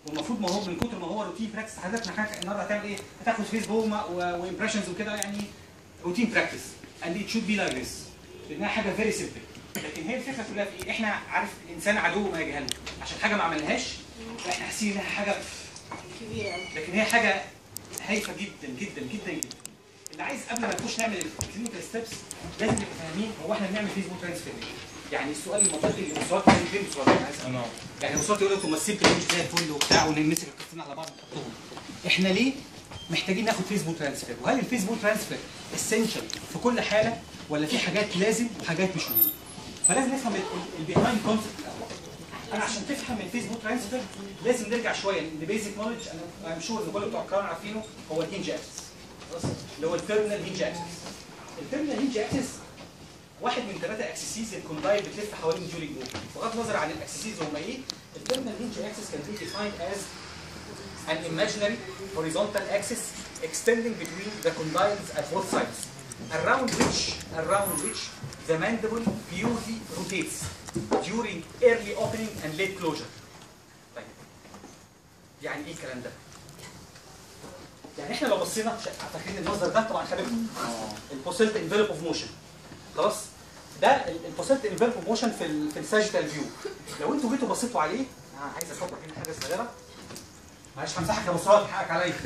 والمفروض ما هو من كتر ما هو روتين براكتس حضرتك حضرتك النهارده هتعمل ايه؟ هتاخد فيس بوم وامبريشنز وكده يعني روتين براكتس and it should be like this لانها حاجه فيري سيمبل لكن هي الفكره كلها في ايه؟ احنا عارف الانسان عدو ما يجهله عشان حاجه ما عملناهاش احنا حاسين انها حاجه كبيرة أوي. لكن هي حاجه هايفه جدا جدا جدا جدا اللي عايز قبل ما نخش نعمل الكلينيكال ستيبس لازم نبقى فاهمين هو احنا بنعمل فيسبوك ترانسفير يعني السؤال المنطقي اللي مصورات كان فين مصورات عايز أسأل. يعني مصورات يقول لكم مسيب مش زي الفل وبتاع ونمسك القصتين على بعض ونحطهم احنا ليه محتاجين ناخد فيسبوك ترانسفير وهل الفيسبوك ترانسفير اسينشال في كل حاله ولا في حاجات لازم وحاجات مش مهمه فلازم نفهم البيهايند كونسبت الاول انا عشان تفهم الفيسبوك ترانسفير لازم نرجع شويه لان بيزك نولج انا ام شور ان كل بتوع القرآن عارفينه هو الهينج اكسس خلاص اللي هو التيرمينال هينج اكسس التيرمينال هينج اكسس واحد من ثلاثه اكسسيز الكوندايل بتلف حوالين الجولي جروب بغض النظر عن الاكسسيز هم ايه التيرمينال هينج اكسس can be defined as an imaginary horizontal axis extending between the condyles at both sides around which around which the mandible purely rotates during early opening and late closure طيب يعني ايه الكلام ده يعني احنا لو بصينا شا- فاكرين المصدر ده طبعا خدمه البوسيلت انفلوب اوف موشن خلاص ده البوسيلت انفلوب اوف موشن في ال في الساجيتال فيو لو انتوا جيتوا بصيتوا عليه آه عايز اصور هنا حاجه صغيره معلش همسحك يا مصطفى حقك عليا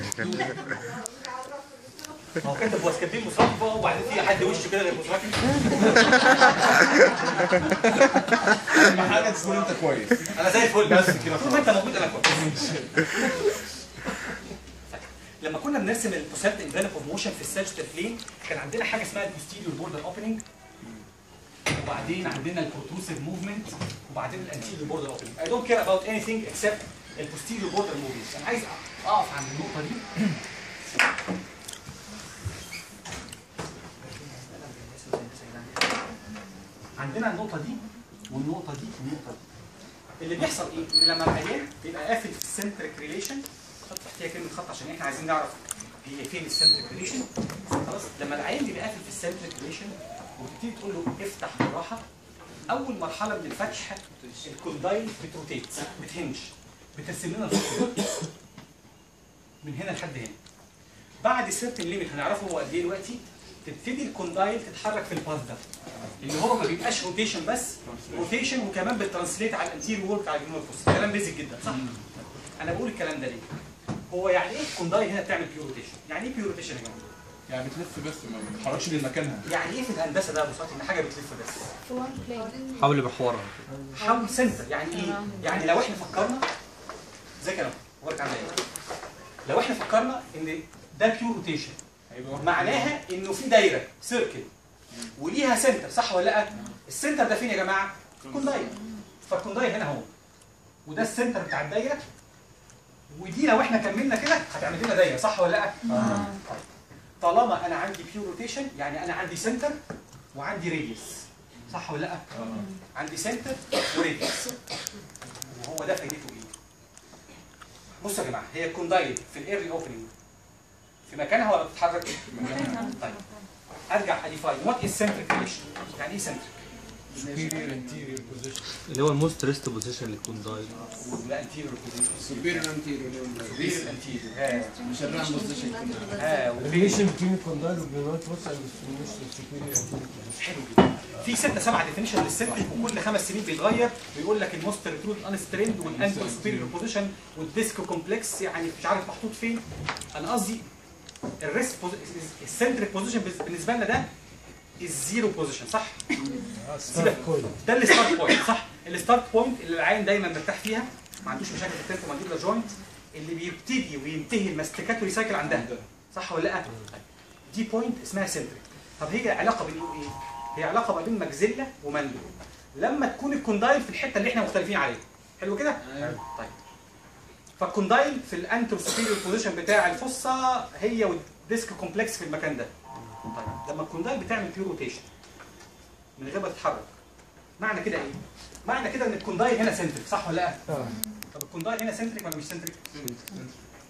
هو كاتب هو كاتبين مصطفى وبعدين في حد وشه كده غير مصطفى اهم حاجه تكون انت كويس انا زي الفل بس كده طول ما انت موجود انا كويس لما كنا بنرسم البوسيلت انفلوب اوف موشن في الساجيتال بلين كان عندنا حاجه اسمها البوستيريور بوردر اوبننج وبعدين عندنا البروتروسيف موفمنت وبعدين الانتيريور بوردر اوبننج I don't care about anything except البوستيريور بوردر موفمنت انا عايز اقف عند النقطه دي عندنا النقطه دي والنقطه دي والنقطه دي اللي بيحصل ايه؟ ان لما العيان بيبقى قافل في السنتريك ريليشن حط تحتيها كلمه خط عشان احنا عايزين نعرف هي فين السنتريك ريليشن خلاص لما العيان بيبقى قافل في السنتريك ريليشن وبتبتدي تقول له افتح بالراحه اول مرحله من الفتح الكوندايل بتروتيت بتهنج بترسم لنا الخط من هنا لحد هنا بعد سيرتن ليميت هنعرفه هو قد ايه دلوقتي تبتدي الكوندايل تتحرك في الباث ده اللي هو ما بيبقاش روتيشن بس روتيشن وكمان بترانسليت على الانتير وورك على الجنوب الفوس كلام بيزك جدا صح انا بقول الكلام ده ليه هو يعني ايه الكوندايل هنا بتعمل بيور روتيشن يعني ايه بيور روتيشن يا جماعه يعني بتلف بس ما بتتحركش من مكانها يعني ايه في الهندسه ده يا ابو سعد ان حاجه بتلف بس في وان بلين حاول بحوارها حول سنتر يعني ايه يعني لو احنا فكرنا زي كده ورك عامل ايه لو احنا فكرنا ان ده بيور روتيشن هيبقى واحد معناها انه في دايره سيركل وليها سنتر صح ولا لا؟ السنتر ده فين يا جماعه؟ الكوندايل فالكوندايل هنا اهو وده السنتر بتاع الدايره ودي لو احنا كملنا كده هتعمل لنا دايره صح ولا لا؟ طيب. طالما انا عندي بيور روتيشن يعني انا عندي سنتر وعندي راديوس صح ولا لا؟ اه عندي سنتر وراديوس وهو ده فايدته ايه؟ بصوا يا جماعه هي الكوندايل في الايرلي اوبننج في مكانها ولا بتتحرك؟ طيب ارجع اديفاين وات از سنتريك ريليشن يعني ايه سنتريك؟ superior anterior position اللي هو الموست ريست بوزيشن اللي يكون دايل ولا انتيريور بوزيشن superior anterior سوبيريور انتيريور ها مش الرام بوزيشن ها relation between the condyle of the right foot and the superior anterior حلو جدا في ستة سبعة ديفينيشن للسنتريك وكل خمس سنين بيتغير ويقول لك الموست ريترود انستريند والانتر سوبيريور بوزيشن والديسك كومبلكس يعني مش عارف محطوط فين انا قصدي الريست السنتريك بوزيشن بالنسبه لنا ده الزيرو بوزيشن صح؟ start coil ده الستارت بوينت صح الستارت بوينت اللي العين دايما مرتاح فيها ما عندوش مشاكل في التنفس مانديبولار جوينت اللي بيبتدي وينتهي الماستيكاتوري سايكل عندها صح ولا لا؟ دي بوينت اسمها سنتريك طب هي علاقه بين ايه وايه؟ هي علاقه ما بين ماكسيلا وماندو لما تكون الكوندايل في الحته اللي احنا مختلفين عليها حلو كده؟ طيب فالكوندايل في الانترو سوبيريور بوزيشن بتاع الفصه هي والديسك كومبلكس في المكان ده طيب لما الكوندايل بتعمل بيور روتيشن من غير ما تتحرك معنى كده ايه؟ معنى كده ان الكوندايل هنا سنتريك صح ولا لا؟ اه طب الكوندايل هنا سنتريك ولا مش سنتريك؟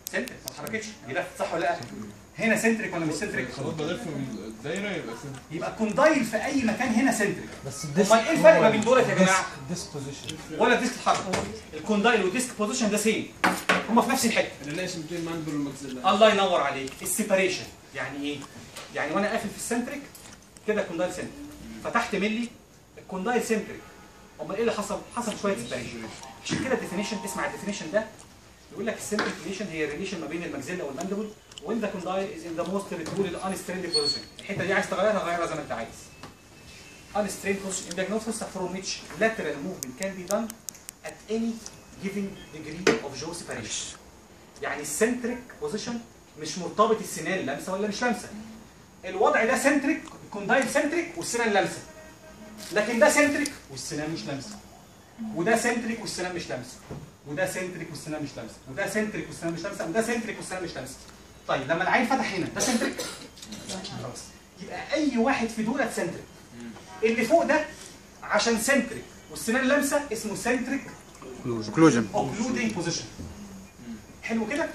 سنتريك ما اتحركتش دي لفت صح ولا لا هنا سنتريك ولا مش سنتريك خلاص بلف من الدايره يبقى سنتر يبقى الكوندايل في اي مكان هنا سنتريك بس امال ايه الفرق ما بين دولت يا جماعه ديسك بوزيشن ولا ديسك اتحرك الكوندايل والديسك بوزيشن ده سيم هما في نفس الحته الريليشن بين الماندبل والماكسيلا الله ينور عليك السيباريشن يعني ايه يعني وانا قافل في السنتريك كده الكوندايل سنتريك فتحت ملي الكوندايل سنتريك امال ايه اللي حصل حصل شويه سيباريشن عشان كده الديفينيشن اسمع الديفينيشن ده يقول لك السنتريك ريليشن هي الريليشن ما بين الماكسيلا والماندبل وين ذا كوندايل از ان ذا موست ريتولد انستريند بوزيشن الحته دي عايز تغيرها غيرها زي ما انت عايز unstrained position in diagnosis from which lateral movement can be done at any given degree of jaw separation يعني السنتريك بوزيشن مش مرتبط السنان لامسه ولا مش لامسه الوضع ده سنتريك الكوندايل سنتريك والسنان لامسه لكن ده سنتريك والسنان مش لامسه وده سنتريك والسنان مش لامسه وده سنتريك والسنان مش لامسه وده سنتريك والسنان مش لامسه وده سنتريك والسنان مش لامسه طيب لما العين فتح هنا ده سنتريك خلاص يبقى اي واحد في دولت سنتريك اللي فوق ده عشان سنتريك والسنان لامسه اسمه سنتريك اوكلوجن اوكلودنج بوزيشن حلو كده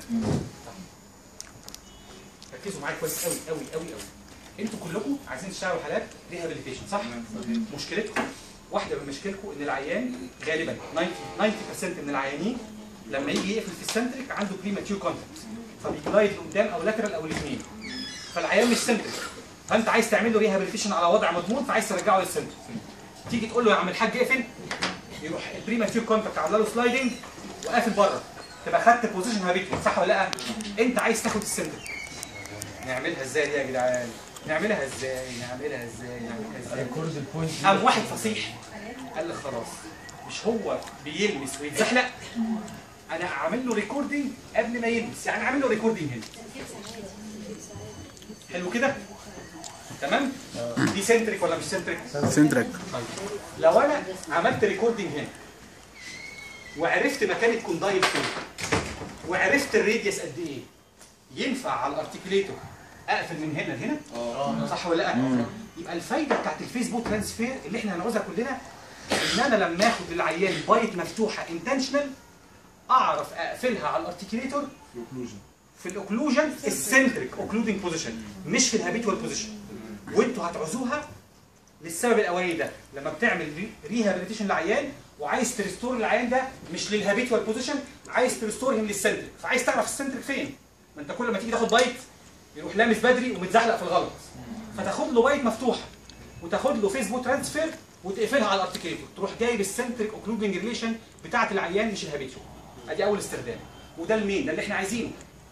ركزوا معايا كويس قوي قوي قوي قوي انتوا كلكم عايزين تشتغلوا حالات ريهابيليتيشن صح مشكلتكم واحده من مشاكلكم ان العيان غالبا 90 90% من العيانين لما يجي يقفل في السنتريك عنده بريماتيور كونتاكت فبيجلايد لقدام او لاترال او الاثنين فالعيان مش سنتريك فانت عايز تعمل له ريهابيليتيشن على وضع مضمون فعايز ترجعه للسنتريك تيجي تقول له يا عم الحاج اقفل يروح البريماتيور كونتاكت عامله له سلايدنج وقافل بره تبقى خدت بوزيشن هابيتوال صح ولا لا؟ انت عايز تاخد السنتريك نعملها ازاي دي يا جدعان؟ نعملها ازاي؟ نعملها ازاي؟ نعملها ازاي؟ ريكورد البوينت قام واحد فصيح قال لك خلاص مش هو بيلمس ويتزحلق انا اعمل له ريكوردنج قبل ما يلمس يعني اعمل له ريكوردنج هنا حلو كده تمام دي سنتريك ولا مش سنتريك سنترك لو انا عملت ريكوردنج هنا وعرفت مكان الكوندايل فين وعرفت الراديوس قد ايه ينفع على الارتكليتور اقفل من هنا لهنا اه صح ولا لا يبقى الفايده بتاعت الفيسبوك ترانسفير اللي احنا هنعوزها كلنا ان انا لما اخد العيان بايت مفتوحه انتشنال اعرف اقفلها على الارتكليتور اوكلوجن في الاوكلوجن السنتريك اوكلودنج بوزيشن مش في الهابيتوال بوزيشن وانتوا هتعوزوها للسبب الاولاني ده لما بتعمل ريهابيليتيشن لعيان وعايز تريستور العيان ده مش للهابيتوال بوزيشن عايز تريستورهم للسنتريك فعايز تعرف السنتريك فين ما انت كل ما تيجي تاخد بايت يروح لامس بدري ومتزحلق في الغلط فتاخد له بايت مفتوحه وتاخد له فيسبوك ترانسفير وتقفلها على الارتكليتور تروح جايب السنتريك اوكلودنج ريليشن بتاعه العيان مش الهابيتوال ادي اول استخدام وده المين ده اللي احنا عايزينه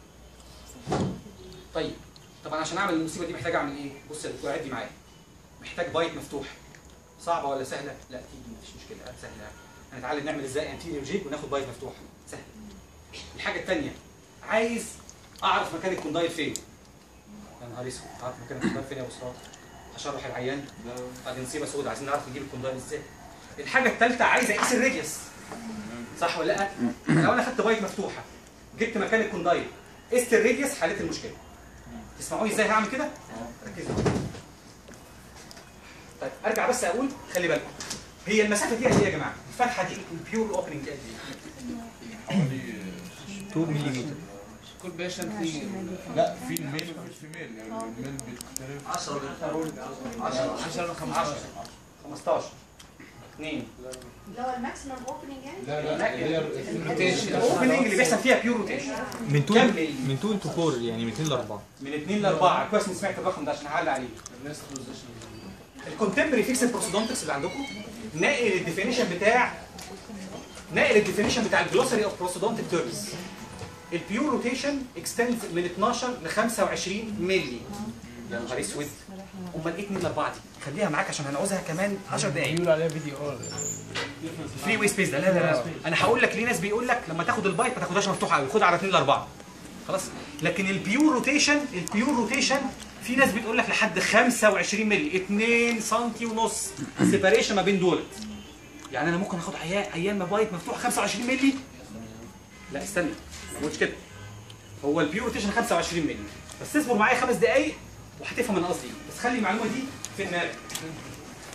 طيب طبعا عشان اعمل المصيبه دي محتاج اعمل ايه بص يا دكتور عدي معايا محتاج بايت مفتوح صعبه ولا سهله لا تيجي مفيش مشكله سهله هنتعلم نعمل ازاي انتيريور جيب وناخد بايت مفتوح سهل الحاجه الثانيه عايز اعرف مكان الكوندايل فين يا نهار اسود تعرف مكان الكوندايل فين يا ابو صراط هشرح العيان بعد نسيبه سود عايزين نعرف نجيب الكوندايل ازاي الحاجه الثالثه عايز اقيس الراديوس صح ولا لا لو انا خدت بايت مفتوحه جبت مكان الكوندايل قست الراديوس حليت المشكله تسمعوني ازاي هعمل كده ركزوا طيب ارجع بس اقول خلي بالكم هي المسافه دي قد ايه يا جماعه الفتحه دي البيور اوبننج دي قد ايه حوالي 2 ملم كل بيشنت في لا في الميل وفي الفيميل يعني الميل بيختلف 10 10 15 15 2 اللي هو الماكسيمم اوبننج يعني لا لا اللي هي الروتيشن الاوبننج اللي بيحصل فيها بيور روتيشن من 2 كمل. من 2 تو 4 يعني من 2 ل 4 من 2 ل 4 كويس اني سمعت الرقم ده عشان هعلق عليه الكونتمبري فيكس بروسودونتكس اللي عندكم ناقل الديفينيشن بتاع ناقل الديفينيشن بتاع الجلوسري اوف بروسودونتيك تيرمز البيور روتيشن اكستندز من 12 ل 25 مللي يا نهار اسود امال ايه 2 ل 4 دي خليها معاك عشان هنعوزها كمان 10 دقايق بيقول عليها فيديو ار فري واي سبيس ده لا لا لا انا هقول لك ليه ناس بيقول لك لما تاخد البايت ما تاخدهاش مفتوحه قوي خدها على 2 ل 4 خلاص لكن البيور روتيشن البيور روتيشن في ناس بتقول لك لحد 25 مللي 2 سم ونص سيباريشن ما بين دول يعني انا ممكن اخد عيان ايام ما بايت مفتوح 25 مللي لا استنى ما قلتش كده هو البيور روتيشن 25 مللي بس اصبر معايا خمس دقايق وهتفهم انا قصدي إيه. بس خلي المعلومه دي في دماغك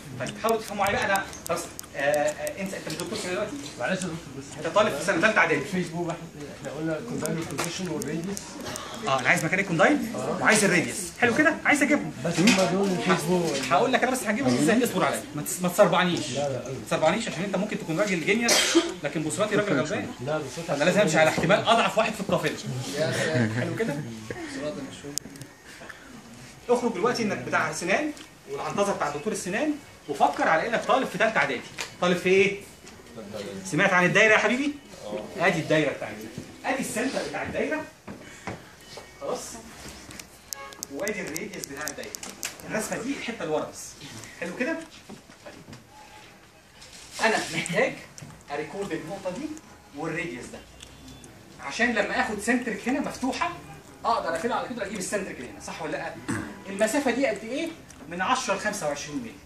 طيب حاولوا تفهموا معايا بقى انا خلاص آه، آه، انت انت مش دكتور كده دلوقتي معلش يا دكتور بس انت طالب في سنه ثالثه اعدادي الفيسبوك احنا احنا قلنا كوندايل بوزيشن والريديوس اه انا عايز مكان الكوندايل وعايز الراديوس حلو كده عايز اجيبهم بس هم دول الفيسبوك هقول لك انا بس هجيبهم ازاي اصبر عليا ما تس- ما تصربعنيش لا لا ما تصربعنيش عشان انت ممكن تكون راجل جينيوس لكن بصراتي راجل غلبان لا بس انا لازم امشي على احتمال اضعف واحد في القافله حلو كده صراط المشهور اخرج دلوقتي انك بتاع سنان والعنطزه بتاع دكتور السنان وفكر على انك طالب في ثالثه اعدادي طالب في ايه سمعت عن الدايره يا حبيبي ادي الدايره بتاعتي ادي السنتر بتاع الدايره خلاص وادي الراديوس بتاع الدايره الرسمه دي الحته اللي ورا بس حلو كده طيب. انا محتاج اريكورد النقطه دي والراديوس ده عشان لما اخد سنترك هنا مفتوحه اقدر اقفلها على كده اجيب السنترك هنا صح ولا لا المسافه دي قد ايه من 10 ل 25 مللي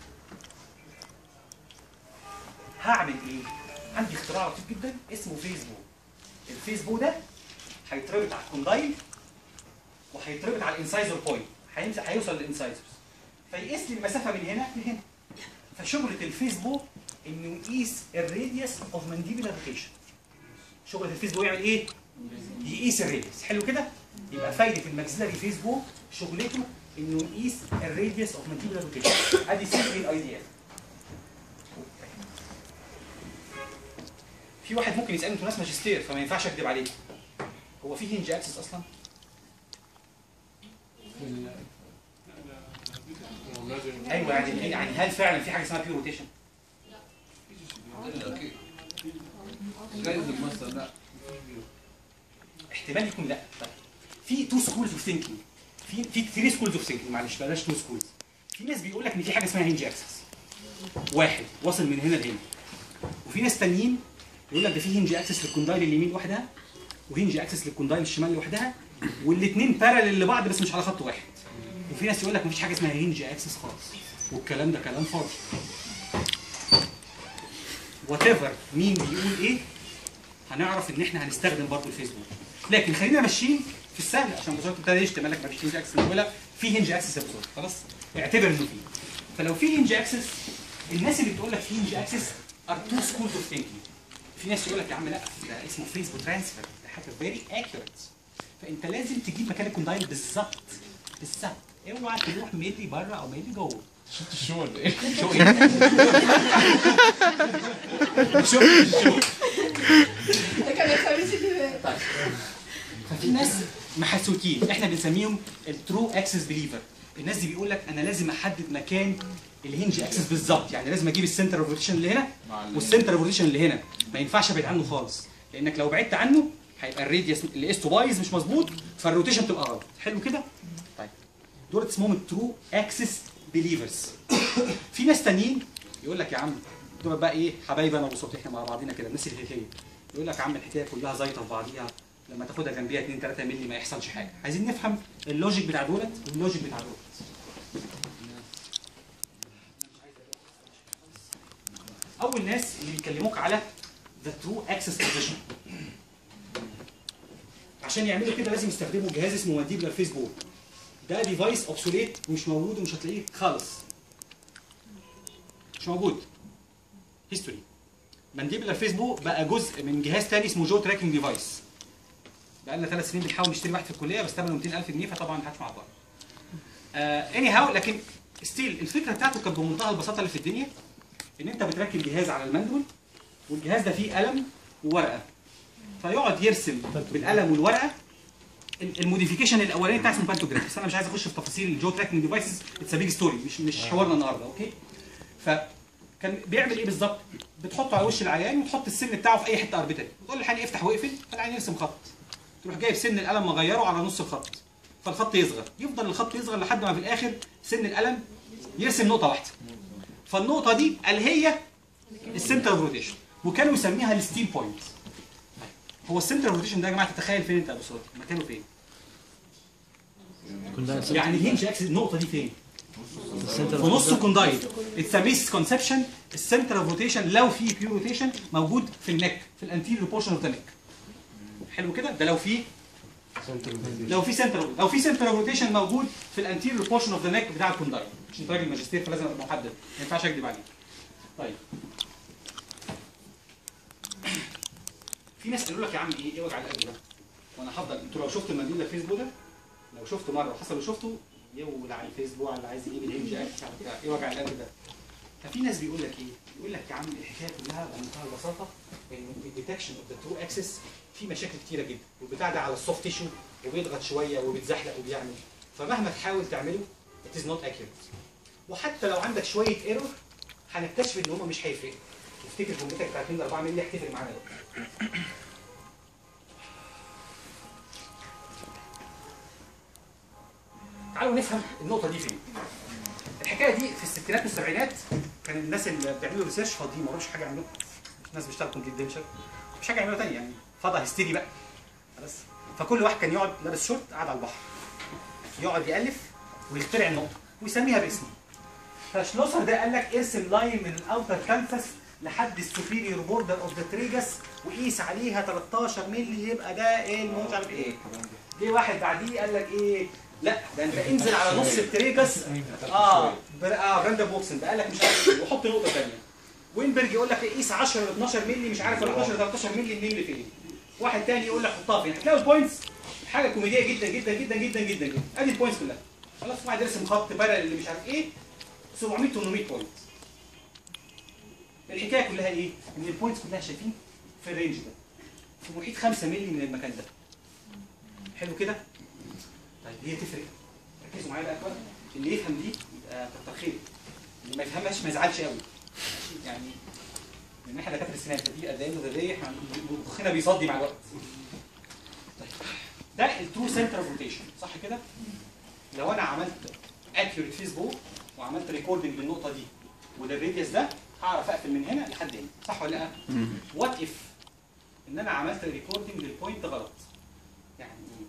هعمل ايه عندي اختراع لطيف جدا اسمه فيسبوك الفيسبوك ده هيتربط على الكوندايل وهيتربط على الانسايزر بوينت هيمسك هيوصل للانسايزرز فيقيس لي المسافه من هنا لهنا فشغله الفيسبوك انه يقيس الراديوس اوف مانديبيولار روتيشن شغله الفيسبوك يعمل ايه يقيس الراديوس حلو كده يبقى فايده الماكسيلاري فيسبوك شغلته انه يقيس الراديوس اوف مانديبيولار روتيشن ادي سيمبل الاي دي اف في واحد ممكن يسالني انتوا ناس ماجستير فما ينفعش اكذب عليك هو في هنج اكسس اصلا ايوه يعني يعني هل فعلا في حاجه اسمها بيور روتيشن اكيد جايز المصدر لا احتمال يكون لا طيب في تو سكولز اوف ثينكينج في في ثري سكولز اوف ثينكينج معلش بلاش تو سكولز في ناس بيقول لك ان في حاجه اسمها هنج اكسس واحد واصل من هنا لهنا وفي ناس تانيين يقول لك ده في هنج اكسس للكوندايل اليمين لوحدها وهنج اكسس للكوندايل الشمال لوحدها والاثنين بارلل لبعض بس مش على خط واحد وفي ناس يقول لك مفيش حاجه اسمها هنج اكسس خالص والكلام ده كلام فاضي وات ايفر مين بيقول ايه هنعرف ان احنا هنستخدم برضه الفيسبوك لكن خلينا ماشيين في السهل عشان بصوت ابتدى يشتم قال لك ما فيش هنج اكسس ولا في هنج اكسس يا بصوت خلاص اعتبر انه في فلو في هنج اكسس الناس اللي بتقول لك في هنج اكسس ار تو سكولز اوف ثينكينج في ناس يقول لك يا عم لا ده اسمه فيسبوك ترانسفير ده حاجه فيري اكيوريت فانت لازم تجيب مكان الكوندايل بالظبط بالظبط اوعى تروح ميلي بره او ميلي جوه شفت الشو ولا ايه؟ شو ايه؟ شو شو ده كان الخميس اللي فات ففي ناس محسوكين احنا بنسميهم الترو اكسس بليفر الناس دي بيقول لك انا لازم احدد مكان الهنج اكسس بالظبط يعني لازم اجيب السنتر اوف روتيشن اللي هنا مع ال- والسنتر اوف روتيشن اللي هنا ما ينفعش ابعد عنه خالص لانك لو بعدت عنه هيبقى الراديوس اللي قسته بايظ مش مظبوط فالروتيشن تبقى غلط حلو كده طيب دول اسمهم الترو اكسس بليفرز في ناس تانيين يقول لك يا عم دول بقى ايه حبايب انا وصوت احنا مع بعضينا كده الناس الهيكيه يقول لك يا عم الحكايه كلها زيطه في بعضيها لما تاخدها جنبيها 2 3 مللي ما يحصلش حاجه عايزين نفهم اللوجيك بتاع دولت واللوجيك بتاع دولت اول ناس اللي بيكلموك على ذا ترو اكسس بوزيشن عشان يعملوا كده لازم يستخدموا جهاز اسمه مانديبلر فيسبوك ده ديفايس اوبسوليت ومش موجود ومش هتلاقيه خالص مش موجود هيستوري مانديبلر فيسبوك بقى جزء من جهاز تاني اسمه جو تراكنج ديفايس بقى لنا ثلاث سنين بنحاول نشتري واحد في الكليه بس ثمنه 200000 جنيه فطبعا ما حدش مع بعض اني هاو لكن ستيل الفكره بتاعته كانت بمنتهى البساطه اللي في الدنيا ان انت بتركب جهاز على المندول والجهاز ده فيه قلم وورقه فيقعد يرسم بالقلم والورقه ال- الموديفيكيشن الاولاني بتاع اسمه بانتوجراف بس انا مش عايز اخش في تفاصيل الجو تراكنج ديفايسز اتس بيج ستوري مش مش حوارنا النهارده اوكي فكان بيعمل ايه بالظبط بتحطه على وش العيان وتحط السن بتاعه في اي حته اربيتري تقول للحقن افتح واقفل فالعيان يرسم خط تروح جايب سن القلم مغيره على نص الخط فالخط يصغر يفضل الخط يصغر لحد ما في الاخر سن القلم يرسم نقطه واحده فالنقطه دي اللي هي السنتر اوف روتيشن وكانوا يسميها الستيل بوينت هو السنتر اوف روتيشن ده يا جماعه تتخيل فين انت يا ابو صوت مكانه فين يعني الهنج اكسس النقطه دي فين في نص كوندايل اتس ميس كونسبشن السنتر اوف روتيشن لو في بيور روتيشن موجود في النك في الانتيريور بورشن اوف ذا نك حلو كده ده لو في لو في سنتر لو في سنتر روتيشن موجود في الانتيريور بورشن اوف ذا نيك بتاع الكوندايل عشان انت راجل ماجستير فلازم ابقى محدد ما ينفعش اكذب عليك طيب في ناس قالوا لك يا عم ايه ايه وجع القلب ده وانا هفضل انتوا لو شفتوا المنديل ده الفيسبوك ده لو شفته مره وحصل وشفته يولع الفيسبوك على اللي عايز يجيب الام جي ايه وجع القلب ده ففي ناس بيقول لك ايه يقول لك يا عم الحكايه كلها بمنتهى البساطه ان الديتكشن اوف ذا ترو اكسس في مشاكل كتيره جدا والبتاع ده على السوفت تيشو وبيضغط شويه وبيتزحلق وبيعمل فمهما تحاول تعمله it is not accurate وحتى لو عندك شويه ايرور هنكتشف ان هم مش هيفرقوا تفتكر كمبيوترك بتاع 2 4 مللي هتفرق معانا ده تعالوا نفهم النقطه دي فين الحكايه دي في الستينات والسبعينات كان الناس اللي بيعملوا ريسيرش فاضيين ما وراهمش حاجه يعملوها ناس بيشتغلوا كونفيدنشال مش حاجه يعملوها تانية يعني فضا هستيري بقى خلاص فكل واحد كان يقعد لابس شورت قاعد على البحر يقعد يالف ويخترع النقطه ويسميها باسمه فشلوسر ده قال لك ارسم لاين من الاوتر كانسس لحد السوبيريور بوردر اوف ذا تريجس وقيس عليها 13 مللي يبقى ده ايه الموت مش عارف ايه جه واحد بعديه قال لك ايه لا ده انت انزل على نص التريجس اه بر... اه براند بوكسن ده قال لك مش عارف ايه وحط نقطه ثانيه وينبرج يقول لك قيس 10 ل 12 مللي مش عارف ولا 11 ل 13 مللي الملي فين واحد تاني يقول لك حطها فين هتلاقوا البوينتس حاجه كوميديه جدا جدا جدا جدا جدا جدا ادي البوينتس كلها خلاص واحد يرسم خط بارل اللي مش عارف ايه 700 800 بوينت الحكايه كلها ايه؟ ان البوينتس كلها شايفين في الرينج ده في محيط 5 مللي من المكان ده حلو كده؟ طيب هي تفرق ركزوا معايا بقى يا اخوان اللي يفهم دي يبقى كتر خير اللي ما يفهمهاش ما يزعلش قوي ماشي؟ يعني لان احنا دكاتره السنان فدي قد ايه ذريه احنا مخنا بيصدي مع الوقت طيب ده الترو سنتر اوف روتيشن صح كده؟ لو انا عملت اكيوريت فيسبوك وعملت ريكوردنج بالنقطه دي وده الراديوس ده هعرف اقفل من هنا لحد هنا صح ولا لا؟ وات اف ان انا عملت ريكوردنج للبوينت غلط يعني ايه؟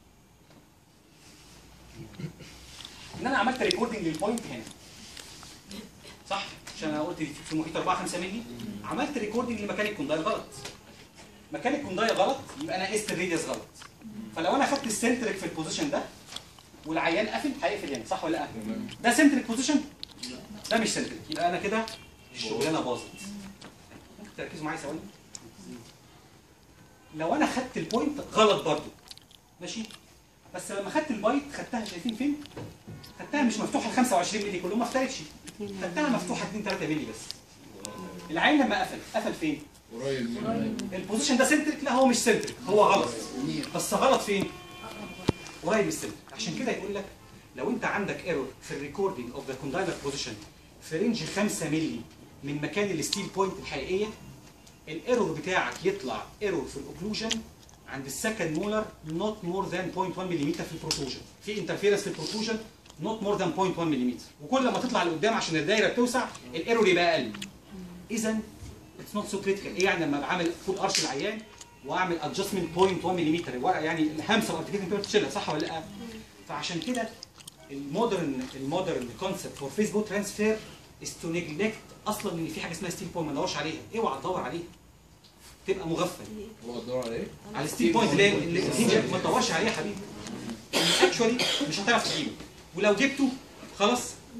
ان انا عملت ريكوردنج للبوينت هنا صح عشان انا قلت في محيط 4 5 مللي عملت ريكوردنج لمكان الكوندايل غلط مكان الكوندايل غلط يبقى انا قست الراديوس غلط فلو انا خدت السنتريك في البوزيشن ده والعيان قافل هيقفل هنا صح ولا لا؟ ده سنتريك بوزيشن ده مش سنتريك يبقى انا كده الشغلانه باظت ممكن تركزوا معايا ثواني لو انا خدت البوينت غلط برضو ماشي بس لما خدت البايت خدتها شايفين فين؟ خدتها مش مفتوحه ال 25 مللي كلهم ما افترقش خدتها مفتوحه 2 3 مللي بس العين لما قفل قفل فين؟ قريب من البوزيشن ده سنتريك لا هو مش سنتريك هو غلط بس غلط فين؟ قريب من السنتريك عشان كده يقول لك لو انت عندك ايرور في الريكوردنج اوف ذا كوندايلر بوزيشن في رينج 5 مللي من مكان الستيل بوينت الحقيقيه الايرور بتاعك يطلع ايرور في الاوكلوجن عند السكند مولر نوت مور ذان 0.1 ملم في البروتروجن في انترفيرنس في البروتروجن نوت مور ذان 0.1 ملم وكل ما تطلع لقدام عشان الدايره بتوسع الايرور يبقى اقل اذا اتس نوت سو كريتيكال ايه يعني لما بعمل فول ارش العيان واعمل ادجستمنت 0.1 ملم الورقه يعني الهمسه والارتكيشن بتاعتها تشيلها صح ولا لا؟ فعشان كده المودرن المودرن كونسبت فور فيسبوك ترانسفير از تو نيجلكت اصلا ان في حاجه اسمها ستيل بوينت ما تدورش عليها اوعى تدور عليها تبقى مغفل هو الدور عليه على الستيل بوينت اللي اللي اللي- ما تدورش عليه يا حبيبي اكشولي مش هتعرف تجيبه ولو جبته خلاص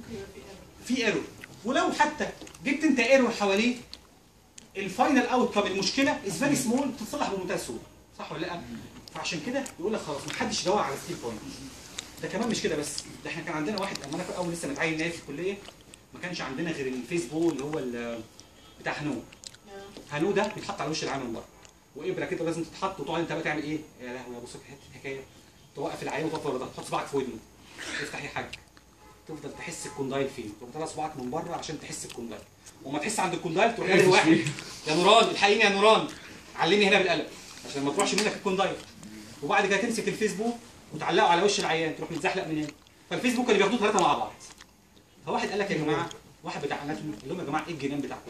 في ايرور ولو حتى جبت انت ايرور حواليه الفاينل اوت كم المشكله از فيري سمول بتتصلح بمنتهى السهوله صح ولا لا؟ فعشان كده يقول لك خلاص ما حدش يدور على ستيل بوينت ده كمان مش كده بس ده احنا كان عندنا واحد اما انا في اول لسه متعين نايف في الكليه ما كانش عندنا غير الفيسبوك اللي هو ال- بتاع هنو هنو ده بيتحط على وش العامل من بره وابره كده لازم تتحط وتقعد انت بقى تعمل ايه؟ يا لهوي يا بص في حته حكايه توقف العيان وتقف ورا ده تحط صباعك في ودنه افتح يا حاج تفضل تحس الكوندايل فين تروح طالع صباعك من بره عشان تحس الكوندايل وما تحس عند الكوندايل تروح جاي واحد يا نوران الحقيني يا نوران علمني هنا بالقلم عشان ما تروحش منك الكوندايل وبعد كده تمسك الفيسبوك وتعلقه على وش العيان تروح متزحلق من هنا فالفيسبوك اللي بياخدوه ثلاثه مع بعض فواحد قال لك يا جماعه واحد بتاع اناتومي قال لهم يا جماعه ايه الجنان بتاعكم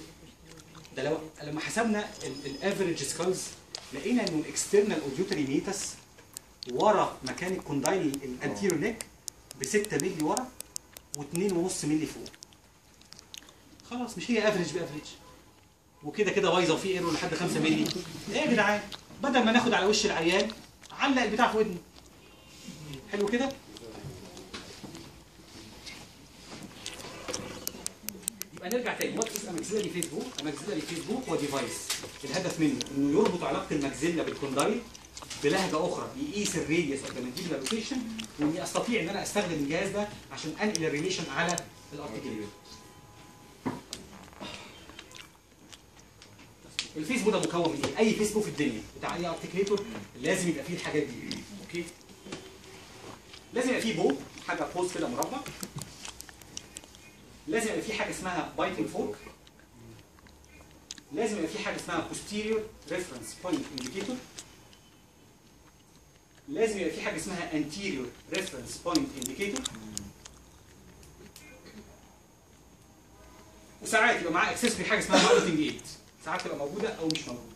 ده ده لو لما حسبنا الافريج سكالز لقينا انه الاكسترنال اوديوتري ميتس ورا مكان الكوندايل الانتيرو نيك ب 6 مللي ورا و2.5 مللي فوق خلاص مش هي افريج بافريج وكده كده بايظه وفي ايرور لحد 5 مللي ايه يا جدعان بدل ما ناخد على وش العيان علق البتاع في ودنه حلو كده يبقى نرجع تاني وات از اماكسيلاري فيسبوك اماكسيلاري فيسبوك هو ديفايس الهدف منه انه يربط علاقه الماكسيلا بالكوندايل بلهجه اخرى يقيس الراديوس اوف ذا مانتيبيولار لوكيشن واني استطيع ان انا استخدم الجهاز ده عشان انقل الريليشن على الارتكليتور الفيسبوك ده مكون من ايه؟ اي فيسبوك في الدنيا بتاع اي ارتكليتور لازم يبقى فيه الحاجات دي اوكي لازم يبقى فيه بو حاجه بوز كده مربع لازم يبقى فيه حاجه اسمها بايتنج فورك لازم يبقى فيه حاجه اسمها posterior reference point indicator لازم يبقى فيه حاجه اسمها anterior reference point indicator وساعات يبقى معاه اكسسوري حاجه اسمها ماونتنج ايد ساعات تبقى موجوده او مش موجوده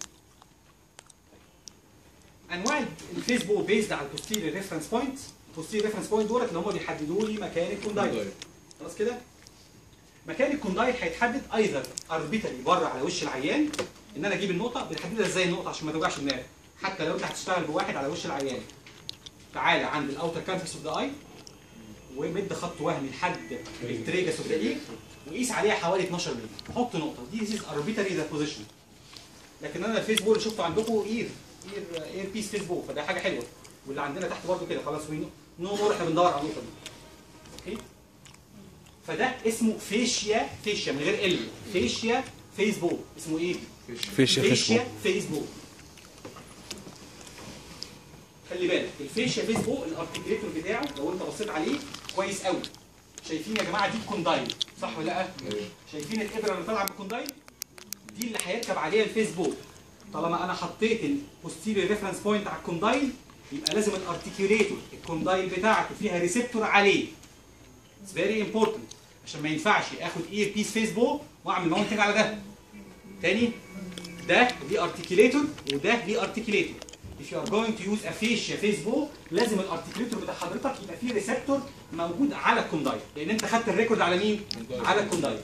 انواع الفيسبوك بيزد على البوستيريور ريفرنس بوينت البوستيريور ريفرنس بوينت دولت اللي هم بيحددوا لي مكان الكوندايل خلاص كده مكان الكوندايل هيتحدد ايذر اربيتالي بره على وش العيان ان انا اجيب النقطه بنحددها ازاي النقطه عشان ما توجعش دماغك حتى لو انت هتشتغل بواحد على وش العيان تعالى عند الاوتر كانفس اوف ذا اي ومد خط وهمي لحد التريجس اوف ذا اير وقيس عليها حوالي 12 مللي حط نقطه دي از اربيتالي ذا بوزيشن لكن انا الفيسبوك اللي شفته عندكم اير اير اير بيس فيسبوك فده حاجه حلوه واللي عندنا تحت برضه كده خلاص وي نو مور احنا بندور على النقطه دي اوكي فده اسمه فيشيا فيشيا من غير ال فيشيا فيسبوك اسمه ايه؟ فيش فيشيا فيسبوك خلي بالك الفيشيا فيسبوك الارتكليتور بتاعه لو انت بصيت عليه كويس قوي شايفين يا جماعه دي الكوندايل صح ولا لا؟ شايفين الابره اللي طالعه من الكوندايل؟ دي اللي هيركب عليها الفيسبوك طالما انا حطيت البوستيريور ريفرنس بوينت على الكوندايل يبقى لازم الارتكيوليتور الكوندايل بتاعته فيها ريسبتور عليه اتس فيري امبورتنت عشان ما ينفعش اخد اير بيس فيسبوك واعمل ماونتنج على ده تاني ده دي ارتكيوليتور وده دي ارتكيوليتور if you are going to use a fascia فيسبوك لازم الارتكيوليتور بتاع حضرتك يبقى فيه ريسبتور موجود على الكوندايل لان انت خدت الريكورد على مين؟ على الكوندايل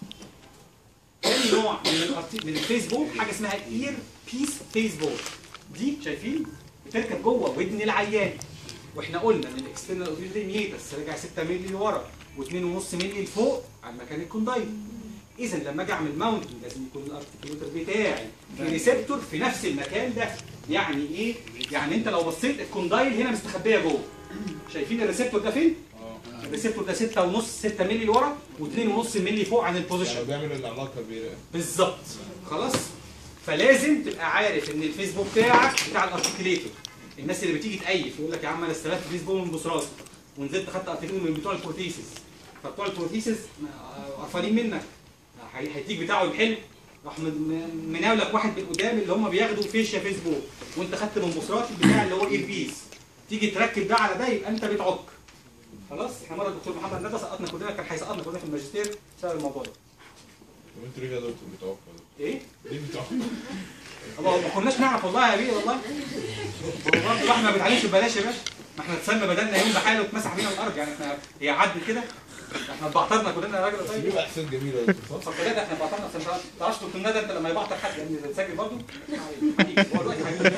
تاني نوع من الارت... من الفيسبوك حاجه اسمها اير بيس فيسبوك دي شايفين بتركب جوه ودن العيان واحنا قلنا ان الاكسترنال اوديتوري ميتس راجع 6 مللي لورا و2.5 مللي لفوق على مكان الكوندايل اذا لما اجي اعمل ماونتنج لازم يكون الارتكيوليتور بتاعي في ريسبتور في نفس المكان ده يعني ايه يعني انت لو بصيت الكوندايل هنا مستخبيه جوه شايفين الريسبتور ده فين الريسبتور ده 6 ونص 6 مللي لورا و2.5 مللي فوق عن البوزيشن يعني بيعمل العلاقه بين بالظبط خلاص فلازم تبقى عارف ان الفيسبوك بتاعك بتاع الارتكليتور الناس اللي بتيجي تأيف يقول لك يا عم انا استلفت فيسبوك من بصراص ونزلت خدت ارتكليتور من بتوع البروتيسيس فبتوع البروتيسيس ما- قرفانين منك هي- هيديك بتاعه الحلو راح من- مناولك واحد من قدام اللي هم بياخدوا فيشيا فيسبوك وانت خدت من بصرات البتاع اللي هو اير بيس تيجي تركب ده على ده يبقى انت بتعك خلاص احنا مره الدكتور محمد ندى سقطنا كلنا كان هيسقطنا كلنا في الماجستير بسبب الموضوع ده طب انتوا ليه يا دكتور بتوقف ايه؟ ليه بتوقف الله ما كناش نعرف والله يا بيه والله هو برضه الواحد ما بيتعلمش ببلاش يا باشا ما احنا اتسمى بدلنا يوم بحاله واتمسح بينا الارض يعني احنا هي عدت كده احنا اتبعترنا كلنا يا راجل طيب بيبقى احساس جميل يا دكتور صح؟ فكده احنا بعترنا اصل انت ما تعرفش دكتور ندى انت لما يبعتر حد يعني تسجل برضه هو دلوقتي هيجي.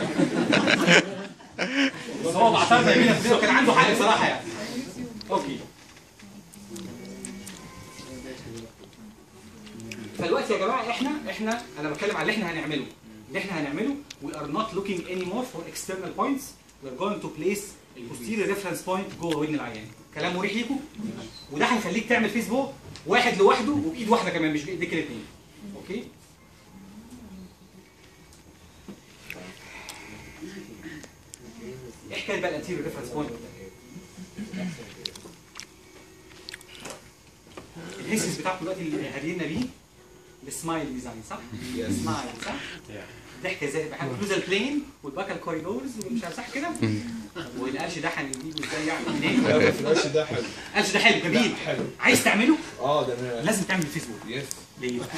بس هو بعترنا يمين في كان عنده حق بصراحه يعني اوكي فالوقت يا جماعه احنا احنا انا بتكلم على اللي احنا هنعمله اللي احنا هنعمله we are not looking anymore for external points we are going to place a posterior reference point جوه ودن العيان كلام مريح ليكم وده هيخليك تعمل فيسبوك واحد لوحده وبايد واحده كمان مش بايديك الاثنين اوكي ايه حكايه بقى الانتيريور ريفرنس بوينت الهيسس بتاعته دلوقتي اللي هدينا بيه السمايل ديزاين صح؟ سمايل صح؟ ضحكه زي بقى الكلوزال بلين والباكال كوريدورز ومش عارف صح كده؟ والقرش ده هنجيبه ازاي يعني منين؟ لا بس القش ده حلو القرش ده حلو جميل حلو عايز تعمله؟ اه ده انا لازم تعمل فيسبوك يس ليه بقى؟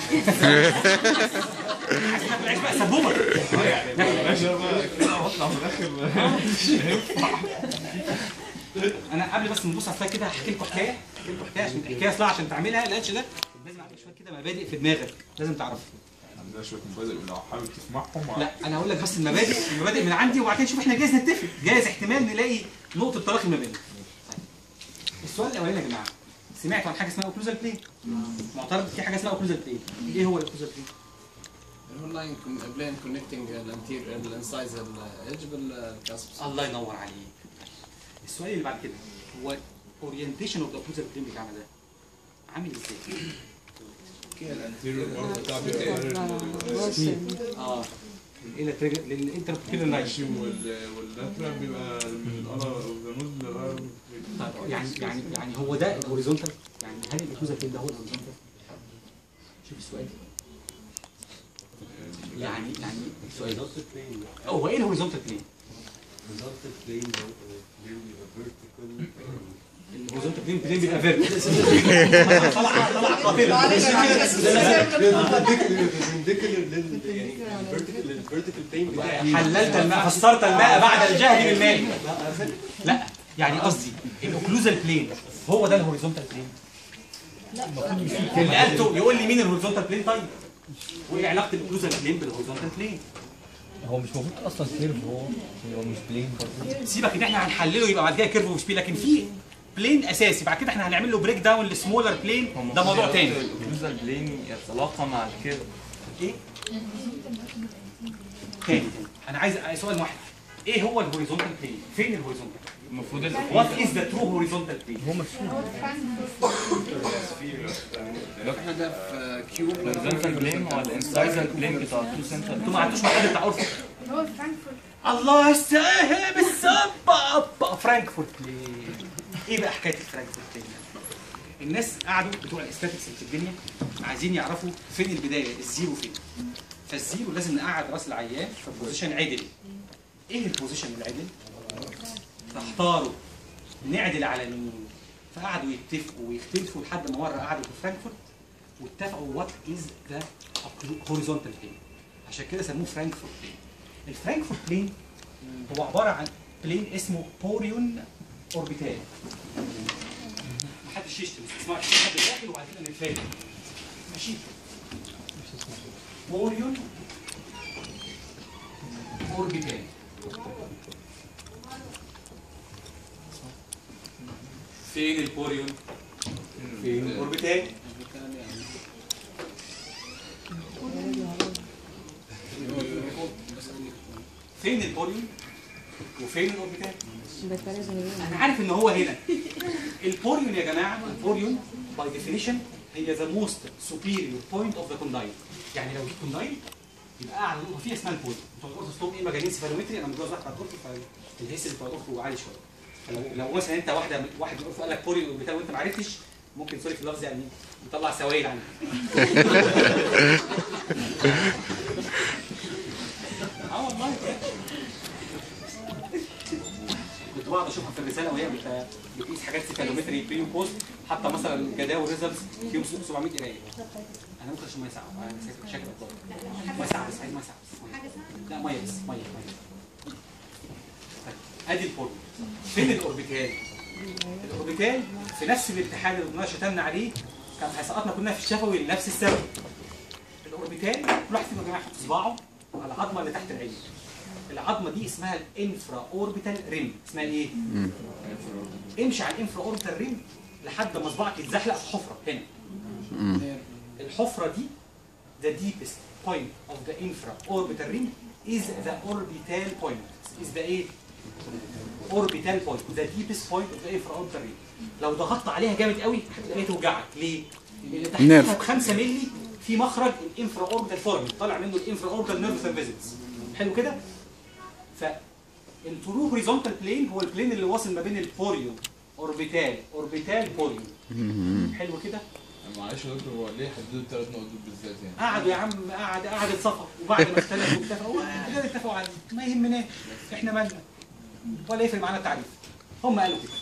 عايز تاكل عيش بقى سبوبه باشا بقى كده واطلع في الاخر مش هينفع انا قبل بس ما نبص على السلايد كده هحكي لكم حكايه هحكي لكم حكايه عشان الحكايه اصلا عشان تعملها القرش ده لازم عندك شويه كده مبادئ في دماغك لازم تعرفها عندنا شويه مبادئ لو حابب تسمعهم لا انا هقول لك بس المبادئ المبادئ من عندي وبعد كده نشوف احنا جايز نتفق جايز احتمال نلاقي نقطه تلاقي ما بيننا طيب. السؤال الاولاني يا جماعه سمعتوا عن حاجه اسمها اوكلوزال بلين معترض في حاجه اسمها اوكلوزال بلين ايه هو الاوكلوزال بلين اللاين بلين كونكتنج الانتير الانسايزر ايدج بالكاسب الله ينور عليك السؤال اللي بعد كده هو اورينتيشن اوف ذا اوكلوزال بلين بتاعنا ده عامل ازاي الانتيريور بارت بتاع بيبقى اه للانتربيلر لاين ماشي وال- واللاترال بيبقى من القلم اوف ذا نوز للغاية طيب يعني يعني يعني هو ده الهوريزونتال يعني هل الاوكلوزال بلين ده هو الهوريزونتال شوف السؤال يعني يعني السؤال ده هو ايه الهوريزونتال بلين الهوريزونتال بلين بلين بيبقى فيرتيكال طلع طلع قاتله معلش حللت الماء فسرت الماء بعد الجهل بالماء لا يعني قصدي الاوكلوزال بلين هو ده الهوريزونتال بلين اللي قالته يقول لي مين الهوريزونتال بلين طيب وايه علاقه الاوكلوزال بلين بالهوريزونتال بلين هو مش المفروض اصلا كيرف هو هو مش بلين برضه سيبك ان احنا هنحلله يبقى بعد كده كيرف ومش بي لكن في بلين اساسي بعد كده احنا هنعمل له بريك داون لسمولر بلين ده موضوع تاني الاوكلوزال بلين يتلاقى مع الكيرف ايه تاني انا عايز سؤال واحد ايه هو الهوريزونتال بلين فين الهوريزونتال المفروض وات از ذا ترو هوريزونتال بلين احنا ده في كيوب الهوريزونتال بلين هو الانسايزر بلين بتاع التو سنتر انتوا ما عدتوش مع حد بتاع اورفو هو فرانكفورت الله يسهل بالسبب فرانكفورت بلين ايه بقى حكايه الفرانكفورت بلين الناس قعدوا بتوع الاستاتكس اللي في الدنيا عايزين يعرفوا فين البدايه الزيرو فين فالزيرو لازم نقعد راس العيان في بوزيشن عدل ايه البوزيشن العدل فاختاروا نعدل على مين فقعدوا يتفقوا ويختلفوا لحد ما مره قعدوا في فرانكفورت واتفقوا وات از ذا هوريزونتال بلين عشان كده سموه فرانكفورت بلين الفرانكفورت بلين هو عباره عن بلين اسمه بوريون اوربيتال محدش يشتم اسمعوا لحد الاخر وبعد كده نتفاهم ماشي بوريون اوربيتال فين البوريون؟ فين الاوربيتال؟ فين البوريون؟ وفين الاوربيتال؟ انا عارف ان هو هنا البوريون يا جماعه البوريون باي ديفينيشن هي ذا موست سوبيريور بوينت اوف ذا كوندايل يعني لو جيت كوندايل يبقى اعلى نقطه فيها اسمها البوريون بتوع الاورثو ستوم ايه مجانين سيفالومتري انا متجوز واحده اورثو فالهيس بتوع الاورثو عالي شويه فلو لو مثلا انت واحده واحد من الاورثو قال لك بوريون اوربيتال وانت ما عرفتش ممكن سوري في اللفظ يعني يطلع سوائل عنك اه والله كنت بقعد اشوفها في الرساله وهي بت- بتقيس حاجات سيكالومتري بري وبوست حتى مثلا جداول ريزلتس فيهم 700 قرايه انا ممكن اشرب ميه ساقعه انا شكل شكل الضغط ميه ساقعه بس عايز ميه ساقعه بس لا ميه بس ميه ميه طيب، ادي البول فين الاوربيتال؟ الاوربيتال في نفس الامتحان اللي كنا شتمنا عليه كان هيسقطنا كلنا في الشفوي لنفس السبب الاوربيتال كل واحد فينا يا جماعه يحط صباعه على العظمه اللي تحت العين العظمه دي اسمها الانفرا اوربيتال ريم اسمها ايه؟ امشي على الانفرا اوربيتال ريم لحد ما صباعك يتزحلق في حفره هنا الحفره دي the deepest point of the infra-orbital ring is the orbital point is the ايه؟ orbital point the deepest point of the infra-orbital ring لو ضغطت عليها جامد قوي هتلاقيها توجعك ليه؟ لان تحتها ب 5 مللي في مخرج الانفرا اوربيتال فورم طالع منه الانفرا اوربيتال نيرف فيزيتس حلو كده؟ فالترو هوريزونتال بلين هو البلين اللي واصل ما بين البوريو اوربيتال اوربيتال بوريو حلو كده؟ معلش يا دكتور هو ليه حددوا الثلاث نقط دول بالذات يعني؟ قعدوا يا عم قعد قعدت صفا وبعد ما اختلفوا واتفقوا وكده اتفقوا عليه ما يهمناش احنا مالنا ولا يفرق معانا التعريف هم قالوا كده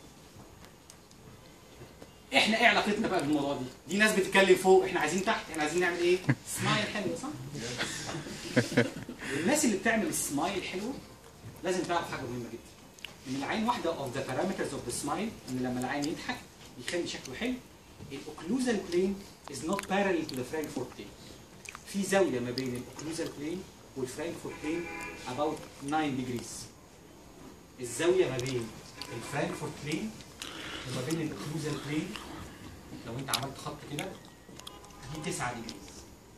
احنا ايه علاقتنا بقى بالموضوع دي؟ دي ناس بتتكلم فوق احنا عايزين تحت احنا عايزين نعمل ايه؟ سمايل حلوه صح؟ الناس اللي بتعمل السمايل حلوه لازم تعرف حاجه مهمه جدا ان العين واحده اوف ذا بارامترز اوف ذا سمايل ان لما العين يضحك يخلي شكله حلو الاوكلوزال بلين از نوت parallel to the Frankfurt plane في زاويه ما بين الاوكلوزال بلين والفرانكفورت بلين about 9 degrees الزاويه ما بين الفرانكفورت بلين وما بين الاوكلوزال بلين لو انت عملت خط كده دي 9 degrees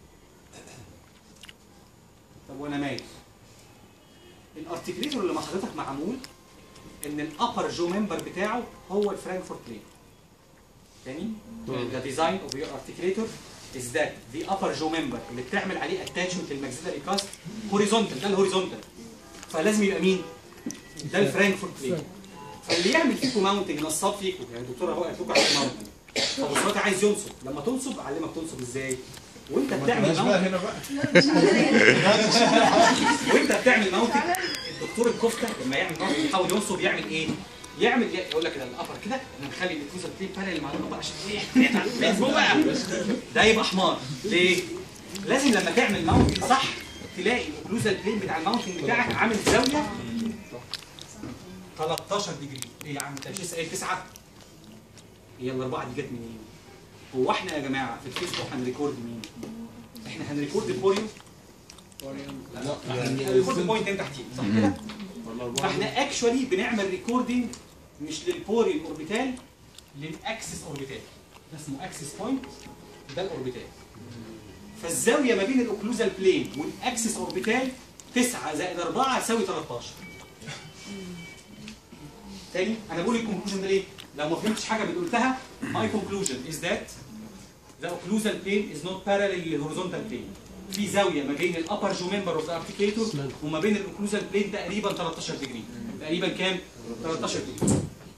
طب وانا مالي الارتكليتور اللي مع حضرتك معمول ان الابر جو ممبر بتاعه هو الفرانكفورت بلين تاني the design of your articulator is that the upper jaw member اللي بتعمل عليه attachment للماكسيلاري كاست horizontal ده الهوريزونتال فلازم يبقى مين؟ ده الفرانكفورت بلين فاللي يعمل فيكم ماونتنج نصاب فيكم يعني الدكتوره هو قالت لكم على ماونتنج فبص عايز ينصب لما تنصب اعلمك تنصب ازاي وانت بتعمل مالناش بقى ماونتنج هنا بقى وانت بتعمل ماونتنج الدكتور الكفته لما يعمل ماونتنج يحاول ينصب يعمل ايه؟ يعمل يقول لك كده الابر كده انا مخلي الكوزر بلاي بارل مع الابر عشان ايه؟ يقطع الفيسبوك بقى ده يبقى حمار ليه؟ لازم لما تعمل ماونتنج صح تلاقي الاوكلوزال بلين بتاع الماونتنج بتاعك عامل زاويه 13 ديجري ايه يا عم انت مش لسه قايل 9 هي الاربعه دي جت منين؟ هو احنا يا جماعه في الفيسبوك هنريكورد مين؟ احنا هنريكورد البوريو هنريكورد بوينت تحتيه صح كده؟ فاحنا اكشولي بنعمل ريكوردنج مش للبوري اوربيتال للاكسس اوربيتال ده اسمه اكسس بوينت ده الاوربيتال فالزاويه ما بين الاوكلوزال بلين والاكسس اوربيتال 9 زائد 4 يساوي 13 تاني انا بقول الكونكلوجن ده ليه؟ لو ما فهمتش حاجه من اللي قلتها my conclusion is that the occlusal plane is not parallel للhorizontal plane في زاويه ما بين الابر جو ممبر اوف ذا ارتكيتور وما بين الاوكلوزال بلين تقريبا 13 ديجري تقريبا كام 13 ديجري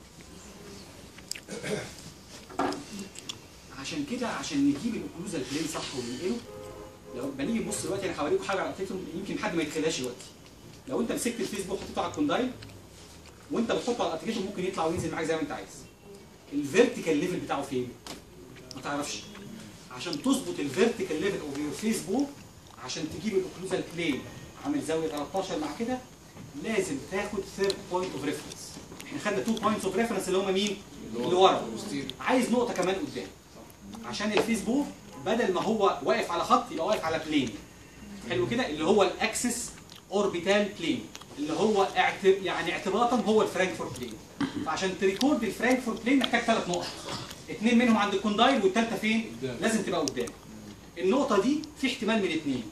عشان كده عشان نجيب الاوكلوزال بلين صح وننقله لو بنيجي نبص دلوقتي انا هوريكم حاجه على الارتكيتور يمكن حد ما يتخيلهاش دلوقتي لو انت مسكت الفيسبوك حطيته على الكوندايل وانت بتحطه على الارتكيتور ممكن يطلع وينزل معاك زي ما انت عايز الفيرتيكال ليفل بتاعه فين ما تعرفش عشان تظبط الفيرتيكال ليفل اوف يور فيسبوك عشان تجيب الاوكلوزال بلين عامل زاويه 13 مع كده لازم تاخد ثيرد بوينت اوف ريفرنس احنا خدنا تو بوينتس اوف ريفرنس اللي هم مين؟ اللي ورا عايز نقطه كمان قدام عشان الفيسبوك بدل ما هو واقف على خط يبقى واقف على بلين حلو كده اللي هو الاكسس اوربيتال بلين اللي هو اعت... يعني اعتباطا هو الفرانكفورت بلين فعشان تريكورد الفرانكفورت بلين محتاج ثلاث نقط اثنين منهم عند الكوندايل والثالثه فين؟ لازم تبقى قدام النقطة دي في احتمال من اثنين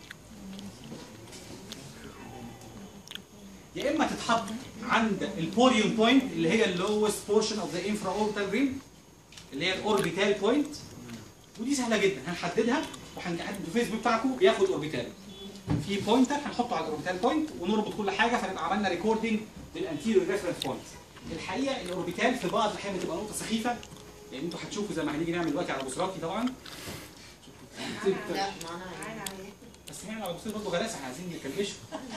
يا اما تتحط عند البوريون بوينت اللي هي اللوست بورشن اوف ذا انفرا اوربيتال ريم اللي هي الاوربيتال بوينت ودي سهله جدا هنحددها وهنحدد الفيسبوك بتاعكم بياخد اوربيتال في بوينتر هنحطه على الاوربيتال بوينت ونربط كل حاجه فنبقى عملنا ريكوردنج للانتيريور ريفرنس بوينت الحقيقه الاوربيتال في بعض الاحيان بتبقى نقطه سخيفه لان انتوا هتشوفوا زي ما هنيجي نعمل دلوقتي على بوسراتي طبعا بس احنا على بوسراتي برضه غلاسه احنا عايزين نكلبشه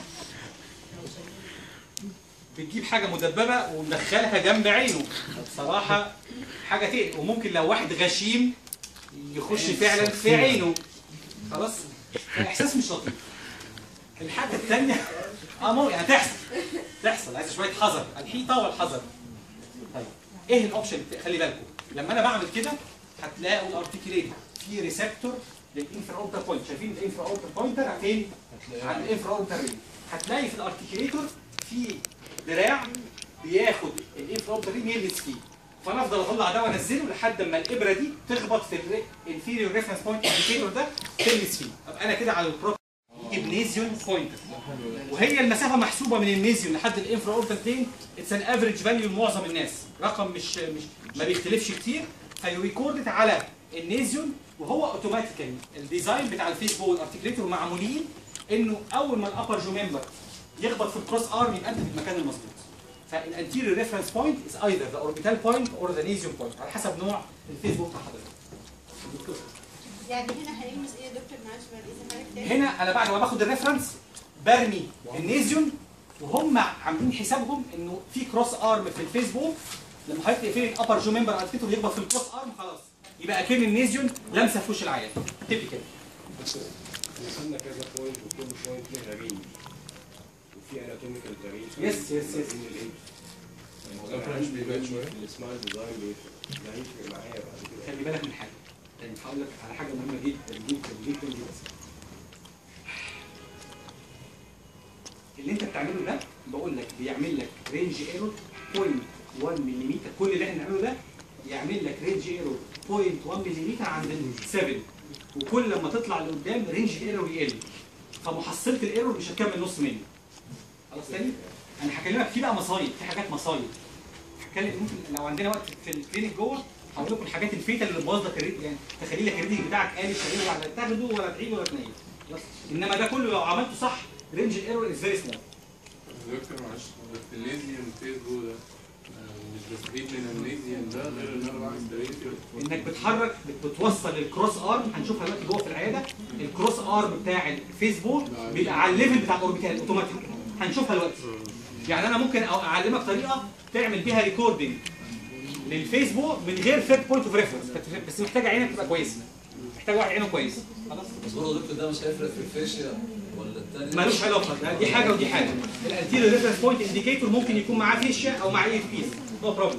بتجيب حاجه مدببه ومدخلها جنب عينه بصراحه حاجه تقلق وممكن لو واحد غشيم يخش فعلا في عينه خلاص الاحساس مش لطيف الحاجه الثانيه اه مو يعني تحصل تحصل عايز شويه حذر الحيطه والحذر طيب ايه الاوبشن خلي بالكم لما انا بعمل كده هتلاقوا الارتكيليتور في ريسبتور للانفرا اوربتال بوينت شايفين الانفرا اوربتال بوينتر فين؟ عند الانفرا اوربتال ريل هتلاقي في الارتكيليتور في دراع بياخد الانفرا اوربتال ريل يلبس فيه فانا افضل اطلع ده وانزله لحد ما الابره دي تخبط في الانفيريور ريفرنس بوينت انديكيتور ده تلبس فيه ابقى انا كده على البروب ابنيزيون بوينتر وهي المسافه محسوبه من النيزيون لحد الانفرا اوربتال بلين اتس ان افريج فاليو لمعظم الناس رقم مش مش ما بيختلفش كتير فيريكوردد على النيزيون وهو اوتوماتيكالي الديزاين بتاع الفيسبوك والارتكليتور معمولين انه اول ما الابر جو ممبر يخبط في الكروس ارم يبقى انت في المكان المظبوط فالانتيريور ريفرنس بوينت از ايذر ذا اوربيتال بوينت اور ذا نيزيوم بوينت على حسب نوع الفيسبوك بتاع حضرتك يعني هنا هيلمس ايه يا دكتور معلش بعد اذا حضرتك تاني هنا انا بعد ما باخد الريفرنس برمي النيزيون وهم عاملين حسابهم انه في كروس ارم في الفيسبوك لما حضرتك تقفلي الابر جو ممبر ارتكتور يخبط في الكروس ارم خلاص يبقى اكن النيزيون لمسه في وش العيان تيبيكال وصلنا كذا بوينت وكل بوينت لها رينج وفي اناتوميكال فاريشن يس يس يس مش بيبان شويه السمايل ديزاين بيفرق ده هيفرق معايا بعد كده خلي بالك من حاجه يعني هقول لك على حاجه مهمه جدا جدا جدا جدا اللي انت بتعمله ده بقول لك بيعمل لك رينج ايرور 0.1 ملم كل اللي احنا بنعمله ده يعمل لك رينج ايرور 0.1 ملم عند ال 7 وكل لما تطلع لقدام رينج الايرور يقل فمحصله الايرور مش هتكمل نص ملي خلاص تاني انا هكلمك في بقى مصايب في حاجات مصايب هتكلم ممكن لو عندنا وقت في الكلينيك جوه هقول لكم الحاجات الفيتال اللي بتبوظ لك الريت يعني تخلي لك الريتنج بتاعك قالب تخليه ولا تاخده ولا تعيد ولا تنيل خلاص انما ده كله لو عملته صح رينج الايرور از فيري سمول دكتور معلش بس الليزيان فيس جو ده آه، مش بستفيد من الليزيان ده غير ان انا بعمل بريتي انك بتحرك بت- بتوصل الكروس ارم هنشوفها دلوقتي جوه في العياده الكروس ارم بتاع الفيسبوك بيبقى على الليفل بتاع الاوربيتال اوتوماتيك هنشوفها دلوقتي يعني انا ممكن أو- اعلمك طريقه تعمل بيها ريكوردنج للفيسبوك من غير ثيرد بوينت اوف ريفرنس بس محتاج عينك تبقى كويسه محتاج واحد عينه كويس خلاص بس برضه دكتور ده مش هيفرق في الفيشيا ولا التاني ملوش علاقه ده دي حاجه ودي حاجه الانتيريور ريفرنس بوينت انديكيتور ممكن يكون معاه فيشيا او معاه اي بيس نو بروبلم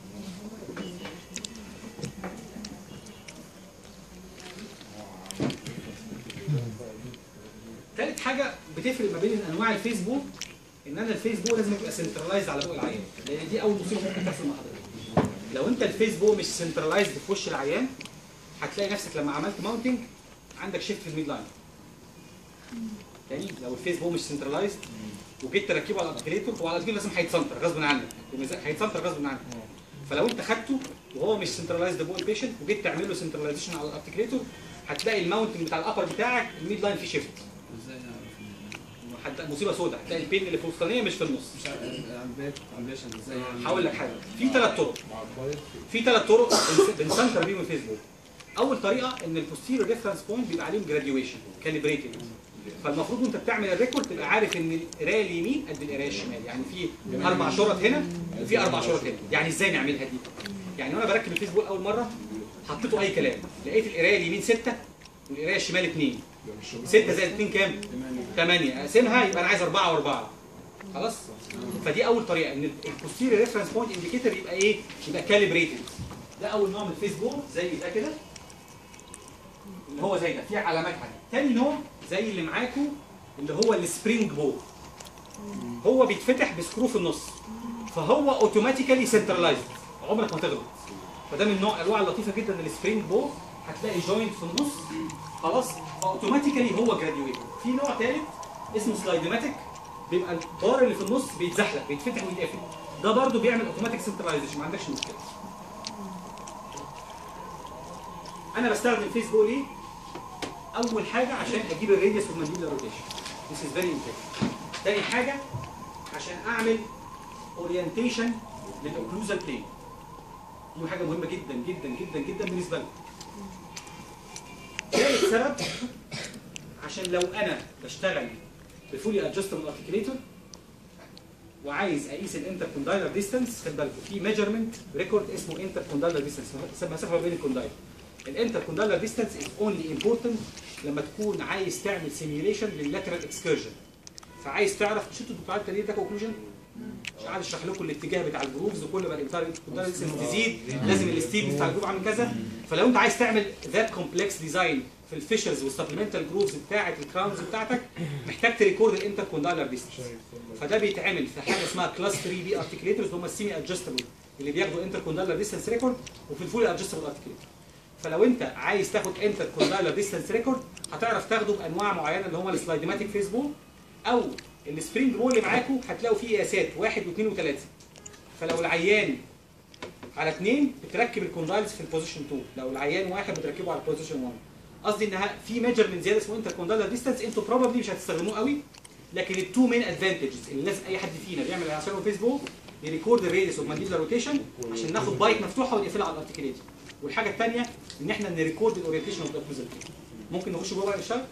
تالت حاجه بتفرق ما بين انواع الفيسبوك ان انا الفيسبوك لازم يبقى سنترلايز على بوق العيان لان دي اول مصيبه ممكن تحصل مع حضرتك لو انت الفيسبوك مش سنترلايزد في وش العيان هتلاقي نفسك لما عملت ماونتنج عندك شيفت في الميد لاين تاني لو الفيسبوك مش سنترلايزد وجيت تركبه على الابليكيتور هو على الابليكيتور لازم هيتسنتر غصب عنك بمزاج- هيتسنتر غصب عنك فلو انت خدته وهو مش سنترلايزد فوق البيشنت وجيت تعمل له سنترلايزيشن على الابليكيتور هتلاقي الماونتنج بتاع الابر بتاعك الميد لاين فيه شيفت ازاي نعرف حتى مصيبه سوداء هتلاقي البين اللي في الوسطانيه مش في النص مش عارف عن بيت عن بيشن ازاي يعني هقول لك حاجه في ثلاث طرق في ثلاث طرق بنس- بنسنتر بيهم الفيسبوك اول طريقه ان البوستيريور ريفرنس بوينت بيبقى عليهم جراديويشن كاليبريتد فالمفروض وانت بتعمل الريكورد تبقى عارف ان القرايه اليمين قد القرايه الشمال يعني في اربع شرط هنا وفي اربع شرط هنا يعني ازاي نعملها دي يعني وانا بركب الفيسبوك اول مره حطيته اي كلام لقيت القرايه اليمين 6 والقرايه الشمال 2 6 زائد 2 كام 8 اقسمها يبقى انا عايز 4 و4 خلاص فدي اول طريقه ان البوستيريور ريفرنس بوينت انديكيتور يبقى ايه يبقى كاليبريتد ده اول نوع من الفيسبوك زي ده كده اللي هو زي ده فيه علامات عليه تاني نوع زي اللي معاكم اللي هو السبرينج بو هو بيتفتح بسكرو في النص فهو اوتوماتيكالي سنترلايزد عمرك ما تغلط فده من نوع الانواع اللطيفه جدا السبرينج بو هتلاقي جوينت في النص خلاص اوتوماتيكالي هو جراديويت في نوع ثالث اسمه سلايدماتيك بيبقى البار اللي في النص بيتزحلق بيتفتح ويتقفل ده برضه بيعمل اوتوماتيك سنترلايزيشن ما عندكش مشكله انا بستخدم فيسبوك ليه اول حاجه عشان اجيب الراديوس والمانديبولار روتيشن This is very important تاني حاجه عشان اعمل اورينتيشن للاوكلوزال بلين دي حاجه مهمه جدا جدا جدا جدا بالنسبه لنا ثالث سبب عشان لو انا بشتغل بفولي ادجستبل ارتكليتور وعايز اقيس الانتر كوندايلر ديستانس خد بالكم في ميجرمنت ريكورد اسمه انتر كوندايلر ديستانس مسافه ما بين الكوندايلر الانتر كوندايلر ديستانس از اونلي امبورتنت لما تكون عايز تعمل سيميوليشن لللاترال اكسكيرجن فعايز تعرف مش انتوا الدكتورات التانية ده اوكلوجن مش عارف اشرح لكم الاتجاه بتاع الجروفز وكل ما الانتر كوندايلر ديستانس تزيد لازم الستيب بتاع الجروف عامل كذا فلو انت عايز تعمل ذات كومبلكس ديزاين في الفيشرز والسبلمنتال جروفز بتاعه الكراونز بتاعتك محتاج تريكورد الانتر كوندايلر ديستانس فده بيتعمل في حاجه اسمها كلاس 3 بي ارتكليتورز اللي هم السيمي ادجستبل اللي بياخدوا انتر كوندايلر ديستانس ريكورد وفي الفولي ادجستبل ارتكليتور فلو انت عايز تاخد انتر كوندايلر ديستانس ريكورد هتعرف تاخده بانواع معينه اللي هم السلايدماتيك فيسبوك او السبرينج رول اللي معاكم هتلاقوا فيه قياسات واحد واثنين وثلاثه فلو العيان على اثنين بتركب الكوندايلز في البوزيشن 2 لو العيان واحد بتركبه على البوزيشن 1 قصدي انها في ميجرمنت زياده اسمه انتر كوندايلر ديستانس انتوا بروبلي مش هتستخدموه قوي لكن التو مين ادفانتجز اللي لازم اي حد فينا بيعمل عشان فيسبوك يريكورد الراديوس والمانديبولار روتيشن عشان ناخد بايت مفتوحه ونقفلها على الارتكليتور والحاجه الثانيه ان احنا نريكورد الاورينتيشن اوف ذا ممكن نخش جوه بقى نشتغل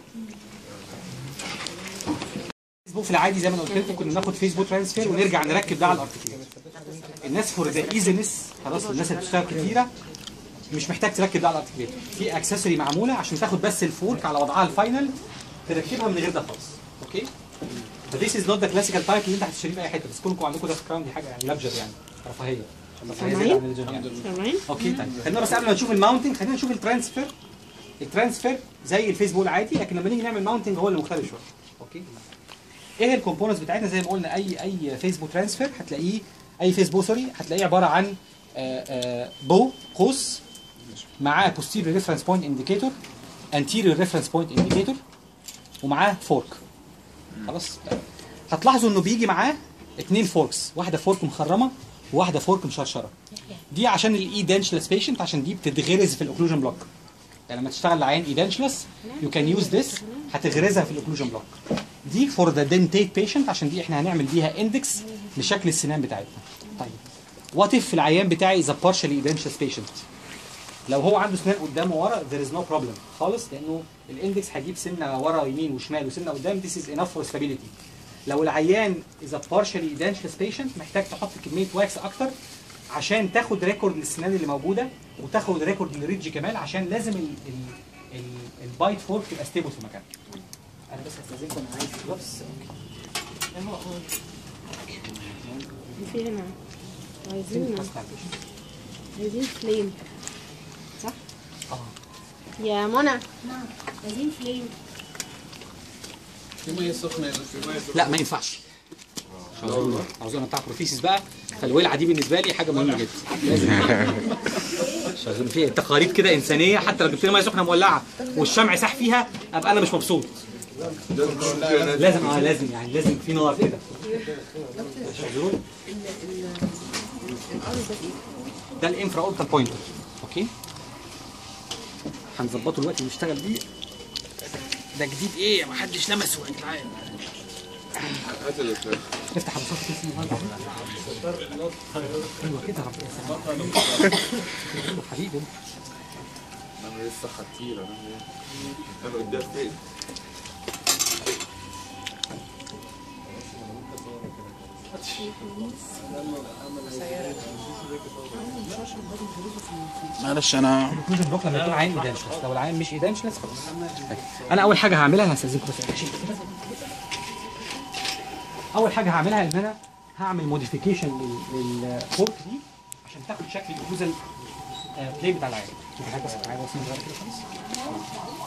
فيسبوك في العادي زي ما انا قلت لكم كنا ناخد فيسبوك ترانسفير ونرجع نركب ده على الارتكليتور الناس فور ذا ايزنس خلاص الناس اللي بتشتغل كتيره مش محتاج تركب ده على الارتكليتور في اكسسوري معموله عشان تاخد بس الفورك على وضعها الفاينل تركبها من غير ده خالص اوكي فذيس از نوت ذا كلاسيكال تايب اللي انت هتشتريه في اي حته بس كونكم عندكم ده في الكراون دي حاجه يعني لابجر يعني رفاهيه رفاهيه زيادة عن اللزوم يعني. سامعين؟ اوكي طيب خلينا بس قبل ما نشوف الماونتنج خلينا نشوف الترانسفير الترانسفير زي الفيسبول عادي لكن لما نيجي نعمل ماونتنج هو اللي مختلف شويه اوكي ايه الكومبوننتس بتاعتنا زي ما قلنا اي اي فيسبوك ترانسفير هتلاقيه اي فيسبوك سوري هتلاقيه عباره عن آه، آه، بو قوس معاه posterior reference point indicator anterior reference point indicator ومعاه فورك خلاص هتلاحظوا انه بيجي معاه اتنين فوركس واحده فورك مخرمه وواحده فورك مشرشره دي عشان الاي دانشلس بيشنت عشان دي بتتغرز في الاوكلوجن بلوك يعني لما تشتغل العيان اي دانشلس يو كان يوز ذس هتغرزها في الاوكلوجن بلوك دي فور ذا دنتيت بيشنت عشان دي احنا هنعمل بيها اندكس لشكل السنان بتاعتنا طيب وات اف العيان بتاعي از partially edentulous patient لو هو عنده سنان قدام وورا there is no problem خالص لانه الاندكس هيجيب سنه ورا يمين وشمال وسنه قدام this is enough for stability لو العيان is a partially edentulous patient محتاج تحط كميه واكس اكتر عشان تاخد ريكورد للسنان اللي موجوده وتاخد ريكورد للريدج كمان عشان لازم ال ال ال البايت فورك تبقى ستيبل في مكانها انا بس هستاذنكم انا عايز جلوفز في هنا عايزين بس بتاع البيشنت. عايزين فليم صح؟ اه يا منى نعم عايزين فليم في ميه سخنه يا دكتور ميه سخنه لا ما ينفعش عاوزين عاوزين بتاع بروفيسيس بقى فالولعه دي بالنسبه لي حاجه مهمه جدا لازم مش عايزين في تقارير كده انسانيه حتى لو جبت لي ميه سخنه مولعه والشمع ساح فيها ابقى انا مش مبسوط لازم اه لازم يعني لازم في نار كده شايفين؟ ده الانفرا اورتال بوينتر اوكي هنظبطه دلوقتي ونشتغل بيه ده جديد ايه ما حدش لمسه يا جدعان هات يا دكتور افتح ابو صف اسمه ايوه كده ربنا يسلمك حلو حبيبي انا لسه خطير انا انا قدام فين معلش انا الكلوجن بلوك لما يكون عين ايدانشلس لو العين مش ايدانشلس خلاص انا اول حاجه هعملها انا هستاذنكم بس أشيل كده. اول حاجه هعملها ان انا هعمل موديفيكيشن للفورك دي عشان تاخد شكل الاوكلوزال بلاي بتاع العين شوف حاجه بس معايا بس صغيره كده خالص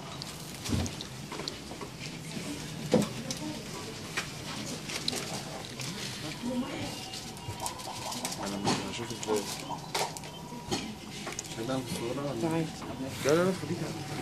هشوف ازاي شغال في الصوره ولا لا لا لا خليك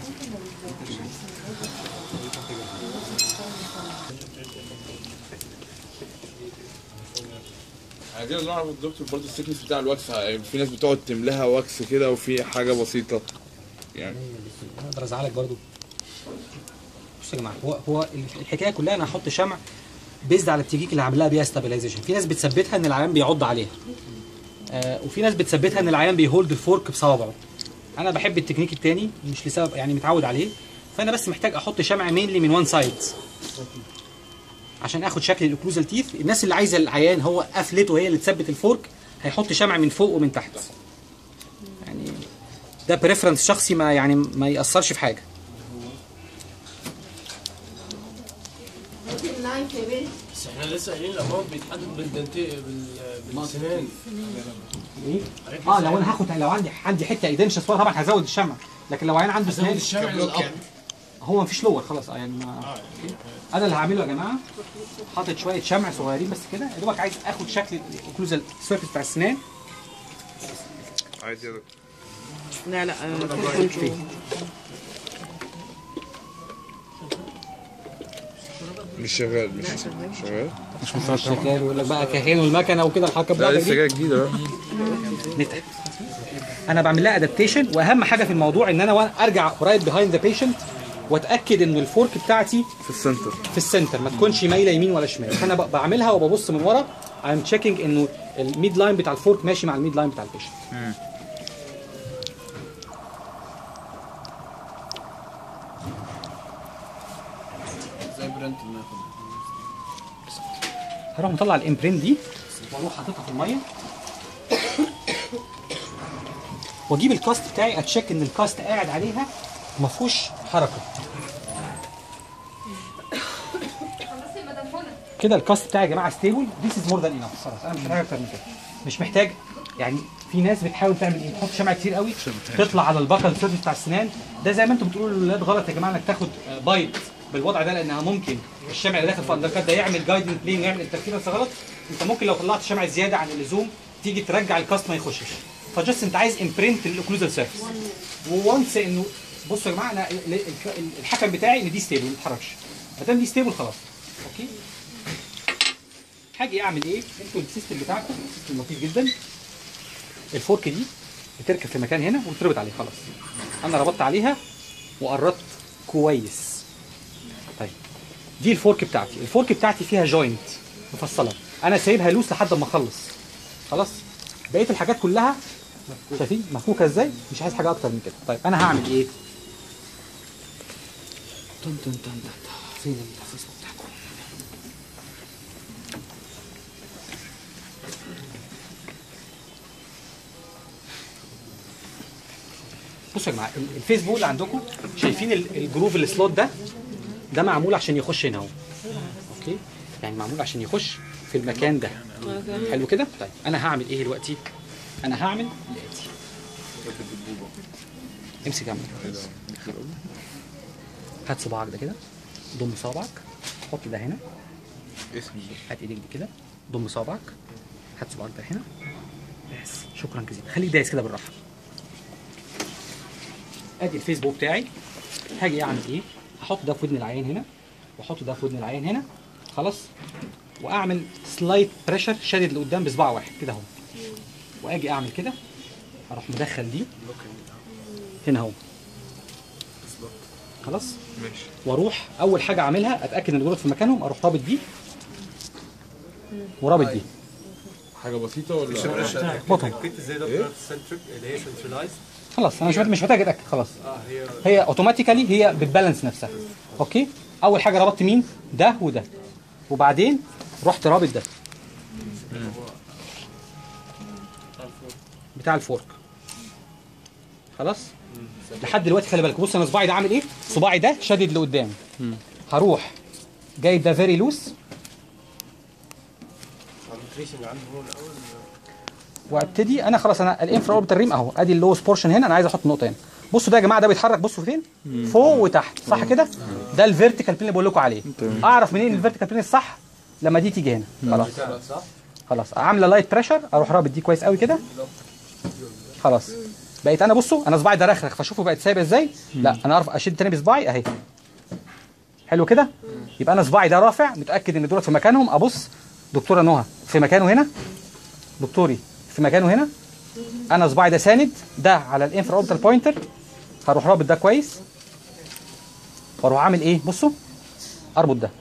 عايزين نعرف الدكتور برضه السكنس بتاع الواكس يعني في ناس بتقعد تملاها واكس كده وفي حاجه بسيطه يعني اقدر ازعلك برضو بص يا جماعه هو هو الحكايه كلها انا هحط شمع بيزد على التكيك اللي هعمل لها بيها ستابلايزيشن في ناس بتثبتها ان العيان بيعض عليها آه وفي ناس بتثبتها ان العيان بيهولد الفورك بصوابعه انا بحب التكنيك التاني مش لسبب يعني متعود عليه فانا بس محتاج احط شمع مينلي من وان سايد عشان اخد شكل الاوكلوزال تيث الناس اللي عايزه العيان هو قفلته هي اللي تثبت الفورك هيحط شمع من فوق ومن تحت يعني ده بريفرنس شخصي ما يعني ما ياثرش في حاجه النايف يا بنت بس احنا لسه قايلين الامراض بيتحدد بالدنتي بال- بالسنان ايه؟ اه لو انا هاخد لو عندي عندي حته ايدنشس ورا طبعا هزود الشمع لكن لو عين عنده زود سنان الشمع للاب هو مفيش لور خلاص اه يعني ما انا اللي هعمله يا جماعه حاطط شويه شمع صغيرين بس كده يا دوبك عايز اخد شكل الاوكلوزال سيرفيس بتاع السنان عادي يا دكتور لا لا فين؟ مش شغال مش شغال مش شغال يقول لك بقى كهين والمكنه وكده الحركه لا بتاعتك لسه دي جايه جديده بقى نتعب انا بعمل لها ادابتيشن واهم حاجه في الموضوع ان انا وأنا ارجع رايت بيهايند ذا بيشنت واتاكد ان الفورك بتاعتي في السنتر في السنتر ما تكونش مايله يمين ولا شمال فانا ب- بعملها وببص من ورا I'm checking انه الميد لاين بتاع الفورك ماشي مع الميد لاين بتاع البيشنت زي برنت بناخد هروح مطلع الامبرين دي واروح حاططها في الميه واجيب الكاست بتاعي اتشيك ان الكاست قاعد عليها ما فيهوش حركه كده الكاست بتاعي يا جماعه ستيبل ذيس از مور ذان انف خلاص انا مش محتاج اكتر من كده مش محتاج يعني في ناس بتحاول تعمل ايه تحط شمع كتير قوي تطلع على البكل سيرفيس بتاع السنان ده زي ما انتم بتقولوا للولاد غلط يا جماعه انك تاخد آه، بايت بالوضع ده لانها ممكن الشمع اللي داخل في الاندركات ده يعمل جايدنج بلين ويعمل انترفيرنس غلط انت ممكن لو طلعت شمع زياده عن اللزوم تيجي ترجع الكاست ما يخشش فجست انت عايز امبرنت الاوكلوزال سيرفيس وونس انه بصوا يا جماعه انا ال- ال- الحكم بتاعي ان دي ستيبل ما تتحركش ما دام دي ستيبل خلاص اوكي هاجي اعمل ايه انتوا السيستم بتاعكم سيستم لطيف جدا الفورك دي بتركب في مكان هنا وتربط عليه خلاص انا ربطت عليها وقربت كويس طيب دي الفورك بتاعتي الفورك بتاعتي فيها جوينت مفصله انا سايبها لوس لحد ما اخلص خلاص بقيه الحاجات كلها شايفين مفكوكه ازاي مش عايز حاجه اكتر من كده طيب انا هعمل ايه تن تن تن تن تن. فين الفيسبوك بتاعكم بصوا يا جماعه ال- الفيسبوك اللي عندكم شايفين ال- الجروف السلوت ده ده معمول عشان يخش هنا اهو اوكي يعني معمول عشان يخش في المكان ده حلو كده طيب انا هعمل ايه دلوقتي انا هعمل الاتي امسك يا عم هات صباعك ده كده ضم صابعك حط ده هنا هات ايديك دي كده ضم صابعك هات صباعك ده هنا بس شكرا جزيلا خليك دايس كده بالراحه ادي الفيسبوك بتاعي هاجي اعمل ايه هحط ده في ودن العين هنا واحط ده في ودن العين هنا خلاص واعمل سلايت بريشر شادد لقدام بصباع واحد كده اهو واجي اعمل كده اروح مدخل دي هنا اهو خلاص ماشي واروح اول حاجه اعملها اتاكد ان دول في مكانهم اروح رابط دي ورابط دي حاجه بسيطه ولا بطن كنت زي دكتور سنتريك اللي هي سنترلايز خلاص انا مش محتاج- مش محتاج اتاكد خلاص اه هي هي اوتوماتيكالي هي بتبالانس نفسها اوكي اول حاجه ربطت مين ده وده وبعدين رحت رابط ده بتاع الفورك خلاص لحد دلوقتي خلي بالك بص انا صباعي ده عامل ايه صباعي ده شادد لقدام هروح جايب ده فيري لوس النوتريشن اللي عنده هو الاول وابتدي انا خلاص انا الانفرا اوربيتال ريم اهو ادي اللوس بورشن هنا انا عايز احط نقطه هنا بصوا ده يا جماعه ده بيتحرك بصوا فين فوق وتحت صح كده ده الفيرتيكال بلين اللي بقول لكم عليه اعرف منين الفيرتيكال بلين الصح لما دي تيجي هنا خلاص خلاص عامله لايت بريشر اروح رابط دي كويس قوي كده خلاص بقيت انا بصوا انا صباعي ده رخرخ فشوفوا بقت سايبه ازاي لا انا اعرف اشد تاني بصباعي اهي حلو كده يبقى انا صباعي ده رافع متاكد ان دول في مكانهم ابص دكتوره نهى في مكانه هنا دكتوري في مكانه هنا انا صباعي ده ساند ده على الانفرا اوربيتال بوينتر هروح رابط ده كويس واروح عامل ايه بصوا اربط ده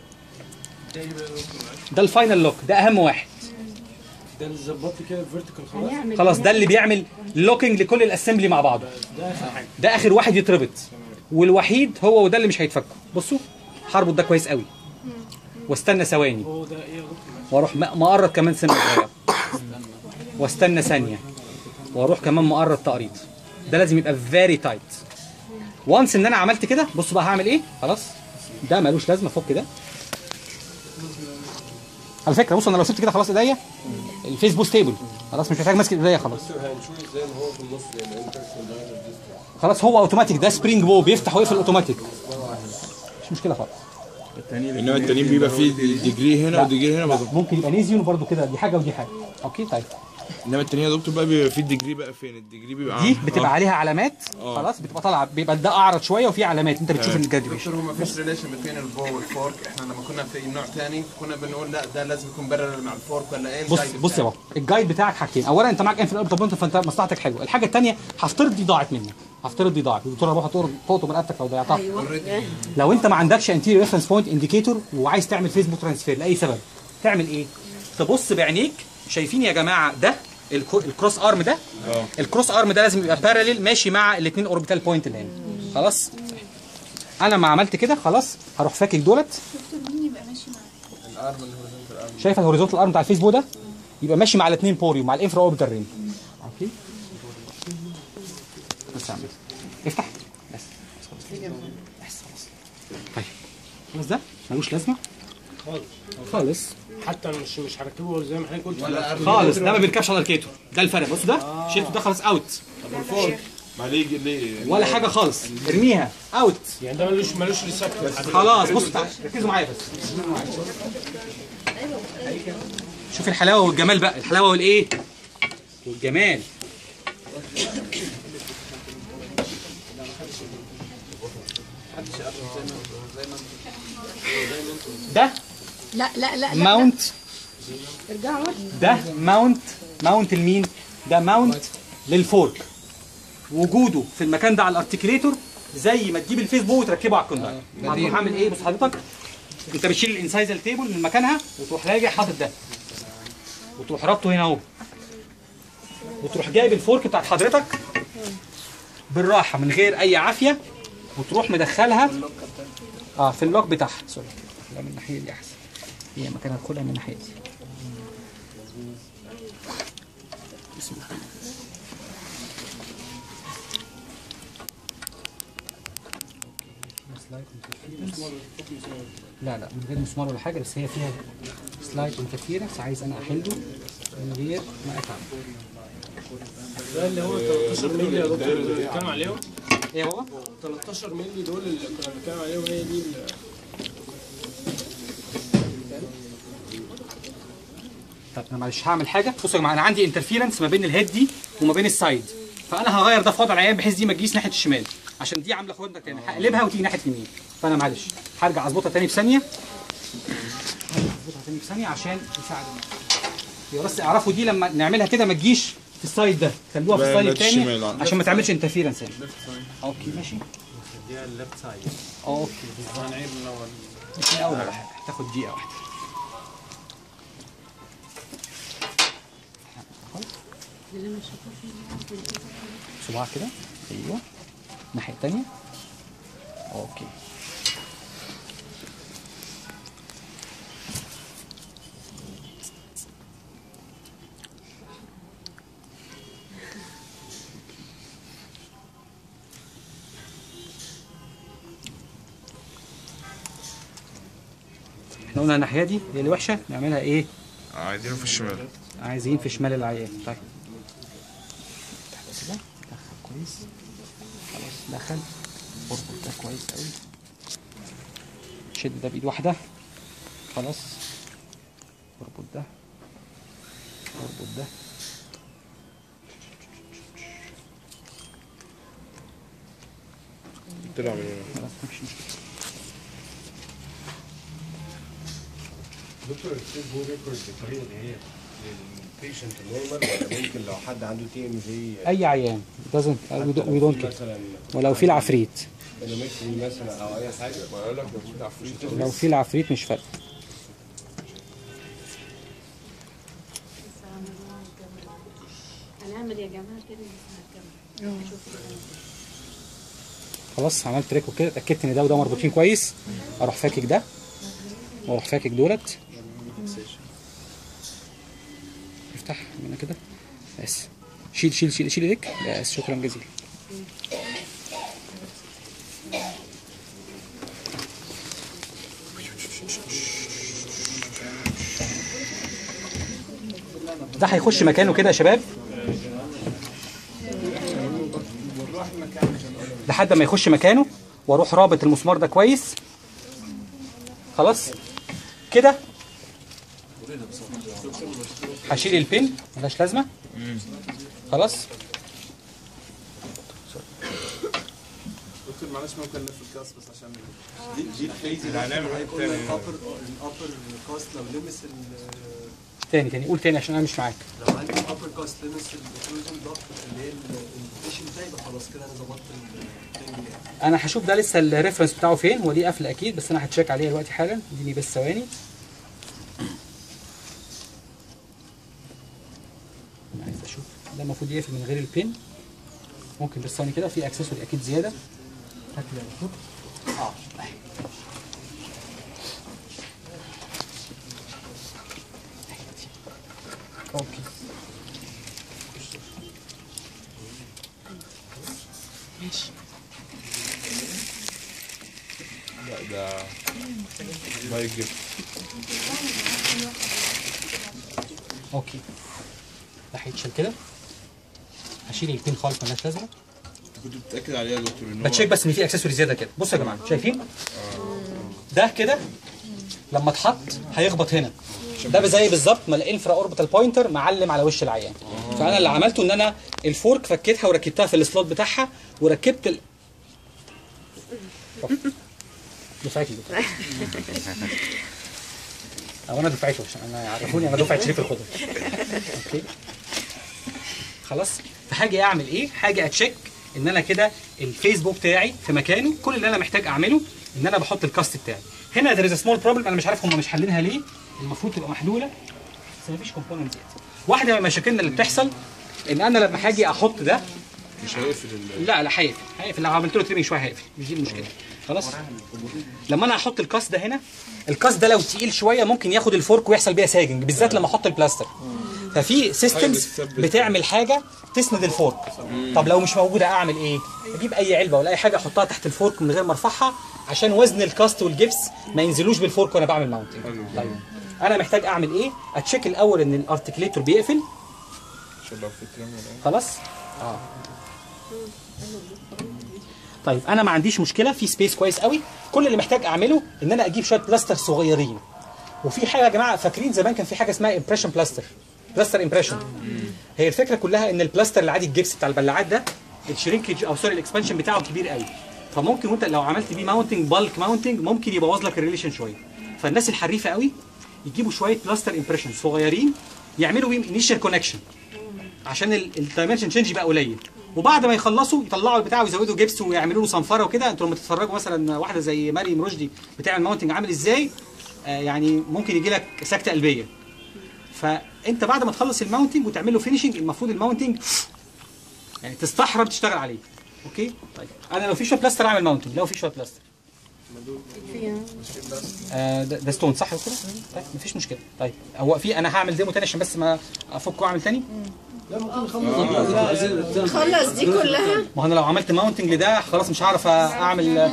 ده الفاينل لوك ده اهم واحد ده اللي ظبط لي كده الفيرتيكال خلاص خلاص ده اللي بيعمل لوكينج لكل الاسمبلي مع بعضه ده اخر حاجه ده اخر واحد يتربط والوحيد هو وده اللي مش هيتفكوا بصوا هربط ده كويس قوي واستنى ثواني هو ده ايه يا دكتور واروح م- مقرب كمان سنه صغيره واستنى ثانيه واروح كمان مقرب تقريط ده لازم يبقى فيري تايت وانس ان انا عملت كده بصوا بقى هعمل ايه خلاص ده ملوش لازمه فك ده على فكره بصوا انا لو سبت كده خلاص ايديا الفيسبوك ستيبل خلاص مش محتاج ماسك ايديا خلاص هنشوف ازاي ما هو في النص يعني انت خلاص هو اوتوماتيك ده سبرينج بو بيفتح ويقفل اوتوماتيك مش مشكله خالص انما التانيين بيبقى فيه الديجري هنا والديجري هنا بالظبط ممكن يبقى ليزيون برضو كده دي حاجه ودي حاجه اوكي طيب انما التانيين يا دكتور بقى بيبقى فيه الديجري بقى فين الديجري بيبقى دي عام. بتبقى آه. عليها علامات آه. خلاص بتبقى طالعه بيبقى ده اعرض شويه وفي علامات انت بتشوف الجراديويشن دكتور هو ما فيش ريليشن بين البو والفورك احنا لما كنا في نوع ثاني كنا بنقول لا ده لازم يكون برر مع الفورك ولا ايه بص الجايد بص يا بتاعه؟ بابا الجايد بتاعك حاجتين اولا انت معاك انفل بوينت فانت مصلحتك حلوه الحاجه الثانيه هفترض دي ضاعت منك هفترض دي ضاعت الدكتوره روح تقطم رقبتك لو ضيعتها لو انت ما عندكش انتيريور ريفرنس بوينت انديكيتور وعايز تعمل فيسبوك ترانسفير لاي سبب تعمل ايه تبص بعينيك شايفين يا جماعه ده الكو- الكروس ارم ده الكروس ارم ده لازم يبقى باراليل ماشي مع الاثنين اوربيتال بوينت اللي هنا خلاص انا ما عملت كده خلاص هروح فاكك دولت مين يبقى ماشي معاك شايف الهوريزونتال ارم بتاع الفيسبوك ده يبقى ماشي مع الاثنين بوري ومع الانفرا اوربيتال رينج اوكي بس اعمل افتح بس بس خلاص طيب خلاص ده ملوش لازمه خالص خالص حتى أنا مش مش هركبه زي ما حضرتك قلت ولا لا. أرض. خالص ده ما بيركبش على الكيتو ده الفرق بص ده شلته ده خلاص اوت ما ليه ليه ولا حاجه خالص ارميها اوت يعني ده ملوش ملوش ريسبتور خلاص بص تعال ركزوا معايا بس شوف الحلاوه والجمال بقى الحلاوه والايه والجمال ده لا لا لا لا ماونت ارجعوا ده ماونت ماونت لمين؟ ده ماونت للفورك وجوده في المكان ده على الارتكليتور زي ما تجيب الفيسبوك وتركبه على الكونداير هتروح عامل ايه بص حضرتك انت بتشيل الانسايزال تيبل من مكانها وتروح راجع حاطط ده وتروح رابطه هنا اهو وتروح جايب الفورك بتاعت حضرتك بالراحه من غير اي عافيه وتروح مدخلها اه في اللوك بتاعها سوري لا من الناحيه دي احسن هي مكانها ادخلها من الناحيه دي بسم الله لا لا من غير مسمار ولا حاجه بس هي فيها سلايد انترفيرنس عايز انا احله من غير ما اتعب ده اللي هو 13 مللي يا دكتور اللي بنتكلم عليهم ايه هو 13 مللي دول اللي كنا بنتكلم عليهم هي دي ال- طب انا معلش هعمل حاجه بصوا يا جماعه انا عندي انترفيرنس ما بين الهيد دي وما بين السايد فانا هغير ده في وضع العيان بحيث دي ما تجيش ناحيه الشمال عشان دي عامله خدنا تاني هقلبها وتيجي ناحيه اليمين فانا معلش هرجع اظبطها تاني في ثانيه هرجع اظبطها تاني في ثانيه عشان يساعد يا بس اعرفوا دي لما نعملها كده ما تجيش في السايد ده خلوها في لا، السايد لا التاني الشمال، آه. عشان ما تعملش انترفيرنس هنا اوكي ماشي دي الليفت سايد اوكي هنعيد من الاول مش من اول ولا حاجه تاخد دقيقه واحده صباع كده ايوه الناحيه الثانيه اوكي احنا قلنا الناحيه دي هي اللي وحشه نعملها ايه عايزينه في الشمال عايزين في شمال العيان طيب افتح بس ده دخل كويس خلاص دخل اربط ده كويس قوي شد ده بايد واحده خلاص اربط ده اربط ده طلع من هنا. خلاص مفيش مشكله دكتور الفيس بو ريكورد بالطريقه اللي هي للبيشنت نورمال ولا ممكن لو حد عنده تي ام جي اي عيان doesn't we don't care مثلا ولو في العفريت انوميتري مثلا او اي حاجه بقول لك لو في عفريت لو في العفريت مش فارقه هنعمل يا جماعه كده هنكمل شوف خلاص عملت ريكو كده اتاكدت ان ده وده مربوطين كويس اروح فاكك ده واروح فاكك دولت افتح من هنا كده بس شيل شيل شيل شيل ايديك بس شكرا جزيلا ده هيخش مكانه كده يا شباب لحد ما يخش مكانه واروح رابط المسمار ده كويس خلاص كده هشيل البين ملهاش لازمه خلاص دكتور معلش ممكن نلف الكاس بس عشان دي دي الفيز اللي هنعمل هيكون الابر الابر كاست لو لمس ال- تاني تاني قول تاني عشان انا مش معاك لو عندي الابر كاست لمس البروتين ضغط اللي هي البيشنت ده يبقى خلاص كده انا ظبطت الثاني انا هشوف ده لسه الريفرنس بتاعه فين هو ليه قفل اكيد بس انا هتشيك عليه دلوقتي حالا اديني بس ثواني أنا عايز اشوف ده المفروض يقفل من غير البين ممكن بس ثاني كده في اكسسوري اكيد زياده هات لي يا دكتور. اه أهي. اوكي ماشي لا ده بايك جيب اوكي ده هيتشال كده هشيل البين خالص ملهاش لازمه كنت بتاكد عليها يا دكتور ان هو بتشيك بس ان في اكسسوري زياده كده بصوا يا جماعه شايفين ده كده لما اتحط هيخبط هنا ده زي بالظبط ما الانفرا اوربيتال بوينتر معلم على وش العيان فانا اللي عملته ان انا الفورك فكيتها وركبتها في السلوت بتاعها وركبت ال... دفعتي دي. او انا دفعته عشان انا يعرفوني انا دفعه شريف الخضر اوكي خلاص فهاجي اعمل ايه هاجي اتشيك ان انا كده الفيسبوك بتاعي في مكانه كل اللي انا محتاج اعمله ان انا بحط الكاست بتاعي هنا there is a small problem انا مش عارف هم مش حلينها ليه المفروض تبقى محلوله بس مفيش كومبوننت زياده واحده من مشاكلنا اللي بتحصل ان انا لما هاجي احط ده مش هيقفل ال- لا لا هيقفل هيقفل لو عملت له تريمينج شويه هيقفل مش دي المشكله خلاص لما انا احط الكاس ده هنا الكاس ده لو تقيل شويه ممكن ياخد الفورك ويحصل بيها ساجنج بالذات لما احط البلاستر ففي سيستمز بتعمل حاجه تسند الفورك طب لو مش موجوده اعمل ايه اجيب اي علبه ولا اي حاجه احطها تحت الفورك من غير ما ارفعها عشان وزن الكاست والجبس ما ينزلوش بالفورك وانا بعمل ماونتنج طيب انا محتاج اعمل ايه اتشيك الاول ان الارتكليتور بيقفل عشان لو في ترم ولا إيه. خلاص اه طيب انا ما عنديش مشكله في سبيس كويس قوي كل اللي محتاج اعمله ان انا اجيب شويه بلاستر صغيرين وفي حاجه يا جماعه فاكرين زمان كان في حاجه اسمها امبريشن بلاستر بلاستر امبريشن هي الفكره كلها ان البلاستر العادي الجبس بتاع البلاعات ده الشرينكج او سوري الاكسبانشن بتاعه كبير قوي فممكن وانت لو عملت بيه ماونتنج بالك ماونتنج ممكن يبوظ لك الريليشن شويه فالناس الحريفه قوي يجيبوا شويه بلاستر امبريشن صغيرين يعملوا بيهم انيشال كونكشن عشان الدايمنشن تشينج يبقى قليل وبعد ما يخلصوا يطلعوا البتاع ويزودوا جبس ويعملوا له صنفره وكده انتوا لما تتفرجوا مثلا واحده زي مريم رشدي بتعمل ماونتنج عامل ازاي آه يعني ممكن يجي لك سكته قلبيه فانت بعد ما تخلص الماونتنج وتعمل له فينيشنج المفروض الماونتنج يعني تستحرم تشتغل عليه اوكي طيب انا لو في شويه بلاستر اعمل ماونتنج لو في شويه بلاستر آه ده, ده ستون صح كده؟ طيب مفيش مشكله طيب هو في انا هعمل ديمو تاني عشان بس ما افك واعمل تاني خلص دي كلها ما هو انا لو عملت ماونتنج لده خلاص مش هعرف اعمل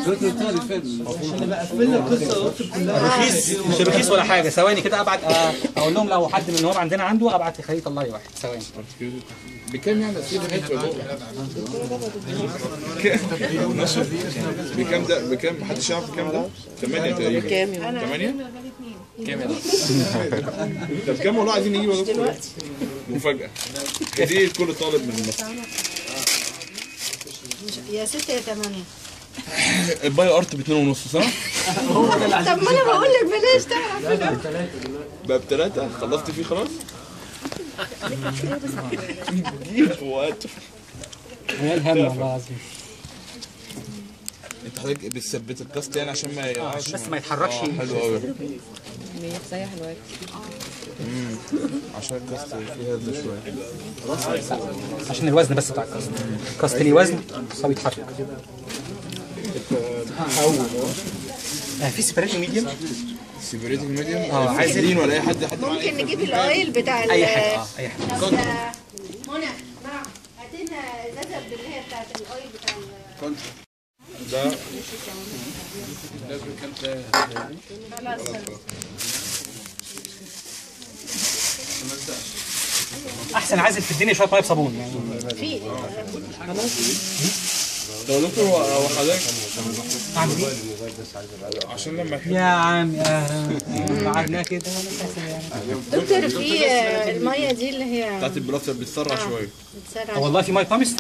رخيص مش رخيص ولا حاجه ثواني كده ابعت آه، اقول لهم لو حد من النواب عندنا عنده ابعت يخليه يطلع لي واحد ثواني بكام يعني اسئله متر يا دكتور؟ نشر بكام ده بكام محدش يعرف بكام ده 8 تقريبا بكام؟ 8 كام يا دكتور طب كام والله عايزين نجيب يا دكتور مفاجأة هدية كل طالب من مصر يا ستة يا ثمانية البايو ارت ب 2 ونص صح؟ طب ما انا بقول لك بلاش تعرف بقى بثلاثة خلصت فيه خلاص؟ جيب وقت يا الهم والله العظيم انت حضرتك بتثبت الكاست يعني عشان ما يقعش بس ما يتحركش. اه حلو قوي بيريح الوقت عشان الكاست فيه هزة شوية عشان الوزن بس بتاع الكاست الكاست ليه وزن فبيتحرك آه في سيبريتنج ميديوم سيبريتنج ميديوم اه عايز عايزين ولا اي حد حد معاه ممكن نجيب الاويل بتاع ال- اي حاجه اه اي حاجه بتاع ال- منى نعم هات لنا ازازه اللي هي بتاعت الاويل بتاع ال- ده خلاص احسن عازل في الدنيا شويه ميه بصابون يعني في لو دكتور هو هو حضرتك اعمل ايه؟ عشان لما يحب يا عم يا قعدنا كده ولا تحسن يعني دكتور في آه، الميه دي اللي هي بتاعت البلاستر بتسرع شوية بتسرع آه والله في ميه بامس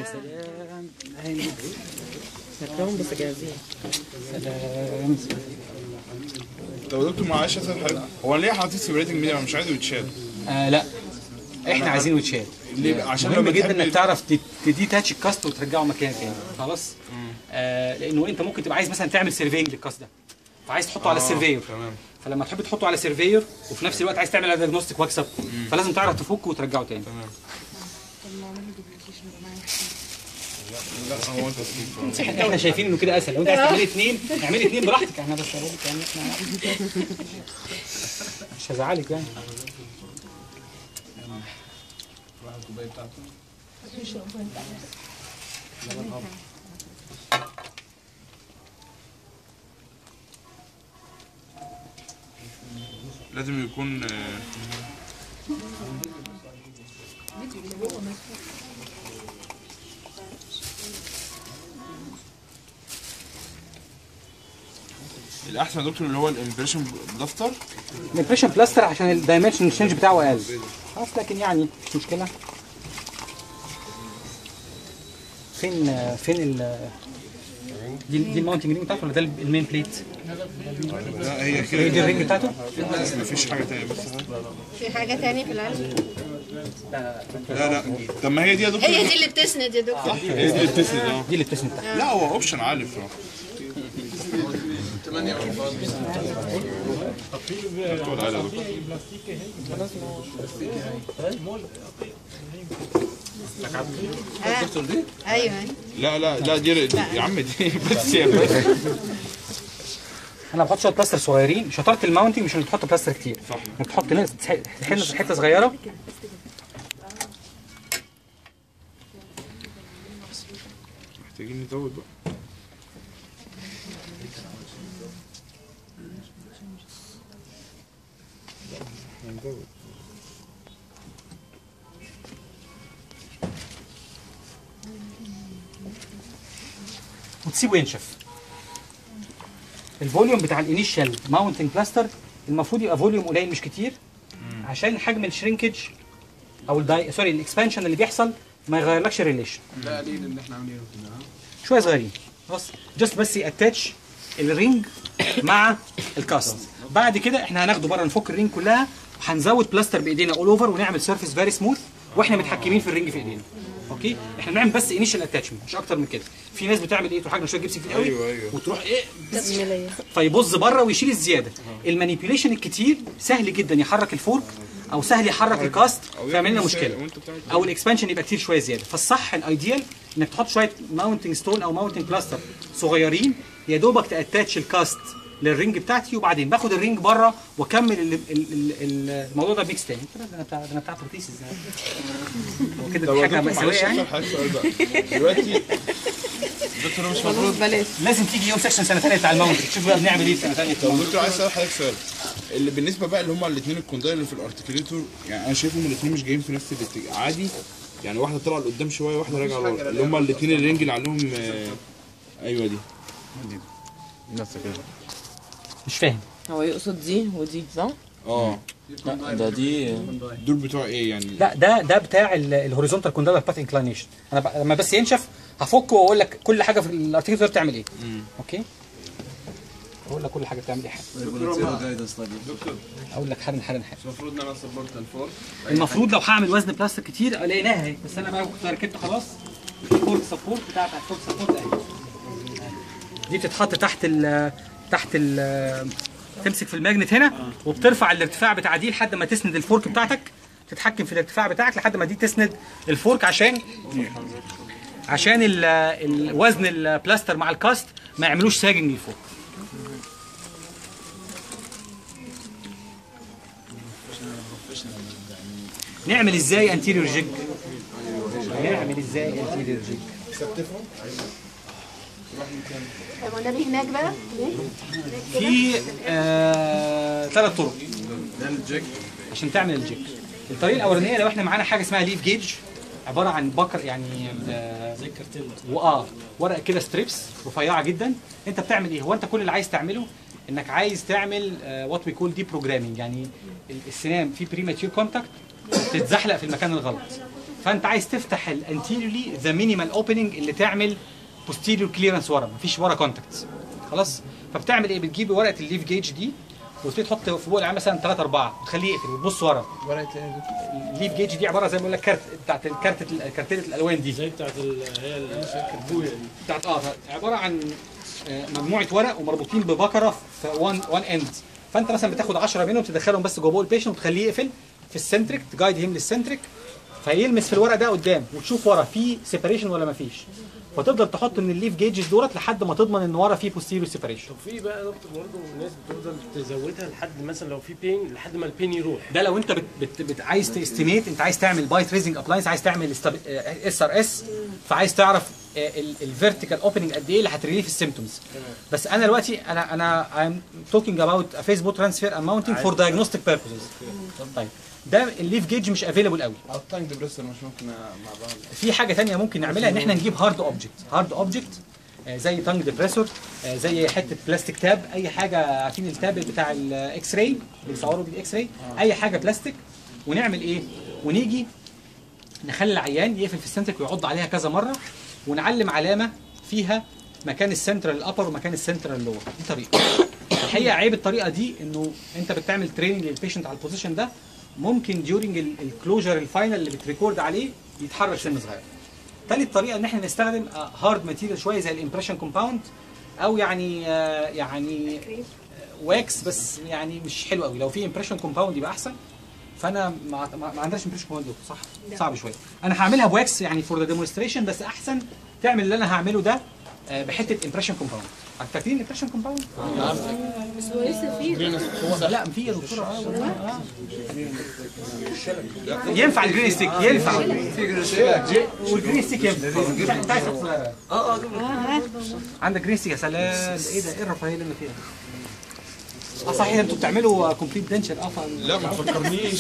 شكلهم بس جاهزين سلام لو دكتور معلش اسال حضرتك هو ليه حاطط سيبريتنج ميديوم انا مش عايزه يتشال آه لا احنا عايزينه يتشال ليه بقى؟ عشان مهم لما جدا تحب- انك تعرف ت- تدي تاتش الكاست وترجعه مكانه تاني خلاص آه لانه انت ممكن تبقى عايز مثلا تعمل سيرفينج للكاست ده فعايز تحطه على آه، السيرفير تمام فلما تحب تحطه على سيرفير وفي نفس الوقت عايز تعمل ديagnostic واكسب فلازم تعرف تفكه وترجعه تاني تمام لا هو انت احنا شايفين انه كده اسهل لو انت عايز تعملي اثنين اعملي اثنين براحتك احنا بس بقول لك يعني احنا مش هزعلك يعني لازم يكون آه، الاحسن يا دكتور اللي هو الامبريشن بلاستر الامبريشن بلاستر عشان الدايمنشن تشينج بتاعه اقل خلاص لكن يعني مش مشكله فين فين ال دي دي الماونتنج رينج بتاعته ولا ده المين بليت؟ لا هي كده هي دي الرينج بتاعته؟ مفيش حاجه تانية بس في حاجة تاني في العلم لا لا طب ما هي دي يا دكتور هي دي اللي بتسند يا دكتور هي دي اللي بتسند اه دي اللي بتسند تحت لا هو اوبشن عالي بصراحه 8 دكتور عالي يا دكتور آه. دكتور دي ايوه أيوة. لا لا لا دي دي- يا عم دي بس يا بس انا بحط شويه بلاستر صغيرين شطاره الماونتنج مش انك تحط بلاستر كتير صح انك تحط ناس حته حته صغيره محتاجين نزود بقى هنزود وتسيبه ينشف الفوليوم بتاع الانيشال ماونتنج بلاستر المفروض يبقى فوليوم قليل مش كتير عشان حجم الشرينكج او الداي سوري الاكسبانشن اللي بيحصل ما يغيرلكش الريليشن لا قليل اللي احنا عاملينه كده شويه صغيرين خلاص جاست بس ياتاتش الرينج مع الكاست بعد كده احنا هناخده بره نفك الرينج كلها وهنزود بلاستر بايدينا اول اوفر ونعمل سيرفيس فيري سموث واحنا متحكمين في الرينج في ايدينا اوكي احنا بنعمل بس انيشال اتاتشمنت مش اكتر من كده في ناس بتعمل ايه تروح حاجه شويه جبسي كتير قوي ايوه ايوه وتروح ايه تزميلية فيبص بره ويشيل الزياده المانيبيوليشن الكتير سهل جدا يحرك الفورك او سهل يحرك الكاست فيعمل لنا مشكله وانت بتعمل او الاكسبانشن يبقى كتير شويه زياده فالصح الايديال انك تحط شويه ماونتنج ستون او ماونتنج بلاستر صغيرين يا دوبك تاتاتش الكاست للرينج بتاعتي وبعدين باخد الرينج بره واكمل ال- ال- ال- ال- الموضوع ده ميكس تاني ده انا بتاع ده انا بتاع بروتيسز هو كده طب دي يا حاجه دكتور مأساوية معلش يعني اسال حضرتك سؤال بقى دلوقتي دكتور مش خلاص بلاش لازم تيجي يوم سكشن سنه ثانيه بتاع الماونتنج تشوف بقى بنعمل ايه في سنه ثانيه طب دكتور عايز اسال حضرتك سؤال اللي بالنسبه بقى اللي هم الاثنين الكوندايل اللي في الارتكليتور يعني انا شايفهم الاثنين مش جايين في نفس الاتجاه عادي يعني واحده طالعه لقدام شويه واحده راجعه لورا اللي هم الاثنين الرينج اللي عليهم آه، ايوه دي نفس كده مش فاهم هو يقصد دي ودي صح؟ اه ده دي دول بتوع ايه يعني لا ده ده بتاع الهوريزونتال كوندايلر باث انكلينيشن انا ب... لما بس ينشف هفكه واقول لك كل حاجه في الارتكل بتعمل ايه اوكي اقول لك كل حاجه بتعمل ايه حاجه اقول لك حالا حالا حاجه المفروض ان انا سبورت الفور المفروض لو هعمل وزن بلاستيك كتير لقيناها اهي بس انا بقى كنت ركبت خلاص الفورك سبورت بتاع بتاع الفورك سبورت اهي دي بتتحط تحت ال تحت ال تمسك في الماجنت هنا وبترفع الارتفاع بتاع دي لحد ما تسند الفورك بتاعتك تتحكم في الارتفاع بتاعك لحد ما دي تسند الفورك عشان عشان ال- الوزن البلاستر مع الكاست ما يعملوش ساجنج للفورك نعمل ازاي انتيريور جيج نعمل ازاي انتيريور جيج طب والنبي هناك بقى ليه؟ في آه ثلاث طرق عشان تعمل الجيج الطريقه الاولانيه لو احنا معانا حاجه اسمها ليف جيج عباره عن بكر يعني زي كارتيلا واه ورقه كده ستريبس رفيعه جدا انت بتعمل ايه هو انت كل اللي عايز تعمله انك عايز تعمل وات وي كول دي بروجرامينج يعني ال- السنام في بريماتيور كونتاكت تتزحلق في المكان الغلط فانت عايز تفتح الانتيريورلي ذا مينيمال اوبننج اللي تعمل بوستيريور كليرنس ورا مفيش ورا كونتاكتس خلاص فبتعمل ايه بتجيب ورقه الليف جيج دي وتبتدي تحط في بوق العام مثلا 3 4 وتخليه يقفل وتبص ورا ورقه ايه الليف جيج دي عباره زي ما بقول لك كارت بتاعت الكارت كارتيله الالوان دي زي بتاعت ال- هي الكربويه دي بتاعت اه عباره عن آه، مجموعه ورق ومربوطين ببكره في وان وان اند فانت مثلا بتاخد 10 منهم تدخلهم بس جوه بوق البيشنت وتخليه يقفل في السنتريك تجايد هيم للسنتريك فيلمس في الورق ده قدام وتشوف ورا في سيبريشن ولا ما فيش فتفضل تحط من الليف جيجز دولت لحد ما تضمن ان ورا في بوستيريور سيبريشن طب في بقى يا دكتور برضه ناس بتفضل تزودها لحد مثلا لو في بين لحد ما البين يروح ده لو انت بت بت بت عايز تستيميت انت عايز تعمل بايت ريزنج ابلاينس عايز تعمل اس ار اس فعايز تعرف الفيرتيكال اوبننج قد ايه اللي هتريليف السيمتومز بس انا دلوقتي انا انا I'm talking about a phase boot transfer and mounting for diagnostic purposes طيب ده الليف جيج مش افيلبل قوي او التانك ديبريسر مش ممكن مع بعض في حاجه ثانيه ممكن نعملها ان احنا نجيب هارد اوبجكت هارد اوبجكت آه، زي تانج ديبريسور آه، زي حته بلاستيك تاب اي حاجه عارفين التاب بتاع الاكس راي اللي بيصوروا بالاكس راي اي حاجه بلاستيك ونعمل ايه ونيجي نخلي العيان يقفل في السنترك ويعض عليها كذا مره ونعلم علامه فيها مكان السنترال الابر ومكان السنترال اللور دي طريقه الحقيقه عيب الطريقه دي انه انت بتعمل تريننج للبيشنت على البوزيشن ده ممكن ديورنج الكلوجر الفاينل اللي بتريكورد عليه يتحرك سن صغير تالت طريقه ان احنا نستخدم هارد ماتيريال شويه زي الامبريشن كومباوند او يعني آه، يعني واكس بس يعني مش حلو قوي لو في امبريشن كومباوند يبقى احسن فانا ما, ما ما عندناش امبريشن كومباوند صح صعب شويه انا هعملها بواكس يعني فور ذا ديمونستريشن بس احسن تعمل اللي انا هعمله ده آه، بحته امبريشن كومباوند فاكرين الامبريشن كومباوند؟ بس هو لسه في هو لا في يا دكتوره اه والله اه ينفع الجرين ستيك ينفع في جرين ستيك والجرين ستيك ينفع انت عايز تحط اه اه عندك جرين ستيك يا سلام ايه ده ايه الرفاهيه اللي انا فيها اه صحيح انتوا بتعملوا كومبليت دنشر اه ف- لا ما تفكرنيش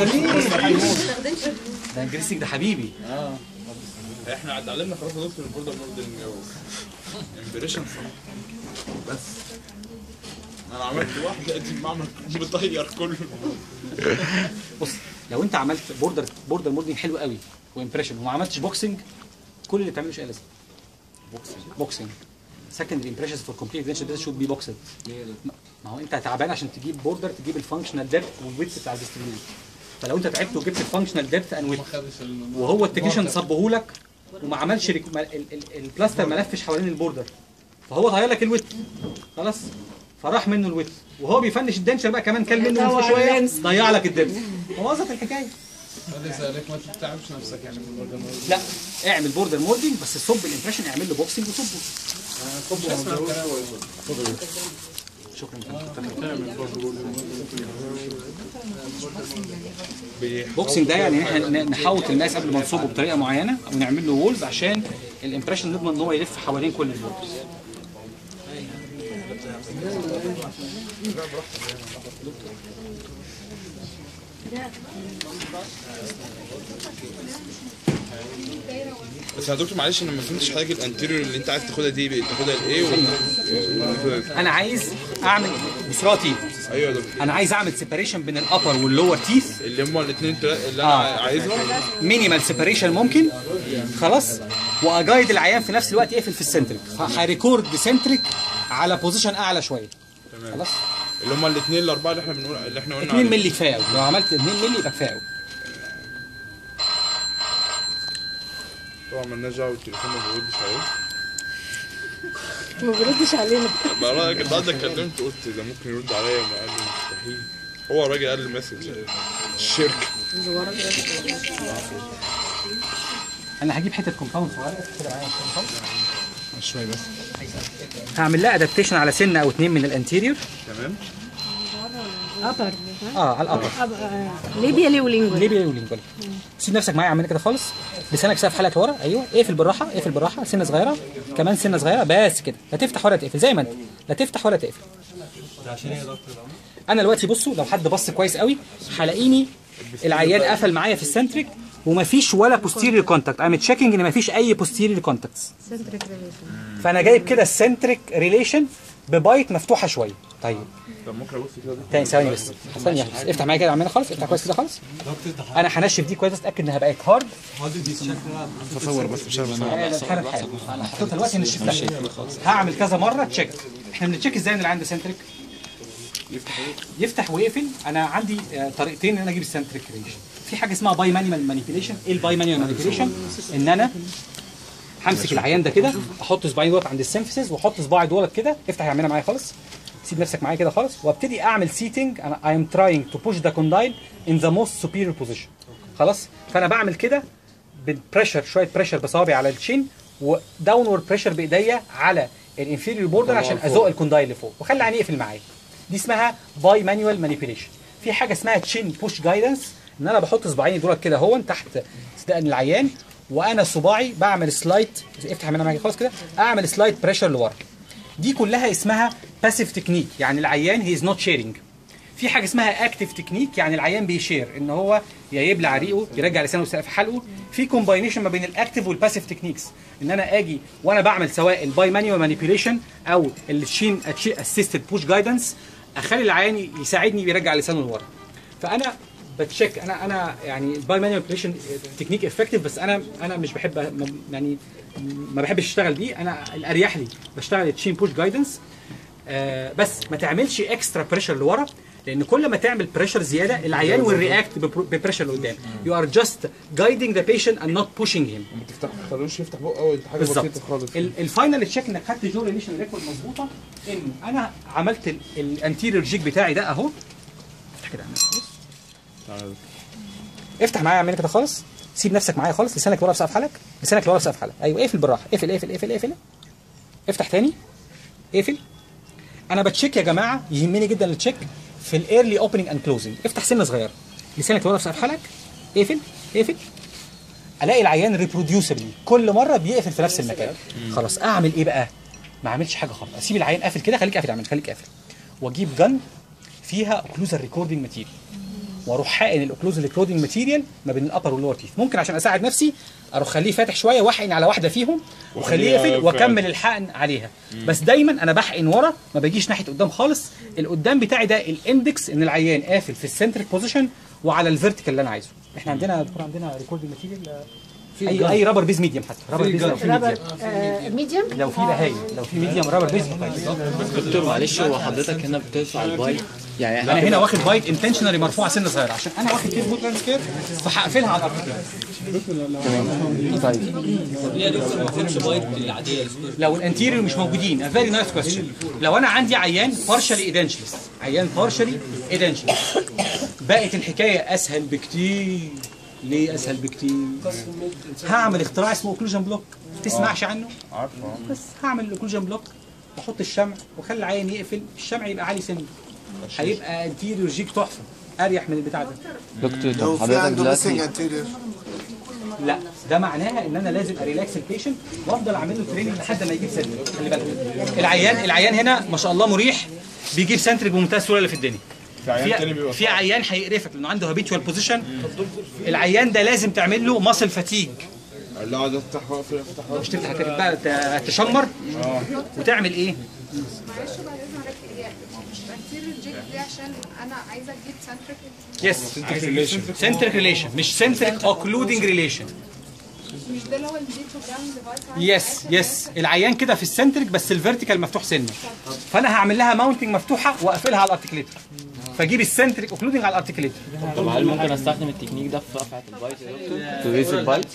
ده الجرين ستيك ده حبيبي اه احنا اتعلمنا خلاص يا دكتور البوردر موديلنج امبريشن بس انا عملت واحده دي بعمل بطير كله بص لو انت عملت بوردر بوردر موديلنج حلو قوي وامبريشن وما عملتش بوكسنج كل اللي بتعمله مش لازم بوكسنج بوكسنج secondary impressions for complete attention ده should be boxed ما هو انت تعبان عشان تجيب بوردر تجيب الفانكشنال ديبث والويدث بتاع الديستريبيوشن فلو انت تعبت وجبت الفانكشنال ديبث اند ويدث وهو التكنيشن صبه لك وما عملش ريك... ما ال... ال... البلاستر ما لفش حوالين البوردر فهو طير لك الويدث خلاص فراح منه الويدث وهو بيفنش الدنشر بقى كمان كل منه يدور من شويه اللينس. ضيع لك الدبث بوظت الحكايه لذلك ما تتعبش نفسك يعني في البرجر لا اعمل بوردر مولدنج بس صب الامبريشن اعمل له بوكسنج وصبه شكرا بوكسنج ده يعني احنا ن- نحوط الماس قبل ما نصبه بطريقه معينه ونعمل له وولز عشان الامبريشن نضمن ان هو يلف حوالين كل البوردرز بس يا دكتور معلش انا ما فهمتش حضرتك الانتيريور اللي انت عايز تاخدها دي تاخدها لايه و... انا عايز اعمل بصراتي ايوه يا دكتور انا عايز اعمل سيبريشن بين الابر واللور تيث اللي هم الاثنين اللي انا آه. عايزها مينيمال سيبريشن ممكن خلاص واجايد العيان في نفس الوقت يقفل في السنتريك هريكورد سنتريك على بوزيشن اعلى شويه تمام خلاص اللي هم الاثنين الاربعه اللي احنا بنقول اللي احنا قلنا 2 عليهم. مللي كفايه قوي لو عملت 2 مللي يبقى كفايه قوي طبعا مالناش دعوه بالتليفون ما بيردش عليه ما بيردش علينا ما رايك انت قصدك كلمت قلت ده ممكن يرد عليا ما قال لي مستحيل هو الراجل قال لي مسج الشركه انا هجيب حته كومباوند صغيره كده معايا كومباوند شويه بس هعمل لها ادابتيشن على سنه او اتنين من الانتيريور تمام ابر اه على الابر ليبيا ليه ولينجوال ليبيا ولينجوال سيب نفسك معايا اعمل كده خالص لسانك ساف حالك لورا ايوه اقفل بالراحه اقفل بالراحه سنه صغيره كمان سنه صغيره بس كده لا تفتح ولا تقفل زي ما انت لا تفتح ولا تقفل عشان ايه يا دكتور انا دلوقتي بصوا لو حد بص كويس قوي هلاقيني العيان قفل معايا في السنتريك ومفيش ولا بوستيريور كونتاكت ايم تشيكينج ان مفيش اي بوستيريور كونتاكتس سنتريك ريليشن فانا جايب كده السنتريك ريليشن ببايت مفتوحه شويه طيب طب ممكن ابص كده تاني ثواني بس ثانيه واحدة بس. افتح معايا كده اعملها خالص افتح كويس كده خالص انا هنشف دي كويس اتاكد انها بقت هارد هادي دي شكلها تصور بس مش عارف انا الامتحان الحالي انا حطيتها دلوقتي نشفتها هعمل كذا مره تشيك احنا بنتشيك ازاي ان اللي عنده سنتريك يفتح ويقفل انا عندي آه، طريقتين ان انا اجيب السنتريك ريليشن في حاجه اسمها باي مانيوال مانيبيوليشن ايه الباي مانيوال مانيبيوليشن ان انا همسك العيان ده كده احط صباعي دولت عند السيمفيسز واحط صباعي دولت كده افتح اعملها معايا خالص سيب نفسك معايا كده خالص وابتدي اعمل سيتنج انا اي ام تراينج تو بوش ذا كوندايل ان ذا موست سوبيريور بوزيشن خلاص فانا بعمل كده بالبريشر شويه بريشر بصوابعي على الشين وداونورد بريشر بايديا على الانفيريور بوردر عشان ازق الكوندايل لفوق واخلي عيني يقفل معايا دي اسمها باي مانيوال مانيبيوليشن في حاجه اسمها تشين بوش جايدنس ان انا بحط صباعيني دول كده هو تحت دقن العيان وانا صباعي بعمل سلايد افتح منها معايا خالص كده اعمل سلايد بريشر لورا دي كلها اسمها باسيف تكنيك يعني العيان هي از نوت شيرنج في حاجه اسمها اكتف تكنيك يعني العيان بيشير ان هو يا يبلع ريقه يرجع لسانه في حلقه في كومباينيشن ما بين الاكتف والباسيف تكنيكس ان انا اجي وانا بعمل سواء الباي مانيوال مانيبيوليشن او الشين اسيستد بوش جايدنس اخلي العيان يساعدني يرجع لسانه لورا فانا بتشيك انا انا يعني الباي مانيوال مانيبيوليشن تكنيك افكتيف بس انا انا مش بحب ما- يعني ما بحبش اشتغل بيه انا الاريح لي بشتغل التشين بوش جايدنس آه بس ما تعملش اكسترا بريشر لورا لان كل ما تعمل بريشر زياده العيان will react ببريشر لقدام you are just guiding the patient and not pushing him ما تفتح تخلوش يفتح بقه او حاجه بالظبط بسيطه خالص ال- الفاينل تشيك انك خدت جو ريليشن ريكورد مظبوطه ان انا عملت الانتيريور جيك بتاعي ده اهو افتح كده تعالى. افتح معايا اعمل كده خالص سيب نفسك معايا خالص لسانك لورا في سقف حلقك لسانك لورا في سقف حلقك ايوه اقفل بالراحه اقفل اقفل اقفل اقفل افتح تاني اقفل انا بتشيك يا جماعه يهمني جدا التشيك في الايرلي اوبننج اند كلوزنج افتح سنه صغيره لسانك لورا في سقف حلقك اقفل اقفل الاقي العيان ريبروديوسبلي كل مره بيقفل في نفس المكان خلاص اعمل ايه بقى ما اعملش حاجه خالص اسيب العيان قافل كده خليك قافل اعمل خليك قافل واجيب جن فيها اوكلوزال ريكوردنج ماتيريال واروح حقن الاوكلوزال ريكوردنج ماتيريال ما بين الابر واللور تيث ممكن عشان اساعد نفسي اروح خليه فاتح شويه واحقن على واحده فيهم وخليه وخليها يقفل فعلا. واكمل الحقن عليها بس دايما انا بحقن ورا ما بجيش ناحيه قدام خالص القدام بتاعي ده الاندكس ان العيان قافل في السنتريك بوزيشن وعلى الفيرتيكال اللي انا عايزه احنا عندنا يا دكتور عندنا ريكوردنج ماتيريال اي اي رابر بيز ميديم حتى رابر بيز لو في ميديم ميديوم لو في بهاي لو في ميديم رابر بيز كويس دكتور معلش هو حضرتك هنا بترفع البايت يعني انا هنا واخد بايت انتشنالي مرفوعه سنه صغيره عشان انا واخد كيس بوت ترانسفير فهقفلها على الارض ليه يا دكتور ما اخدش بايت العاديه السكوير لو الانتيريور مش موجودين a very nice question لو انا عندي عيان partially edentulous عيان partially edentulous بقت الحكايه اسهل بكتير ليه اسهل بكتير هعمل اختراع اسمه اوكلوجن بلوك تسمعش عنه عارفه بس هعمل الاوكلوجن بلوك واحط الشمع واخلي العيان يقفل الشمع يبقى عالي سن هيبقى انتيريور جيك تحفه اريح من البتاع ده دكتور لو طب في حضرتك عنده ميسنج دلوقتي انتيريور لا ده معناها ان انا لازم اريلاكس البيشنت وافضل اعمل له تريننج لحد ما يجيب سنتريك خلي بالك العيان العيان هنا ما شاء الله مريح بيجيب سنتريك بمنتهى السهوله اللي في الدنيا في عيان تاني في, بيبقى في عيان هيقرفك لانه عنده هابيتوال بوزيشن العيان ده لازم تعمل له ماسل فاتيج اللي اقعد افتح واقفل افتح مش واقفل تفتح كده بقى ت- تشمر وتعمل ايه؟ معلش بعد اذن حضرتك هي مش بنتير الجيك دي عشان انا عايزه اجيب سنتريك يس سنتريك ريليشن مش سنتريك اوكلودنج ريليشن مش ده اللي هو الدي بروجرام ديفايس يس يس العيان كده في السنتريك بس الفيرتيكال مفتوح سنه فانا هعمل لها ماونتنج مفتوحه واقفلها على الارتكليتر فاجيب السنتريك اوكلودنج على الارتكليتر طب هل ممكن استخدم التكنيك ده في رفعه البايت يا دكتور؟ تو ريز البايت؟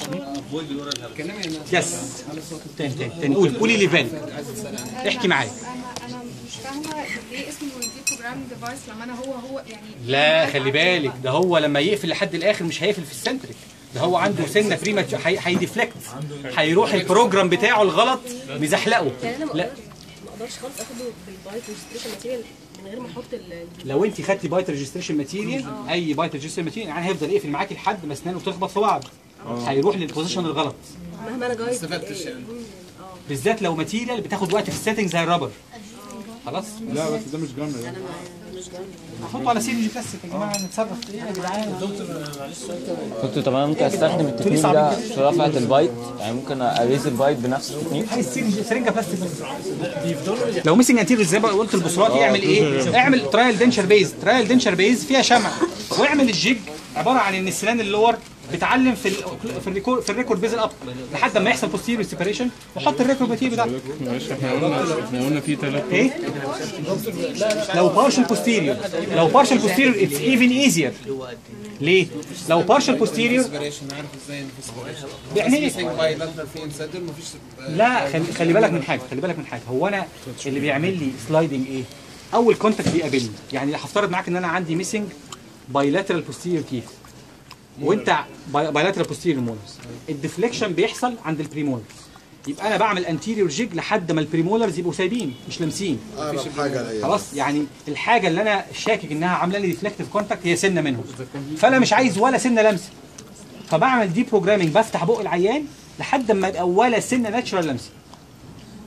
يس تاني تاني تاني قول قولي لي بالك احكي معايا انا انا مش فاهمه ليه اسمه الدي بروجرام ديفايس لما انا هو هو يعني لا خلي بالك ده هو لما يقفل لحد الاخر مش هيقفل في السنتريك ده هو عنده سنه بريما هيديفلكت هيروح البروجرام بتاعه الغلط مزحلقه يعني انا ما لا اقدرش ما اقدرش خالص اخده بالبايت ريجستريشن ماتيريال من غير ما احط ال لو انت خدتي بايت ريجستريشن ماتيريال اي بايت ريجستريشن ماتيريال يعني هيفضل يقفل معاكي لحد ما اسنانه تخبط في بعض هيروح للبوزيشن الغلط مهما انا جايد استفدتش يعني. بالذات لو ماتيريال بتاخد وقت في السيتنج زي الرابر خلاص لا بس ده مش جامد ده حطوا على سيرجي بلاستيك يا جماعه نتصرف ايه يا جدعان دكتور طب انا ممكن استخدم التكنيك ده في رفعه البايت يعني ممكن اريز البايت بنفس التكنيك عايز سيرجي سرنجه بلاستيك لو ميسنج انتيريور زي ما قلت البصرات يعمل ايه؟ اعمل ترايل دنشر بيز ترايل دنشر بيز فيها شمع واعمل الجيج عباره عن ان السنان اللور بتعلم في ال في الريكورد في الريكورد بيز الاب لحد ما يحصل بوستيريور سيبريشن وحط الريكورد ماتيريال بتاعك معلش احنا قلنا احنا قلنا في ثلاثة ايه؟ لو بارشل بوستيريور لو بارشل بوستيريور اتس ايفن ايزير ليه؟ لو بارشل بوستيريور سيبريشن عارف ازاي نفس يعني ايه؟ ميسنج باي لاترال في انسدر مفيش لا خلي, خلي بالك من حاجه خلي بالك من حاجه هو انا اللي بيعمل لي سلايدنج ايه اول كونتاكت بيقابلني يعني هفترض معاك ان انا عندي ميسنج بايلاترال بوستيريور تيث وانت بايلاترال بوستيريور مولرز الديفليكشن بيحصل عند البريمولرز يبقى انا بعمل انتيريور جيج لحد ما البريمولرز يبقوا سايبين مش لامسين اقرب حاجه ليا خلاص يعني الحاجه اللي انا شاكك انها عامله لي ديفلكتيف كونتاكت هي سنه منهم فانا مش عايز ولا سنه لمسه فبعمل دي بروجرامينج بفتح بق العيان لحد ما يبقى ولا سنه ناتشورال لمسه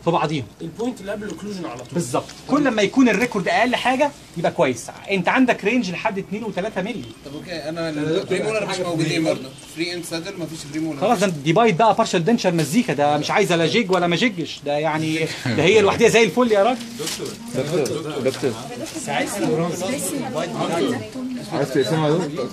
في بعضيهم البوينت اللي قبل الاوكلوجن على طول بالظبط كل ما يكون الريكورد اقل حاجه يبقى كويس انت عندك رينج لحد 2 و3 مللي طب اوكي انا الفري مولر مش موجودين برضه فري اند سادل مفيش فري مولر خلاص ده دي بايت بقى بارشال دنشر مزيكا ده مش عايزه لا جيج ولا ما جيجش ده يعني ده هي لوحدها زي الفل يا راجل دكتور دكتور عايز تقسمها دول؟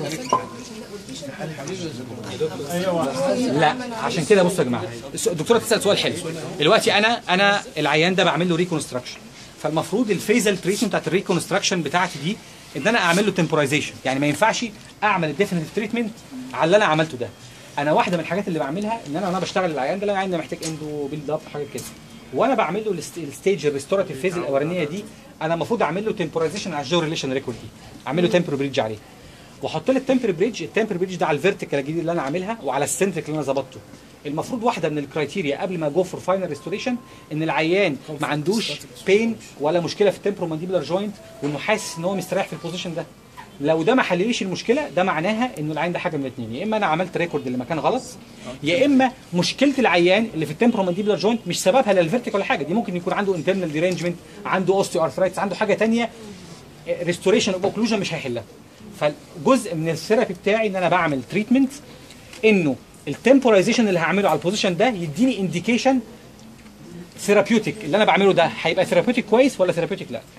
لا عشان كده بصوا يا جماعه الس- الدكتوره بتسال سؤال حلو دلوقتي انا انا العيان ده بعمل له ريكونستراكشن فالمفروض الفيزال تريتمنت بتاعت الريكونستراكشن بتاعتي دي ان انا اعمل له تمبورايزيشن يعني ما ينفعش اعمل الديفينيتيف تريتمنت على اللي انا عملته ده انا واحده من الحاجات اللي بعملها ان انا وانا بشتغل العيان ده العيان ده محتاج اندو بيلد اب حاجه كده وانا بعمل له الست- الستيج الريستوراتيف فيز الاولانيه دي انا المفروض اعمل له تمبورايزيشن على الجو ريليشن ريكورد دي اعمل له تمبر بريدج عليه واحط له التمبر بريدج التمبر بريدج ده على الفيرتيكال الجديد اللي انا عاملها وعلى السنتريك اللي انا ظبطته المفروض واحده من الكرايتيريا قبل ما جو فور فاينل ريستوريشن ان العيان ما عندوش بين ولا مشكله في التمبرو مانديبولار جوينت وانه حاسس ان هو مستريح في البوزيشن ده لو ده ما حلليش المشكله ده معناها انه العيان ده حاجه من الاثنين يا اما انا عملت ريكورد اللي مكان غلط يا اما مشكله العيان اللي في التمبرو مانديبولار جوينت مش سببها لا الفيرتيكال ولا حاجه دي ممكن يكون عنده انترنال ديرينجمنت عنده اوستيو ارثرايتس عنده حاجه ثانيه ريستوريشن اوف اوكلوجن مش هيحلها فالجزء من الثيرابي بتاعي ان انا بعمل تريتمنت انه التمبورايزيشن اللي هعمله على البوزيشن ده يديني انديكيشن ثيرابيوتيك اللي انا بعمله ده هيبقى ثيرابيوتيك كويس ولا ثيرابيوتيك لا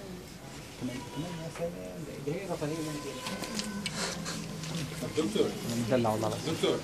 دكتور مدلع والله دكتور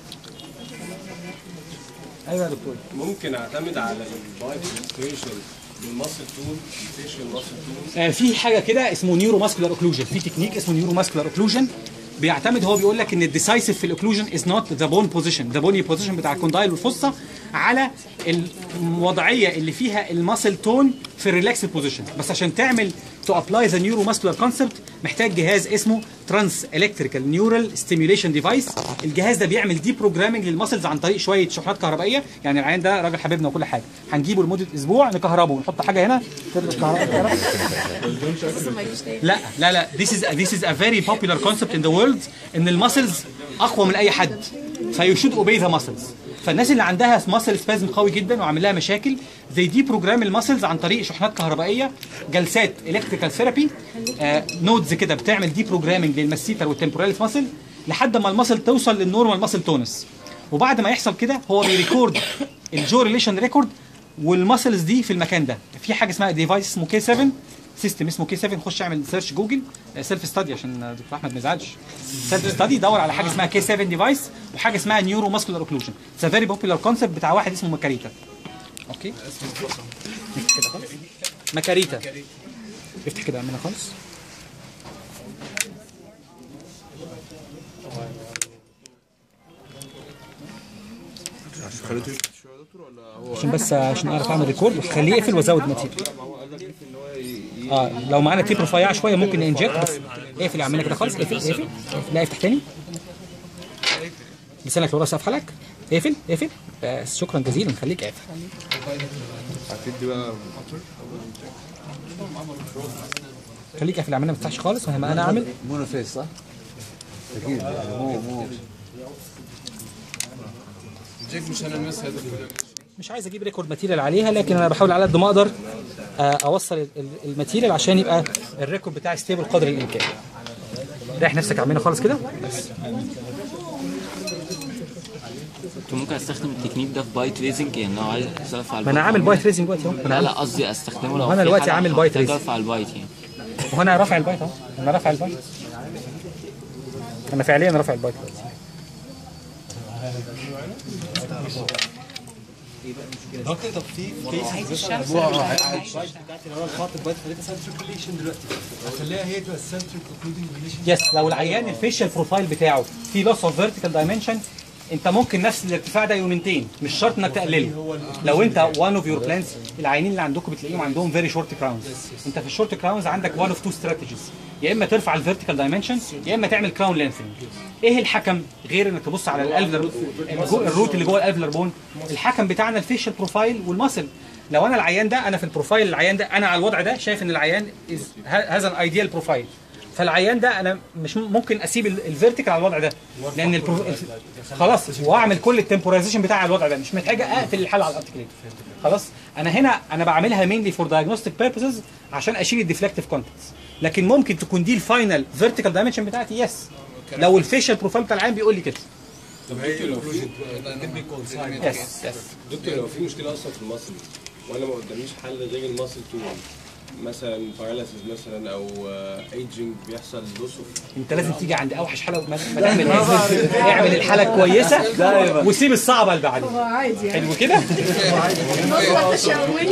ايوه يا دكتور ممكن اعتمد على البايت ستيشن بالمصل تول ستيشن مصل تول آه، في حاجه كده اسمه نيورو ماسكولار اوكلوجن في تكنيك اسمه نيورو ماسكولار اوكلوجن بيعتمد هو بيقول لك ان الديسايسيف في الاوكلوجن از نوت ذا بون بوزيشن ذا بوني بوزيشن بتاع الكوندايل والفصه على الوضعيه اللي فيها الماسل تون في الريلاكس بوزيشن بس عشان تعمل تو ابلاي ذا نيورو ماسكولار كونسبت محتاج جهاز اسمه ترانس الكتريكال نيورال ستيميوليشن ديفايس الجهاز ده بيعمل دي بروجرامنج للماسلز عن طريق شويه شحنات كهربائيه يعني العيان ده راجل حبيبنا وكل حاجه هنجيبه لمده اسبوع نكهربه ونحط حاجه هنا تبدا الكهرباء لا لا لا this is this is a very popular concept in the world ان المسلز اقوى من اي حد فيو شود اوبي ذا مسلز فالناس اللي عندها ماسل سبازم قوي جدا وعامل لها مشاكل زي دي بروجرام المسلز عن طريق شحنات كهربائيه جلسات الكتريكال ثيرابي نودز كده بتعمل دي بروجرامنج للمسيتر والتمبوراليس ماسل لحد ما المسل توصل للنورمال ماسل تونس وبعد ما يحصل كده هو بيريكورد الجو ريليشن ريكورد والماسلز دي في المكان ده في حاجه اسمها ديفايس اسمه كي 7 سيستم اسمه كي 7 خش اعمل سيرش جوجل سيلف ستادي عشان دكتور احمد ما يزعلش سيلف ستادي دور على حاجه اسمها كي 7 ديفايس وحاجه اسمها نيورو ماسكولار اوكلوجن اتس فيري بوبيلار كونسبت بتاع واحد اسمه ماكاريتا اوكي نفتح كده خالص ماكاريتا افتح كده عمنا خالص خليته يفتح شويه يا دكتور ولا هو عشان بس عشان اعرف اعمل ريكورد وخليه يقفل وازود ماتيريال هو قال لك ان هو ي- اه لو معانا تيب رفيع شويه ممكن ننجكت بس اقفل اعملها كده خالص اقفل اقفل اقفل. لا افتح تاني لسانك لورا سقف حلق اقفل اقفل بس شكرا جزيلا خليك قافل هتدي بقى خليك قافل اعملها ما تفتحش خالص وهما انا اعمل مونوفيس صح؟ اكيد يعني مو مو جيك مش هنلمسها يا دكتور مش عايز اجيب ريكورد ماتيريال عليها لكن انا بحاول على قد ما اقدر آه، اوصل ال- ال- الماتيريال عشان يبقى الريكورد بتاعي ستيبل قدر الامكان ريح نفسك اعملها خالص كده بس كنت ممكن استخدم التكنيك ده في بايت ريزنج يعني لو عايز ارفع ما انا عامل بايت ريزنج دلوقتي اهو لا لا قصدي استخدمه لو وأنا في دلوقتي حالة عامل بايت محتاج ريزنج. ارفع البايت يعني وهنا رافع البايت اهو انا رافع البايت انا فعليا رافع البايت دلوقتي دكتور طب في كيسز بس بتاعت اللي هو الخاطب بايت خليتها سنتريكوليشن دلوقتي خليها هي تبقى السنتريك اوكلودنج ريليشن يس لو العيان الفيشال بروفايل بتاعه في لوس اوف فيرتيكال دايمنشن انت ممكن نفس الارتفاع ده يومنتين مش شرط انك تقلله لو انت وان اوف يور بلانز العيانين اللي عندكم بتلاقيهم عندهم فيري شورت كراونز انت في الشورت كراونز عندك وان اوف تو استراتيجيز يا اما ترفع الفيرتيكال دايمنشن يا اما تعمل كراون لينثنج ايه الحكم غير انك تبص على الالفلر الجو- الروت اللي جوه الالفلر بون الحكم بتاعنا الفيشال بروفايل والماسل لو انا العيان ده انا في البروفايل العيان ده انا على الوضع ده شايف ان العيان هذا الايديال بروفايل فالعيان ده انا مش م- ممكن اسيب ال- الفيرتيكال على الوضع ده لان البرو... خلاص واعمل كل التمبورايزيشن بتاعي على الوضع ده مش محتاجه اقفل الحاله على الارتكليت خلاص انا هنا انا بعملها مينلي فور دايجنوستيك بيربزز عشان اشيل الديفلكتيف كونتنتس لكن ممكن تكون دي الفاينل فيرتيكال دايمنشن بتاعتي يس لو الفيشل بروفايل بتاع العيان بيقول لي كده طب دكتور لو في يس يس دكتور لو في مشكله اصلا في المصل وانا ما قداميش حل غير المصل تو مثلا باراليسيس مثلا او ايجنج بيحصل لوس اوف انت لازم تيجي عند اوحش حاله ما ما تعمل اعمل الحاله كويسه وسيب الصعبه اللي بعدين هو عادي يعني حلو كده هو تشاؤمي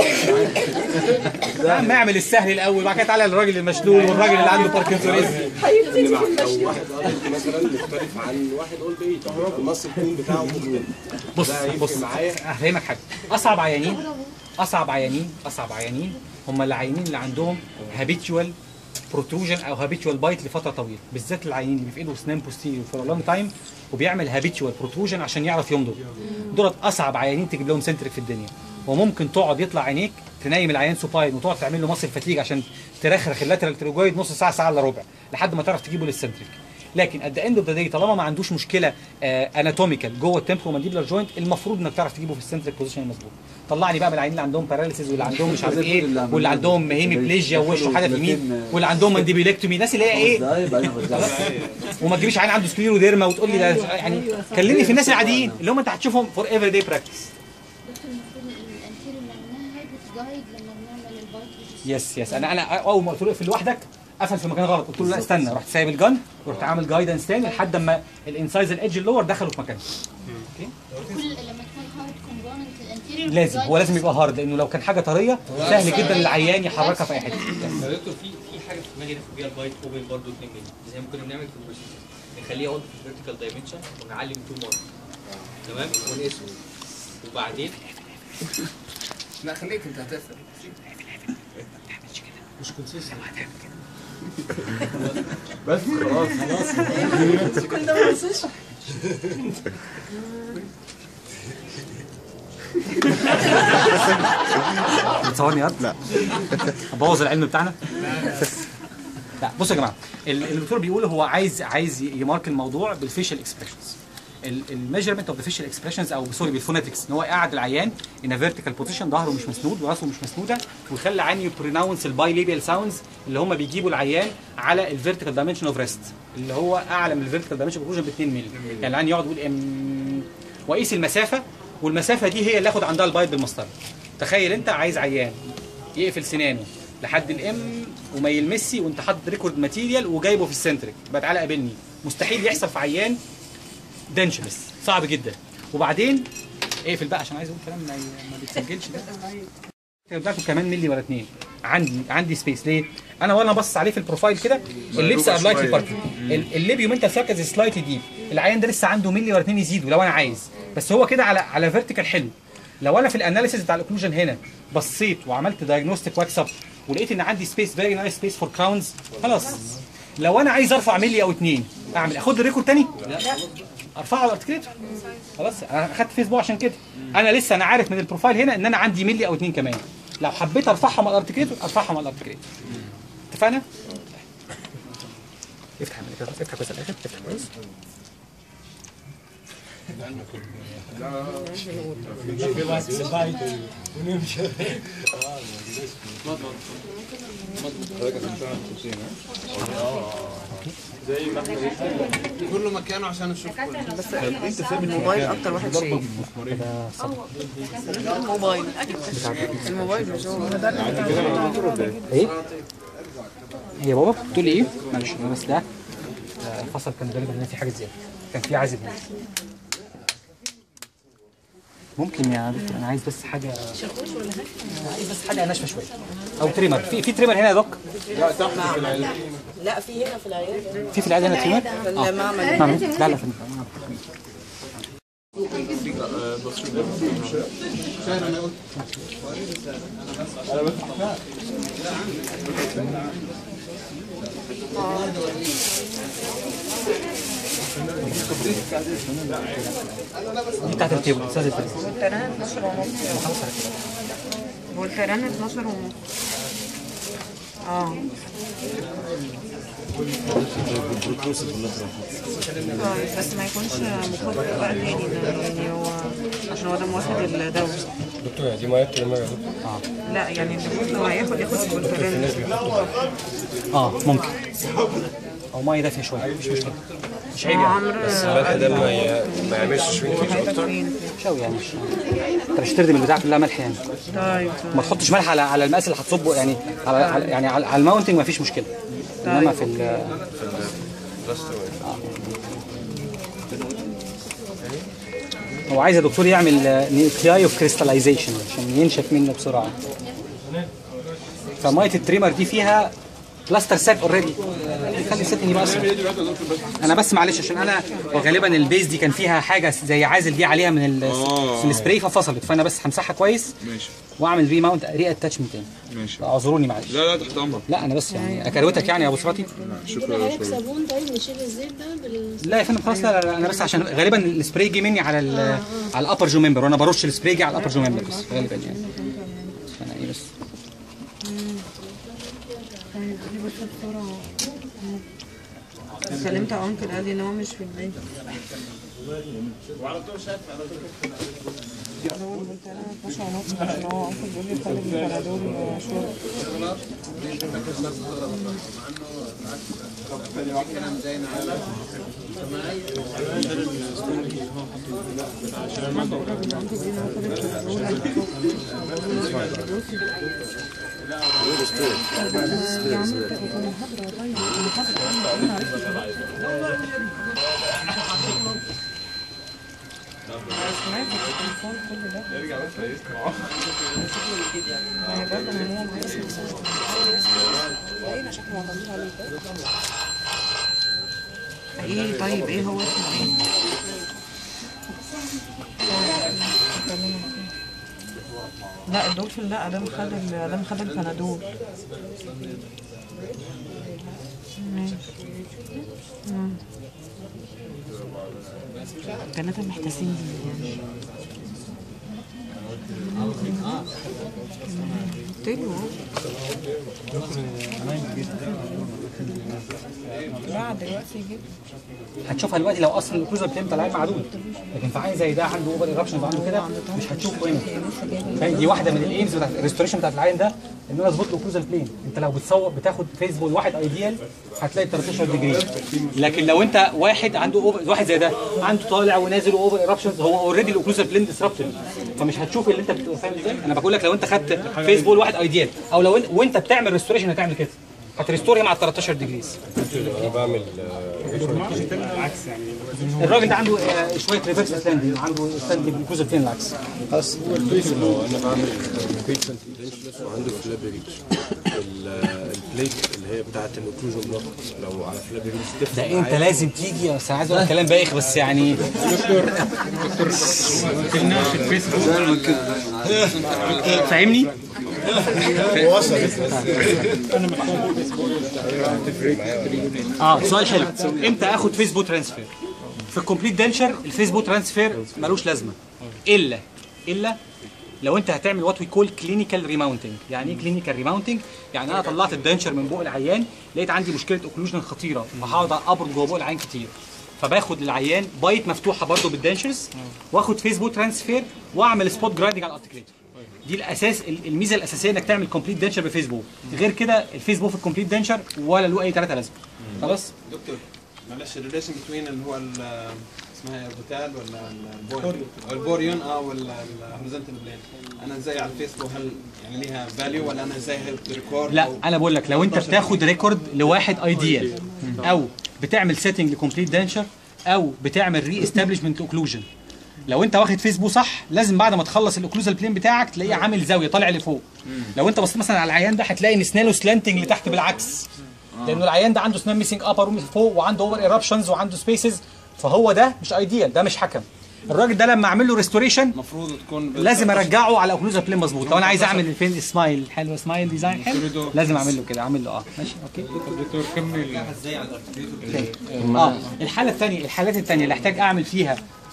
ما اعمل السهل الاول وبعد كده تعالى للراجل المشلول والراجل اللي عنده باركنسونيزم ان مع لو واحد ادلت مثلا مختلف عن واحد اولد ايج المصل تون بتاعه مختلف بص ده هيفرق بص معايا افهمك حاجه اصعب عيانين اصعب عيانين اصعب عيانين هم العيانين اللي عندهم هابيتشوال بروتروجن او هابيتشوال بايت لفتره طويله بالذات العيانين اللي بيفقدوا اسنان بوستيريور فور لونج تايم وبيعمل هابيتشوال بروتروجن عشان يعرف يمضغ دولت اصعب عيانين تجيب لهم سنتريك في الدنيا وممكن تقعد يطلع عينيك تنيم العيان سوباين وتقعد تعمل له مصل فتيج عشان ترخرخ اللاترال تروجويد نص ساعه ساعه الا ربع لحد ما تعرف تجيبه للسنتريك لكن ات ذا اند اوف ذا داي طالما ما عندوش مشكله اناتوميكال جوه التمبرو مانديبلر جوينت المفروض انك تعرف تجيبه في السنتريك بوزيشن المظبوط طلعني بقى من العيانين اللي عندهم باراليسيس واللي عندهم مش عارف ايه واللي عندهم هيميبليجيا ووشه حاجه في يمين واللي عندهم مانديبيلكتومي الناس اللي هي ايه خلاص؟ وما تجيبش عين عنده سكليروديرما وتقول لي ده يعني كلمني في الناس العاديين اللي هم انت هتشوفهم فور ايفري داي براكتس دكتور المفروض الانتيريور لانها بتجايد لما بنعمل البايت يس يس انا انا اول ما قلت له اقفل لوحدك قفل في مكان غلط قلت له لا استنى رحت سايب الجن ورحت عامل جايدنس تاني لحد اما الانسايز الايدج اللور دخلوا في مكانه كل لما تكون هارد كومبوننت الانتيريور لازم هو لازم يبقى هارد لانه لو كان حاجه طريه سهل جدا للعيان يحركها في اي حته يا دكتور في في حاجه في دماغي ناخد بيها البايت اوبن برضه 2 مللي زي ما كنا بنعمل في البروسيس نخليه يقعد في الفيرتيكال دايمنشن ونعلم 2 مره تمام ونقيسه وبعدين لا خليك انت هتفهم مش كونسيستنت بس خلاص خلاص كل ده ما وصلش بتصورني يا لا ابوظ العلم بتاعنا لا بصوا يا جماعه ال- الدكتور بيقول هو عايز عايز يمارك الموضوع بالفيشل اكسبريشنز الميجرمنت اوف ذا فيشل اكسبريشنز او سوري بالفونetics ان هو يقعد العيان ان فيرتيكال بوزيشن ظهره مش مسنود وراسه مش مسنوده ويخلي العيان يبروناونس الباي ليبيال ساوندز اللي هم بيجيبوا العيان على الفيرتيكال دايمنشن اوف ريست اللي هو اعلى من الفيرتيكال دايمنشن اوف ب 2 مللي يعني العيان يقعد يقول ام واقيس المسافه والمسافه دي هي اللي اخد عندها البايت بالمسطره تخيل انت عايز عيان يقفل سنانه لحد الام وما يلمسي وانت حاطط ريكورد ماتيريال وجايبه في السنتريك يبقى تعالى قابلني مستحيل يحصل في عيان دنشلس صعب جدا وبعدين اقفل بقى عشان عايز اقول كلام ما, ما بيتسجلش ده بتاعته كمان ملي ولا اتنين عندي عندي سبيس ليه؟ انا وانا باصص عليه في البروفايل كده اللبس مقلوبة ابلايتلي شوية. بارتي الليبيوم انت ساكز سلايتلي ديب العيان ده لسه عنده ملي ولا اتنين يزيدوا لو انا عايز بس هو كده على على فيرتيكال حلو لو انا في الاناليسيس بتاع الاوكلوجن هنا بصيت وعملت دايجنوستيك واكس اب ولقيت ان عندي سبيس فيري نايس سبيس فور كراونز خلاص لو انا عايز ارفع ملي او اتنين اعمل اخد الريكورد تاني؟ ارفعه على الارتكليتور خلاص انا اخدت فيسبوك عشان كده انا لسه انا عارف من البروفايل هنا ان انا عندي ملي او اتنين كمان لو حبيت ارفعهم على الارتكليتور ارفعهم على الارتكليتور اتفقنا؟ افتح من كده افتح كويس الاخر افتح كويس زي ما احنا كله مكانه عشان نشوف كله بس انت سايب الموبايل اكتر واحد شايف الموبايل الموبايل مش هو ايه؟ هي بابا بتقول لي ايه؟ معلش انا بس ده آه، الفصل كان غالبا ان في حاجه زياده كان في عازب هنا. ممكن يا دكتور انا عايز بس حاجه أنا عايز بس حاجه ناشفه شويه او تريمر في في تريمر هنا يا دوك لا تحت في العلم لا في هنا في العياده في في العياده هنا تريمر في المعمل معمل لا لا في شهر انا قلت دي بتاعت التيبل استاذ التيبل والتران 12 ونص والتران 12 ونص اه طيب بس ما يكونش مخاطر بقى تاني ده يعني هو عشان هو ده واخد الدواء دكتور دي ميه ترمى يا دكتور اه لا يعني المفروض لو هياخد ياخد البولفرين اه ممكن او ميه دافيه شويه مش مشكله مش عيب آه، يعني عمرو- بس الملح ده ما ي- ما يعملش شرينكيج اكتر مش قوي يعني مش انت مش تردم البتاع كلها ملح يعني طيب ما تحطش ملح على على المقاس اللي هتصبه يعني على على- يعني على, على الماونتنج ما فيش مشكله انما في ال هو عايز يا دكتور يعمل نيوكلياي اوف كريستاليزيشن عشان ينشف منه بسرعه فميه التريمر دي فيها بلاستر ساك اوريدي خلي السيتنج يبقى اسرع انا بس معلش عشان انا وغالبا البيز دي كان فيها حاجه زي عازل دي عليها من ال- آه. من السبراي ففصلت فانا بس همسحها كويس ماشي واعمل ري ماونت ري اتاتشمنت تاني ماشي اعذروني معلش لا لا تحت امرك لا انا بس يعني اكروتك يعني يا ابو صفاتي نجيب لحضرتك صابون طيب نشيل الزيت ده بال لا يا فندم خلاص لا, لا, لا انا بس عشان غالبا السبراي جه مني على ال على الابر جو ممبر وانا برش السبراي جه على الابر جو ممبر بس غالبا يعني انا ايه بس طيب دي بس بسرعة كلمت انكل قال لي ان هو مش في البيت هو قلت لها 12 ونص عشان هو انكل بيقول لي خلي البنادول شرب ارجع بس يسمع ايه طيب ايه هو اسمه ايه؟ لا الدولفين لا ده مخد ال- ده مخد البنادول ماشي. مم. الثلاثة محتاسين بيه يعني قلت له لا دلوقتي جبت هتشوفها دلوقتي لو اصلا الاوكلوزال بلين طالعين معدود لكن في عين زي ده عنده اوفر ايربشنز عنده كده مش هتشوفه هنا فاهم؟ دي واحده من الايمز بتاعت الريستوريشن بتاعت العين ده ان انا اظبط له اوكلوزال بلين انت لو بتصور بتاخد فيسبول واحد ايديال هتلاقي 13 ديجري لكن لو انت واحد عنده اوفر واحد زي ده عنده طالع ونازل واوفر ايربشنز هو اوريدي الاوكلوزال بلين ديسربتد فمش هتشوف اللي انت بتبقى فاهم ازاي انا بقول لك لو انت خدت فيسبول واحد ايديال او لو انت وانت بتعمل ريستوريشن هتعمل كده هتريستور مع ال 13 ديجريز انا بعمل العكس يعني الراجل ده عنده آه، شويه ريفرس ستاندنج عنده ستاندنج اوكلوزال بلين العكس خلاص هو انا بعمل بيتسنت دنشلس وعنده فلابي ريتش البليت اللي هي بتاعت الاوكلوجن بلوك لو على فلابي ريتش تفرق ده انت معايا. لازم تيجي بس انا عايز اقول لك كلام بايخ بس يعني دكتور دكتور فاهمني؟ اه سؤال حلو امتى اخد فيسبوك ترانسفير في الكومبليت دنشر الفيسبوك ترانسفير ملوش لازمه الا الا لو انت هتعمل وات وي كول كلينيكال ريماونتنج يعني ايه كلينيكال ريماونتنج يعني انا طلعت الدنشر من بوق العيان لقيت عندي مشكله اوكلوجن خطيره فهقعد ابرد جوه بوق العيان كتير فباخد للعيان بايت مفتوحه برضه بالدنشرز واخد فيسبوك ترانسفير واعمل سبوت جرايندنج على الارتكليتر دي الاساس الميزه الاساسيه انك تعمل كومبليت دنشر بفيسبوك غير كده الفيسبوك في الكومبليت دنشر ولا له اي ثلاثه لازمه خلاص دكتور معلش الريليشن بتوين اللي هو ال- اسمها ايه البوتال ولا البوريون البوريون اه ولا الهوريزونتال بلين انا ازاي على الفيسبوك هل يعني ليها فاليو ولا انا ازاي ريكورد لا انا بقول لك لو انت بتاخد ريكورد لواحد ايديال او بتعمل سيتنج لكومبليت دانشر او بتعمل ري استابليشمنت اوكلوجن لو انت واخد فيسبوك صح لازم بعد ما تخلص الاوكلوزال بلين بتاعك تلاقيه عامل زاويه طالع لفوق لو انت بصيت مثلا على العيان ده هتلاقي ان اسنانه سلانتنج لتحت بالعكس لانه العيان ده عنده اسنان ميسنج ابر فوق وعنده اوفر ايربشنز وعنده سبيسز فهو ده مش ايديال ده مش حكم الراجل ده لما اعمل له ريستوريشن المفروض تكون لازم ارجعه على اوكلوزال بلين مظبوط لو انا عايز اعمل الفين سمايل حلو سمايل ديزاين حلو لازم اعمل له كده اعمل له اه ماشي اوكي دكتور كمل اه الحاله الثانيه الحالات الثانيه اللي احتاج اعمل فيها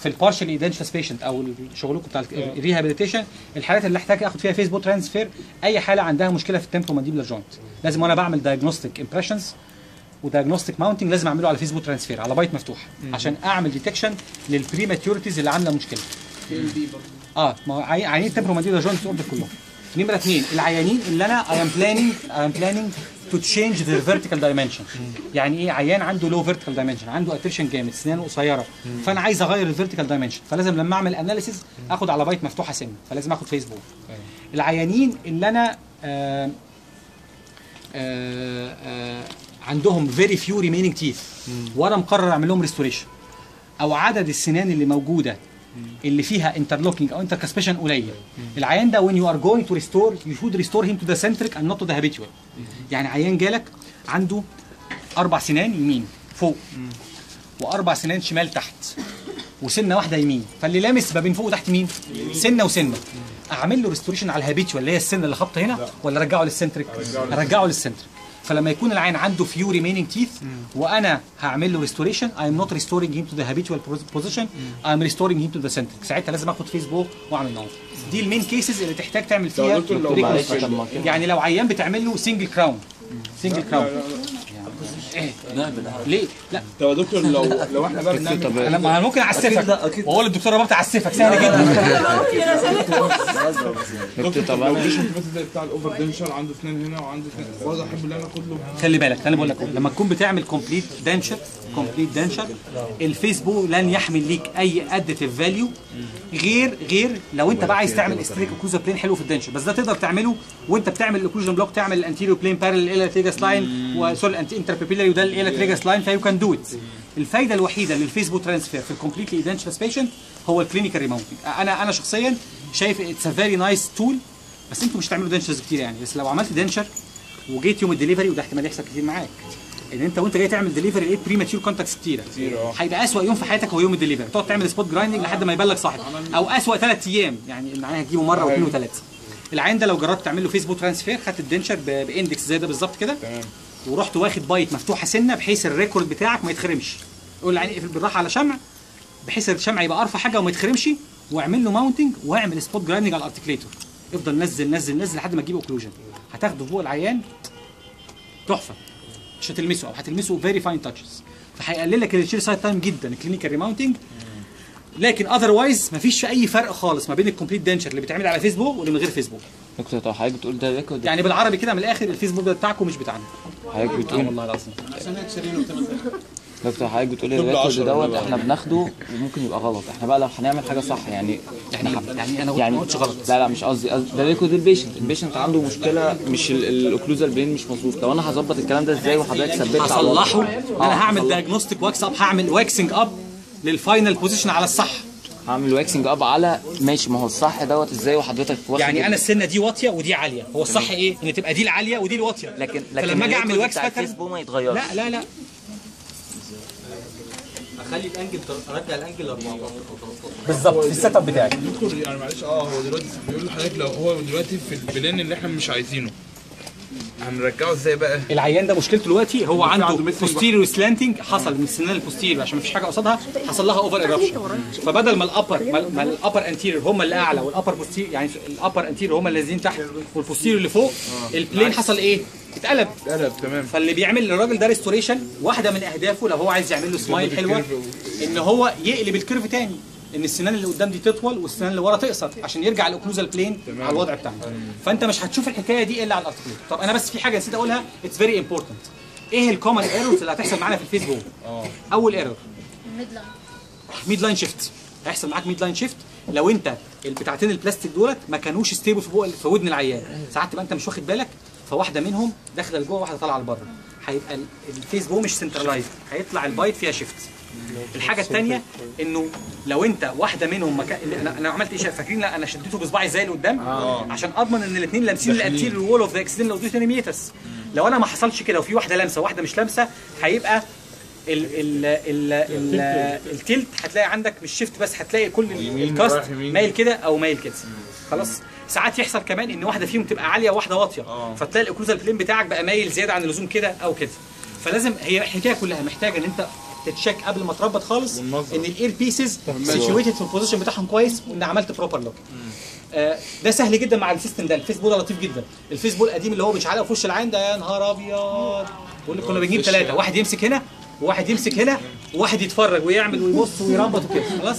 في البارشال ايدنشلس بيشنت او شغلكم بتاع الريهابيليتيشن الحالات اللي احتاج اخد فيها فيسبوك ترانسفير اي حاله عندها مشكله في التمبو مانديبولار جوينت لازم وانا بعمل دايجنوستيك امبريشنز ودايجنوستيك ماونتنج لازم اعمله على فيسبوك ترانسفير على بايت مفتوح مم. عشان اعمل ديتكشن للبريماتيورتيز اللي عامله مشكله اه ما هو عي- عيانين التمبو مانديبولار جوينت اوردر كلهم نمره اثنين العيانين اللي انا اي ام بلاننج اي ام بلاننج تو تشينج ذير فيرتيكال دايمنشن يعني ايه عيان عنده لو فيرتيكال دايمنشن عنده اتريشن جامد سنانه قصيره فانا عايز اغير الفيرتيكال دايمنشن فلازم لما اعمل اناليسيز اخد على بايت مفتوحه سن فلازم اخد فيسبوك العيانين اللي انا آه آه آه عندهم فيري فيو ريمينينج تيث وانا مقرر اعمل لهم ريستوريشن او عدد السنان اللي موجوده اللي فيها انترلوكينج او انتركسبيشن قليل العيان ده when you are going to restore you should restore him to the centric and not to the habitual يعني عيان جالك عنده اربع سنان يمين فوق واربع سنان شمال تحت وسنه واحده يمين فاللي لامس ما بين فوق وتحت مين سنه وسنه اعمل له ريستوريشن على الهابيتوال اللي هي السنه اللي خبطه هنا ولا ارجعه للسنتريك ارجعه للسنتريك فلما يكون العين عنده فيو ريمينينج تيث وانا هعمل له ريستوريشن اي ام نوت ريستورينج هيم تو ذا هابيتوال بوزيشن اي ام ريستورينج هيم تو ذا سنتريك ساعتها لازم اخد فيسبوك واعمل نوم دي المين كيسز اللي تحتاج تعمل فيها دكتور لو reconstruction. معلش، طب ما كده. يعني لو عيان بتعمل له سنجل كراون سنجل كراون ايه ليه لا طب يا دكتور لو لو احنا بقى بنعمل انا ما أنا ممكن اعسفك واقول للدكتوره بابا تعسفك سهل جدا دكتور طب لو مش متمثل زي بتاع الاوفر دنشر عنده اثنين هنا وعنده اثنين برضه احب ان انا اخد له خلي بالك انا بقول لك لما تكون بتعمل كومبليت دانشر كومبليت دانشر الفيسبوك لن يحمل ليك اي اديتيف فاليو غير غير لو انت بقى عايز تعمل استريك اوكلوزر بلين حلو في الدانشر بس ده تقدر تعمله وانت بتعمل الاوكلوجن بلوك تعمل الانتيريو بلين بارل الى تريجاس لاين وسوري الانتي انتربيبيلاري وده الى تريجاس لاين فيو كان دو ات الفايده الوحيده للفيسبوك ترانسفير في الكومبليتلي دانشرس بيشنت هو الكلينيكال ريماونتنج انا انا شخصيا شايف اتس ا فيري نايس تول بس انتوا مش هتعملوا دانشرز كتير يعني بس لو عملت دانشر وجيت يوم الدليفري وده احتمال يحصل كتير معاك ان انت وانت جاي تعمل دليفري لقيت بريماتيور كونتاكتس كتيره كتير اه هيبقى اسوأ يوم في حياتك هو يوم الدليفري تقعد تعمل سبوت جرايندنج لحد ما يبلغ صاحب او اسوأ ثلاث ايام يعني العين هتجيبه مره واثنين وثلاثه العين ده لو جربت تعمل له فيسبوك ترانسفير خدت الدنشر ب- باندكس زي ده بالظبط كده تمام ورحت واخد بايت مفتوحه سنه بحيث الريكورد بتاعك ما يتخرمش قول العين اقفل بالراحه على شمع بحيث الشمع يبقى ارفع حاجه وما يتخرمش واعمل له ماونتنج واعمل سبوت جرايندنج على الارتكليتور افضل نزل نزل نزل لحد ما تجيب اوكلوجن هتاخده فوق العيان تحفه مش هتلمسه او هتلمسه فيري فاين تاتشز فهيقلل لك الشير سايد تايم جدا الكلينيكال ريماونتنج لكن اذروايز مفيش اي فرق خالص ما بين الكومبليت دنشر اللي بيتعمل على فيسبوك واللي من غير فيسبوك دكتور طب حضرتك بتقول ده ريكورد يعني بالعربي كده من الاخر الفيسبوك ده بتاعكم مش بتاعنا حضرتك اه بتقول والله العظيم عشان هيك شارينه بثمن دكتور حضرتك بتقول طب الريكورد عشرة دوت بقى. احنا بناخده وممكن يبقى غلط احنا بقى لو هنعمل حاجه صح يعني يعني يعني انا ما يعني قلتش غلط لا لا مش قصدي قصدي- ده ريكورد البيشنت البيشنت عنده مشكله مش الاوكلوزال برين مش مظبوط لو انا هظبط الكلام ده ازاي وحضرتك ثبت هصلحه انا هعمل دايجنوستيك واكس اب هعمل واكسنج اب للفاينل بوزيشن على الصح هعمل واكسنج اب على ماشي ما هو الصح دوت ازاي وحضرتك واخد يعني انا السنه دي واطيه ودي عاليه هو الصح ايه ان تبقى دي العاليه ودي الواطيه لكن لكن فلما اجي اعمل الريكورد واكس بتاع باترن الفيسبوك ما يتغيرش لا لا لا اخلي الانجل ارجع الانجل 14 او 13 بالظبط في السيت اب بتاعي دكتور يعني معلش اه هو دلوقتي بيقول لحضرتك لو هو دلوقتي في البلان اللي احنا مش عايزينه هنرجعه ازاي بقى؟ العيان ده مشكلته دلوقتي هو عنده عنده missing بوستيريور سلانتنج حصل من السنان البوستيريور عشان ما فيش حاجه قصادها حصل لها اوفر ايربشن فبدل ما الابر ما ما الابر انتيريور هم اللي اعلى والابر بوستيريور يعني الابر انتيريور هم اللي نازلين تحت والبوستيريور اللي فوق البلين حصل ايه؟ اتقلب قلب تمام فاللي بيعمل للراجل ده ريستوريشن واحده من اهدافه لو هو عايز يعمل له سمايل حلوه ان هو يقلب الكيرف تاني ان السنان اللي قدام دي تطول والسنان اللي ورا تقصر عشان يرجع الاوكلوزال بلين على الوضع بتاعنا فانت مش هتشوف الحكايه دي الا على الارتكليت طب انا بس في حاجه نسيت اقولها اتس فيري امبورتنت ايه الكومن ايرورز اللي هتحصل معانا في الفيسبوك اول ايرور الميدلاين ميد لاين شيفت هيحصل معاك ميد لاين شيفت لو انت البتاعتين البلاستيك دولت ما كانوش ستيبل في بوق في ودن العيان ساعات تبقى انت مش واخد بالك فواحده منهم داخله لجوه واحده طالعه لبره هيبقى ال- الفيسبوك مش سنترلايز هيطلع البايت فيها شيفت الحاجه الثانيه انه لو انت واحده منهم مكان انا انا عملت ايه شايف- فاكرين لا انا شديته بصباعي زي لقدام آه. عشان اضمن ان الاثنين لامسين الانتيريور وول اوف ذا اكسدين لو ميتس لو انا ما حصلش كده وفي واحده لامسه وواحده مش لامسه هيبقى ال ال ال ال التلت هتلاقي عندك مش شيفت بس هتلاقي كل ال- يمين الكاست رايح يمين. مايل كده او مايل كده خلاص ساعات يحصل كمان ان واحده فيهم تبقى عاليه وواحده واطيه فتلاقي الاوكلوزال بلين بتاعك بقى مايل زياده عن اللزوم كده او كده فلازم هي الحكايه كلها محتاجه ان انت تتشيك قبل ما تربط خالص ان الاير بيسز سيتويتد في البوزيشن بتاعهم كويس وان عملت بروبر لوك آه، ده سهل جدا مع السيستم ده الفيسبول ده لطيف جدا الفيسبول القديم اللي هو بيتعلق في وش العين ده يا نهار ابيض بقول لك كنا بنجيب ثلاثه واحد يمسك هنا وواحد يمسك هنا وواحد يتفرج ويعمل ويبص ويربط وكده خلاص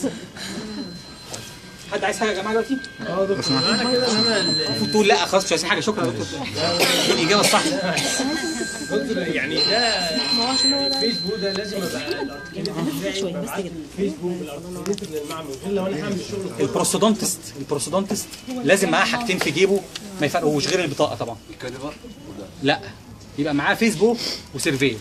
حد عايز حاجه يا جماعه دلوقتي؟ اه دكتور معنى كده ان انا ال- المفروض تقول لا خلاص مش عايزين حاجه شكرا يا دكتور دي الاجابه الصح دكتور يعني ده الفيسبوك ده لازم ابقى الارتكليتور بتاعي يبقى معاه في الفيسبوك الارتكليتور للمعمل غير لو انا هعمل شغل خاص. البروستودونتست البروستودونتست لازم معاه حاجتين في جيبه ما يفرقوش غير البطاقه طبعا لا يبقى معاه فيسبوك وسيرفي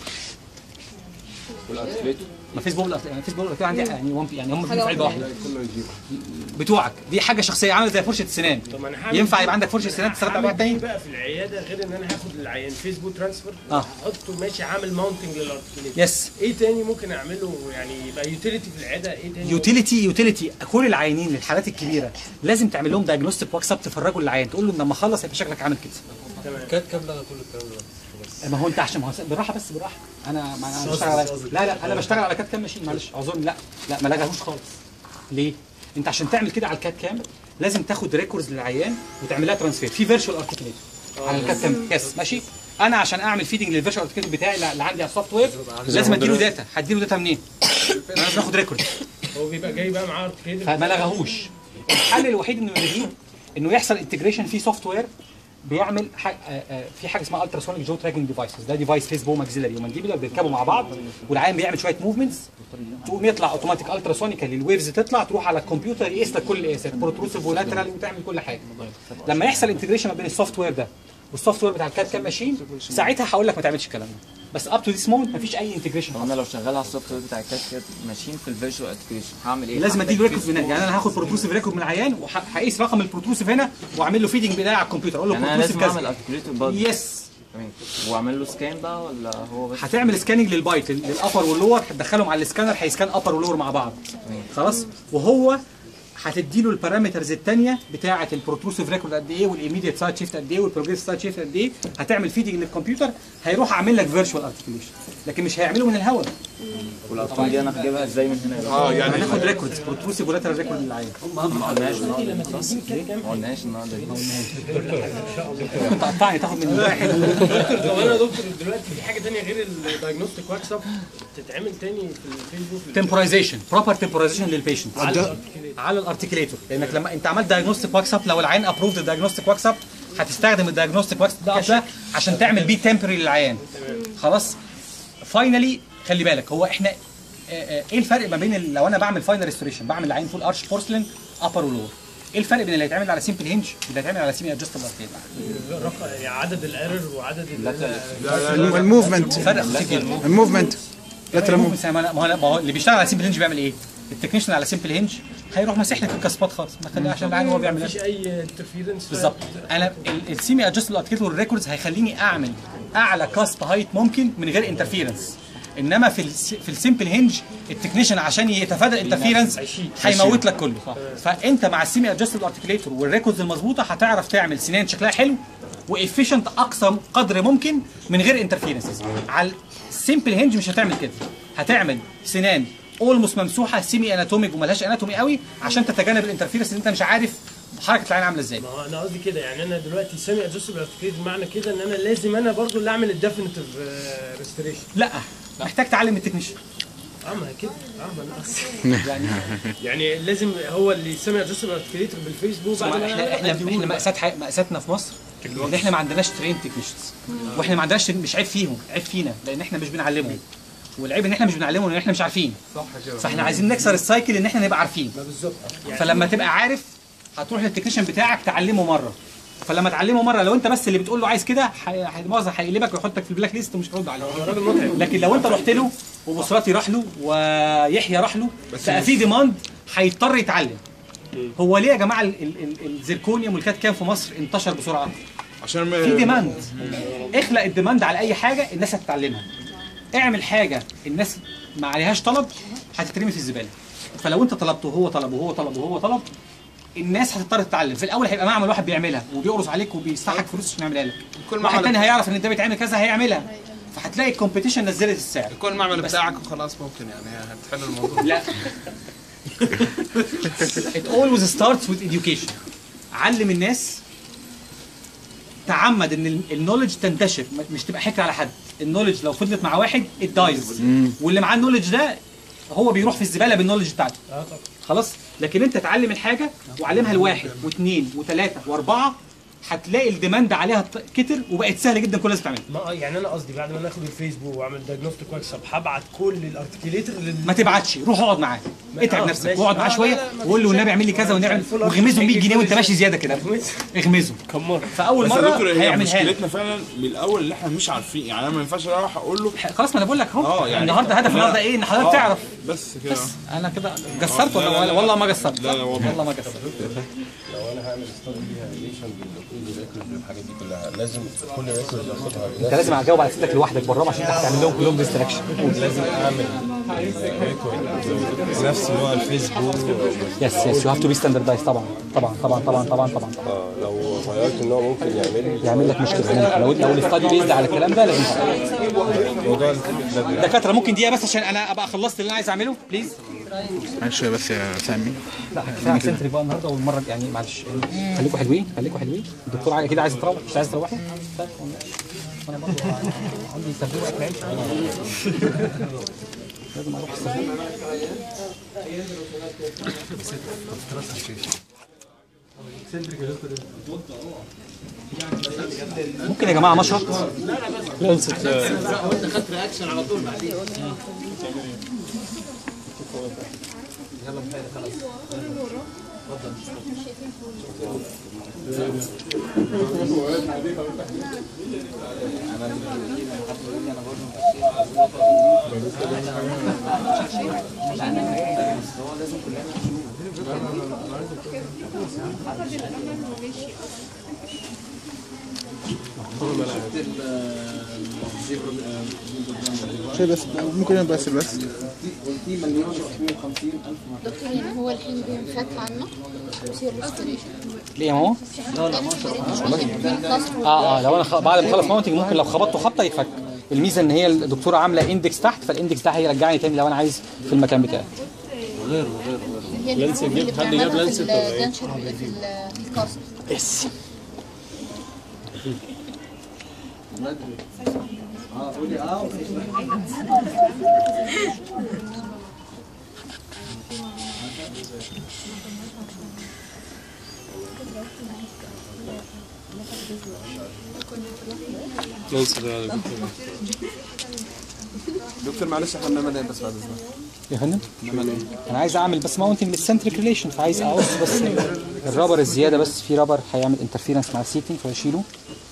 والارتكليتور ما فيسبوك والأرت- فيسبوك والأرت- عندي يعني هم يعني هم في حاجة علبه واحدة. واحده بتوعك دي حاجه شخصيه عامله زي فرشه السنان طب ما انا هعمل ينفع يبقى عندك فرشه سنان تستخدم على واحد هعمل تاني دي بقى في العياده غير ان انا هاخد العيان فيسبوك ترانسفير اه. احطه ماشي عامل ماونتنج للارتكليتور يس. ايه تاني ممكن اعمله يعني يبقى يوتيليتي في العياده ايه تاني يوتيليتي يوتيليتي كل العيانين للحالات الكبيره لازم تعمل لهم دايجنوستيك واكس اب تفرجوا للعيان تقول له لما اخلص هيبقى شكلك عامل كده تمام كانت كام لغه كل الكلام ده ما هو انت عشان ما هو بالراحه بس بالراحه انا ما انا بشتغل على لا لا انا بشتغل على كات كام ماشين معلش اعذرني لا لا ما لغاهوش خالص ليه؟ انت عشان تعمل كده على الكات كام لازم تاخد ريكوردز للعيان وتعمل لها ترانسفير في فيرتشوال ارتكليتور على الكات كام يس ماشي انا عشان اعمل فيدنج للفيرتشوال ارتكليتور بتاعي اللي عندي على السوفت وير لازم اديله داتا هديله داتا منين؟ انا لازم اخد ريكورد هو بيبقى جاي بقى معاه ارتكليتور فما لغاهوش الحل الوحيد انه يلغيه انه يحصل انتجريشن في سوفت وير بيعمل حاجة في حاجه اسمها التراسونيك جو تراكنج ديفايسز ده ديفايس فيس بو ماكسيلري ومانديبولار بيركبوا مع بعض والعيان بيعمل شويه موفمنتس تقوم يطلع اوتوماتيك التراسونيكال الويفز تطلع تروح على الكمبيوتر يقيس لك كل القياسات بروتروسيف ولاترال وتعمل كل حاجه لما يحصل انتجريشن ما بين السوفت وير ده والسوفت وير بتاع الكات كام ماشين ساعتها هقول لك ما تعملش الكلام ده بس اب تو ذيس مومنت مفيش اي انتجريشن انا لو شغال على السوفت وير بتاع الكات كات ماشيين في الفيجوال ارتكليشن هعمل ايه؟ لازم هعمل اديله ريكورد فيسبوك. من يعني انا هاخد بروتروسيف ريكورد من العيان وهقيس رقم البروتروسيف هنا واعمل له فيدنج بايديا على الكمبيوتر اقول له يعني انا بروتروسيف لازم اعمل كذا ارتكليتور برضه يس تمام واعمل له سكان بقى ولا هو بس هتعمل سكاننج للبايت للابر واللور هتدخلهم على السكانر هيسكان ابر ولور مع بعض خلاص وهو هتديله البارامترز الثانيه بتاعه البروتروسيف ريكورد قد ايه والايميديت سايد شيفت قد ايه والبروجريس سايد شيفت قد ايه هتعمل فيدنج للكمبيوتر هيروح عامل لك فيرتشوال ارتكليشن لكن مش هيعمله من الهواء والارقام دي انا هجيبها ازاي من هنا اه يعني هناخد ريكوردز بروتروسيف ولاترال ريكورد للعيان ما قلناش النهارده خلاص ما قلناش النهارده ممكن تقطعني تاخد من واحد دكتور طب انا يا دكتور دلوقتي في حاجه تانية غير الدايجنوستيك واكس اب تتعمل تاني في الفيسبوك تمبورايزيشن بروبر تمبورايزيشن للبيشنت على على على الارتكليتور لانك لما انت عملت دايجنوستيك واكس اب لو العيان ابروفد الدايجنوستيك واكس اب هتستخدم الدايجنوستيك واكس اب ده عشان تعمل بيه تمبري للعيان خلاص فاينلي خلي بالك هو احنا آه، آه، ايه الفرق ما بين ال- لو انا بعمل فاينل ريستوريشن بعمل العين فول ارش بورسلين ابر ولور ايه الفرق بين اللي هيتعمل على سيمبل هنج واللي هيتعمل على سيمي ادجستبل ارتيل رقم يعني عدد الايرور وعدد ال- والموفمنت فرق كتير الموفمنت lateral movement. ما هو ما هو اللي بيشتغل على سيمبل هنج بيعمل ايه؟ التكنيشن على سيمبل هنج هيروح ماسح لك الكاسبات خالص ما خليه عشان العين هو بيعمل مفيش اي انترفيرنس بالظبط انا السيمي ادجستبل ارتكليتور ريكوردز هيخليني اعمل اعلى كاسب هايت ممكن من غير انترفيرنس انما في الس- في السيمبل هنج التكنيشن عشان يتفادى الانترفيرنس هيموت لك كله فانت مع السيمي ادجستبل ارتكليتور والريكوردز المظبوطه هتعرف تعمل سنان شكلها حلو وافيشنت اقصى قدر ممكن من غير انترفيرنسز على السيمبل هنج مش هتعمل كده هتعمل سنان اولموست ممسوحه سيمي اناتوميك وملهاش اناتومي قوي عشان تتجنب الانترفيرنس اللي انت مش عارف حركه العين عامله ازاي ما هو انا قصدي كده يعني انا دلوقتي سامي ادجستبل ارتكليت معنى كده ان انا لازم انا برضو اللي اعمل الديفينيتيف ريستوريشن لا محتاج تعلم التكنيشن اه ما هي كده اه ما انا قصدي يعني يعني لازم هو اللي سامي ادجستبل ارتكليتور بالفيسبوك بعد ما احنا احنا احنا مأساة حي... مأساتنا في مصر ان احنا ما عندناش ترين تكنيشنز واحنا ما عندناش مش عيب فيهم عيب فينا لان احنا مش بنعلمهم والعيب ان احنا مش بنعلمهم ان احنا مش عارفين صح كده فاحنا عايزين نكسر السايكل ان احنا نبقى عارفين ما بالظبط فلما تبقى عارف هتروح للتكنيشن بتاعك تعلمه مره فلما تعلمه مره لو انت بس اللي بتقول له عايز كده هي- هيمؤاخذة هيقلبك ويحطك في البلاك ليست ومش هيرد عليك راجل متعب لكن لو انت رحت له وبصراتي راح له ويحيى راح له بقى في ديماند هيضطر يتعلم هو ليه يا جماعه ال- ال- ال- الزيركونيوم والكات كام في مصر انتشر بسرعه؟ عشان في ديماند اخلق الديماند على اي حاجه الناس هتتعلمها اعمل حاجه الناس ما عليهاش طلب هتترمي في الزباله فلو انت طلبته وهو طلب وهو طلب وهو طلب الناس هتضطر تتعلم في الاول هيبقى معمل واحد بيعملها وبيقرص عليك وبيستحق فلوس عشان يعملها لك كل واحد معمل- تاني هيعرف ان ده بيتعمل كذا هيعملها فهتلاقي الكومبيتيشن نزلت السعر يكون المعمل بتاعك وخلاص ممكن يعني هتحل الموضوع لا it always starts with education علم الناس تعمد ان النولج تنتشر ما- مش تبقى حكر على حد النولج لو فضلت مع واحد it dies واللي معاه النولج ده هو بيروح في الزباله بالنولج بتاعته خلاص لكن انت تعلم الحاجه وعلمها لواحد واثنين وثلاثه واربعه هتلاقي الديماند عليها ط- كتر وبقت سهله جدا كل الناس تعملها ما يعني انا قصدي بعد ما ناخد الفيسبوك واعمل دايجنوستيك واكسب هبعت كل الارتكيليتر لل ما تبعتش روح اقعد معاه ما- اتعب آه، نفسك ماشي. واقعد معاه آه، لا، شويه لا، ما وقول له فيش والنبي اعمل لي مشاكل. كذا ونعمل الفول واغمزهم بيه هيجي جنيه كل وانت شوية. ماشي زياده كده اغمزهم فاول بس يا مره دكتور هي هيعملها لك. مشكلتنا فعلا من الاول اللي احنا مش عارفين يعني انا ما ينفعش اروح اقول له خلاص ما انا بقول لك اهو اه يعني النهارده هدف لا. النهارده ايه ان حضرتك آه، تعرف بس كده بس انا كده قصرت ولا لا، لا، ولا لا. والله ما قصرت لا، لا، والله. والله ما قصرت لو انا هعمل ستادي ليها ريليشن بالكل ريكورد والحاجات دي كلها لازم كل ريكورد اخدها انت لازم هتجاوب على اسئلتك لوحدك براهم عشان انت هتعمل لهم كلهم ديستراكشن لازم اعمل ريكورد نفس نوع الفيسبوك يس يس يو هاف تو بي ستاندردايز طبعا طبعا طبعا طبعا طبعا طبعا اه لو غيرت النوع ممكن يعمل لي يعمل لك مشكله ممكن لو لو الاستادي بيزد على الكلام ده لازم موضوع دكاتره ممكن دقيقه بس عشان انا ابقى خلصت اللي انا عايز اعمله بليز معلش شويه بس يا سامي لا كفايه على سنتري بقى النهارده والمره يعني معلش خليكم حلوين خليكم حلوين الدكتور عايز- كده عايز تروح مش عايز تروحي طيب انا برضه عندي تدريب اكل عيش لازم اروح السفر ممكن يا جماعه مشرط لانست وانت خدت رياكشن على طول بعدين يلا بخير خلاص شويه بس ممكن يبقى بس بس دكتور يعني هو الحين بينفك عنه ويصير ريستوريشن ليه يا ماما؟ لا لا ما اه اه لو انا خ... بعد ما اخلص ماونتنج ممكن لو خبطته خبطه يتفك الميزه ان هي الدكتوره عامله اندكس تحت فالاندكس ده هيرجعني تاني لو انا عايز في المكان بتاعي غير غير هي لانس اللي جيب حد جاب بنعملها لانس في ولا ايه؟ الدنشر في ال- في الكاسر يس اه قولي اه لانس ده يا دكتور دكتور معلش احنا بنعمل ايه بس بعد اذنك يا فندم بنعمل ايه؟ انا عايز اعمل بس ماونتنج للسنتريك ريليشن فعايز اقص بس الرابر الزياده بس في رابر هيعمل انترفيرنس مع السيتنج فاشيله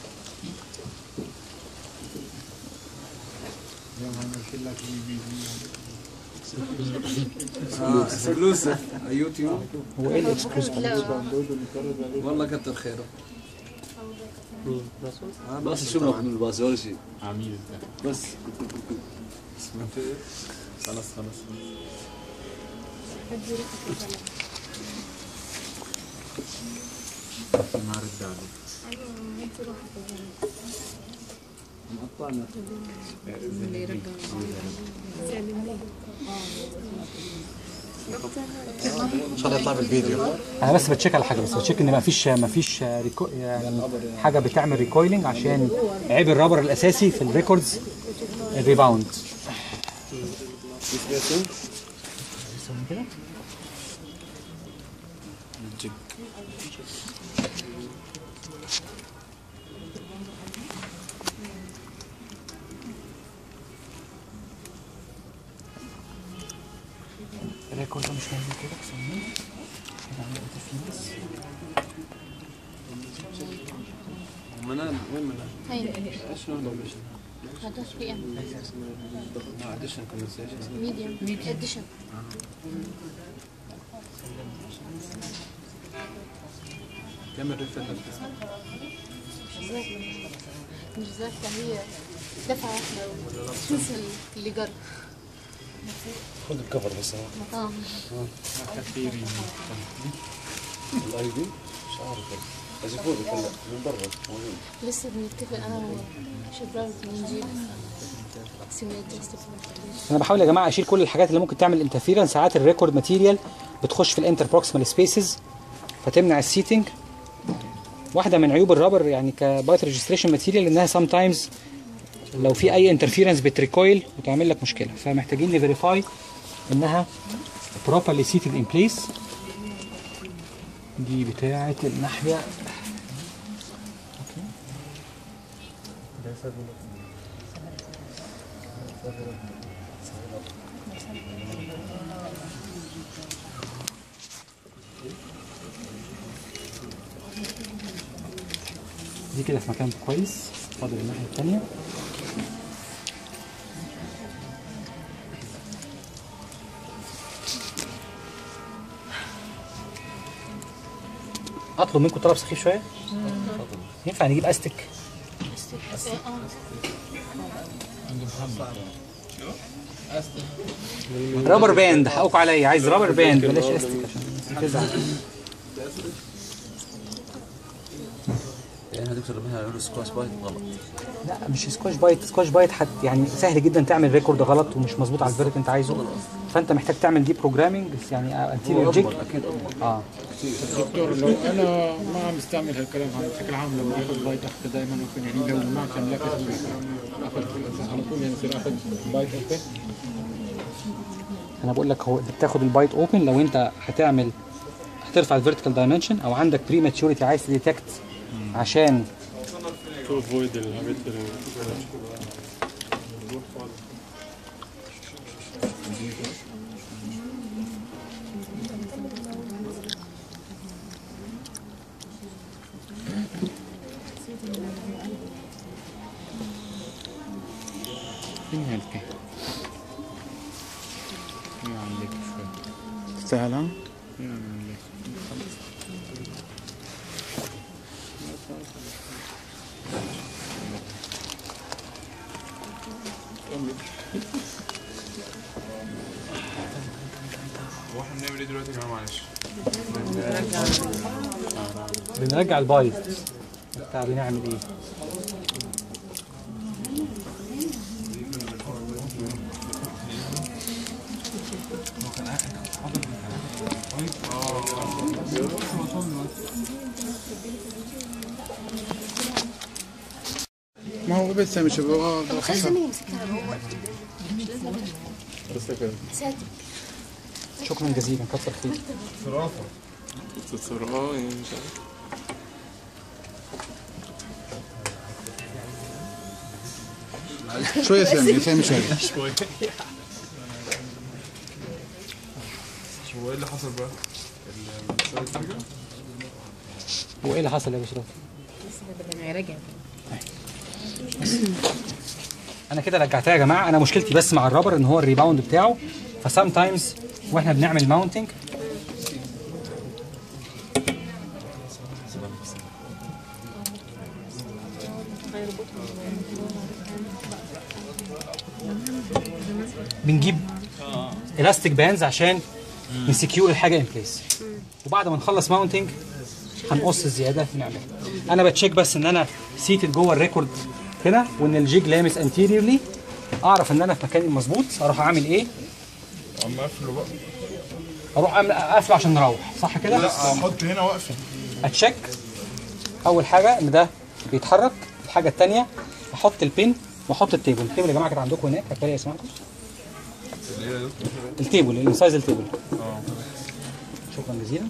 اكسكلوسيف يوتيوب هو ايه الاكسكلوسيف والله كتر خيره بس شو محمود بس ولا شيء عميل بس خلاص خلاص ما رد عليك مقطعنا ان شاء الله يطلع بالفيديو انا بس بتشيك على حاجه بس بتشيك ان مفيش مفيش ريكو يعني حاجه بتعمل ريكويلنج عشان عيب الرابر الاساسي في الريكوردز الريباوند الريكورد ده مش موجود كده ثواني كده عندي انترفيرنس منال وين منال؟ هين ايش نوع الاوبريشن؟ 11 بي ام نوع اديشن كونفرسيشن ميديوم اديشن كم الريفيل مش ذاك هي دفعة واحدة وتنسى اللي جرى خد الكفر بس اهو اه الاي دي مش عارف بس فوق كنا من بره موجود لسه بنتفق انا وشباب ونجيب سيميليت تيست انا بحاول يا جماعه اشيل كل الحاجات اللي ممكن تعمل انترفيرنس ساعات الريكورد ماتيريال بتخش في الانتر بروكسيمال سبيسز فتمنع السيتنج واحده من عيوب الرابر يعني كبايت ريجستريشن ماتيريال انها سام تايمز لو في اي انترفيرنس بتريكويل وتعمل لك مشكله فمحتاجين نفيريفاي انها properly seated in place دي بتاعه الناحيه دي كده في مكان كويس فاضل الناحيه الثانيه اطلب منكم طلب سخيف شويه ينفع نجيب استك رابر باند حقوق عليا عايز رابر باند بلاش استك عشان تزعل يعني هدكتور لما هيقولوا سكواش بايت غلط لا مش سكواش بايت سكواش بايت حت يعني سهل جدا تعمل ريكورد غلط ومش مظبوط على الفيرت انت عايزه فانت محتاج تعمل دي بروجرامنج يعني انتيريور جيك اكيد اضمن اه دكتور لو انا ما عم بستعمل هالكلام هذا بشكل عام لما اخذ بايت اخذ دائما اوبن يعني لو ما كان لك اخذ على طول يعني يصير اخذ بايت اوبن انا بقول لك هو انت بتاخد البايت اوبن لو انت هتعمل هترفع الفيرتيكال دايمنشن او عندك بري ماتيوريتي عايز تديتكت عشان تو افويد الحاجات فين هالكي؟ ما عندك شوي تستاهل ها؟ هو احنا بنعمل ايه دلوقتي يا جماعه معلش؟ بنرجع البايت بتاع بنعمل ايه ما هو بس مش هو خلينا يمسكها هو بس كده ساتر شكرا جزيلا كتر خير صرافة اه يعني مش عارف شوية سامي سامي شوية شوية هو ايه اللي حصل بقى؟ ال- السايد رجع؟ هو ايه اللي حصل يا بشرى راجع انا كده رجعتها يا جماعه انا مشكلتي بس مع الرابر ان هو الريباوند بتاعه فسام تايمز واحنا بنعمل ماونتنج بنجيب الاستيك باندز عشان نسكيور الحاجه ان بليس وبعد ما نخلص ماونتنج هنقص الزياده نعملها انا بتشيك بس ان انا سيتد جوه الريكورد هنا وان الجيج لامس انتيريورلي اعرف ان انا في مكاني المظبوط اروح اعمل ايه عم اقفله بقى اروح أعمل- اقفله عشان نروح صح كده لا احط هنا واقفه اتشيك اول حاجه ان ده بيتحرك الحاجه الثانيه احط البين واحط التيبل التيبل يا جماعه كانت عندكم هناك هتلاقي اسمعكم اللي هي التيبل الانسايز التيبل اه شكرا جزيلا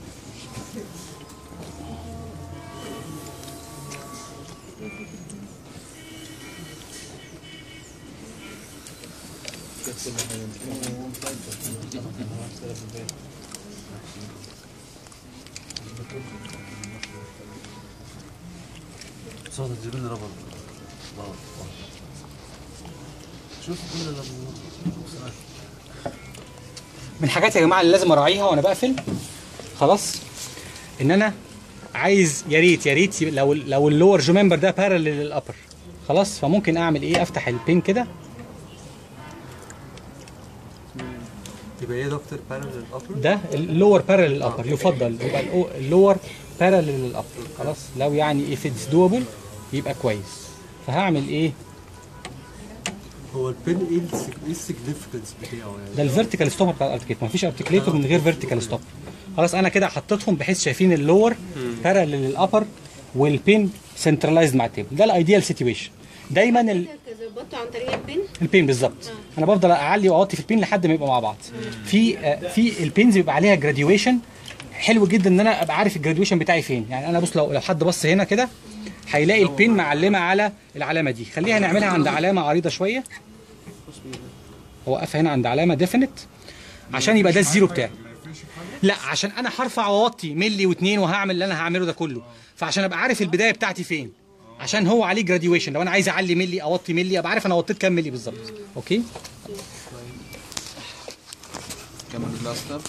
صوت تجيب لي ربط شوف كل اللي من الحاجات يا جماعه اللي لازم اراعيها وانا بقفل خلاص ان انا عايز يا ريت يا ريت لو لو اللور جو ممبر ده بارلل للابر خلاص فممكن اعمل ايه افتح البين كده يبقى ايه دكتور بارلل ابر ده اللور بارلل الابر يفضل يبقى اللور بارلل الابر خلاص لو يعني if it's doable يبقى كويس فهعمل ايه هو البين ايه السك- ايه السيجنفكنس بتاعه يعني ده الفيرتيكال ستوب بتاع الارتكليتور مفيش ارتكليتور من غير فيرتيكال ستوب خلاص انا كده حطيتهم بحيث شايفين اللور بارلل الابر والبين سنترلايزد مع التيبل ده الايديال سيتويشن دايما ال... ظبطته عن طريق البن البين بالظبط انا بفضل اعلي واوطي في البين لحد ما يبقوا مع بعض في آه، في البينز بيبقى عليها جراديويشن حلو جدا ان انا ابقى عارف الجراديويشن بتاعي فين يعني انا بص لو لو حد بص هنا كده هيلاقي البين معلمه على العلامه دي خليها نعملها عند علامه عريضه شويه اوقفها هنا عند علامه ديفينيت عشان يبقى ده الزيرو بتاعي لا عشان انا هرفع واوطي ملي واتنين وهعمل اللي انا هعمله ده كله فعشان ابقى عارف البدايه بتاعتي فين عشان هو عليه جراديويشن لو انا عايز اعلي ملي اوطي ملي ابقى عارف انا وطيت كام ملي بالظبط اوكي كمان كلاستر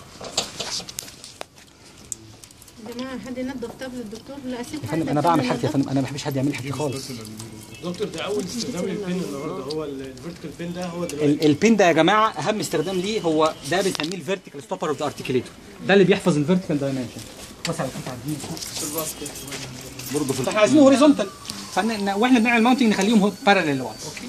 يا جماعه حد ينظف طب للدكتور لا اسيب يا فندم انا بعمل حاجتي يا فندم انا ما بحبش حد يعمل لي حاجتي خالص دكتور ده اول استخدام للبن النهارده هو الفيرتيكال بين ده هو دلوقتي ال- البين ده يا جماعه اهم استخدام ليه هو ده بنسميه الفيرتيكال ستوبر اوف ذا ارتكليتور ده اللي بيحفظ الفيرتيكال دايمنشن بص على كنت عايزين برضه في احنا عايزينه هوريزونتال فن... واحنا بنعمل ماونتنج نخليهم باراليل لبعض اوكي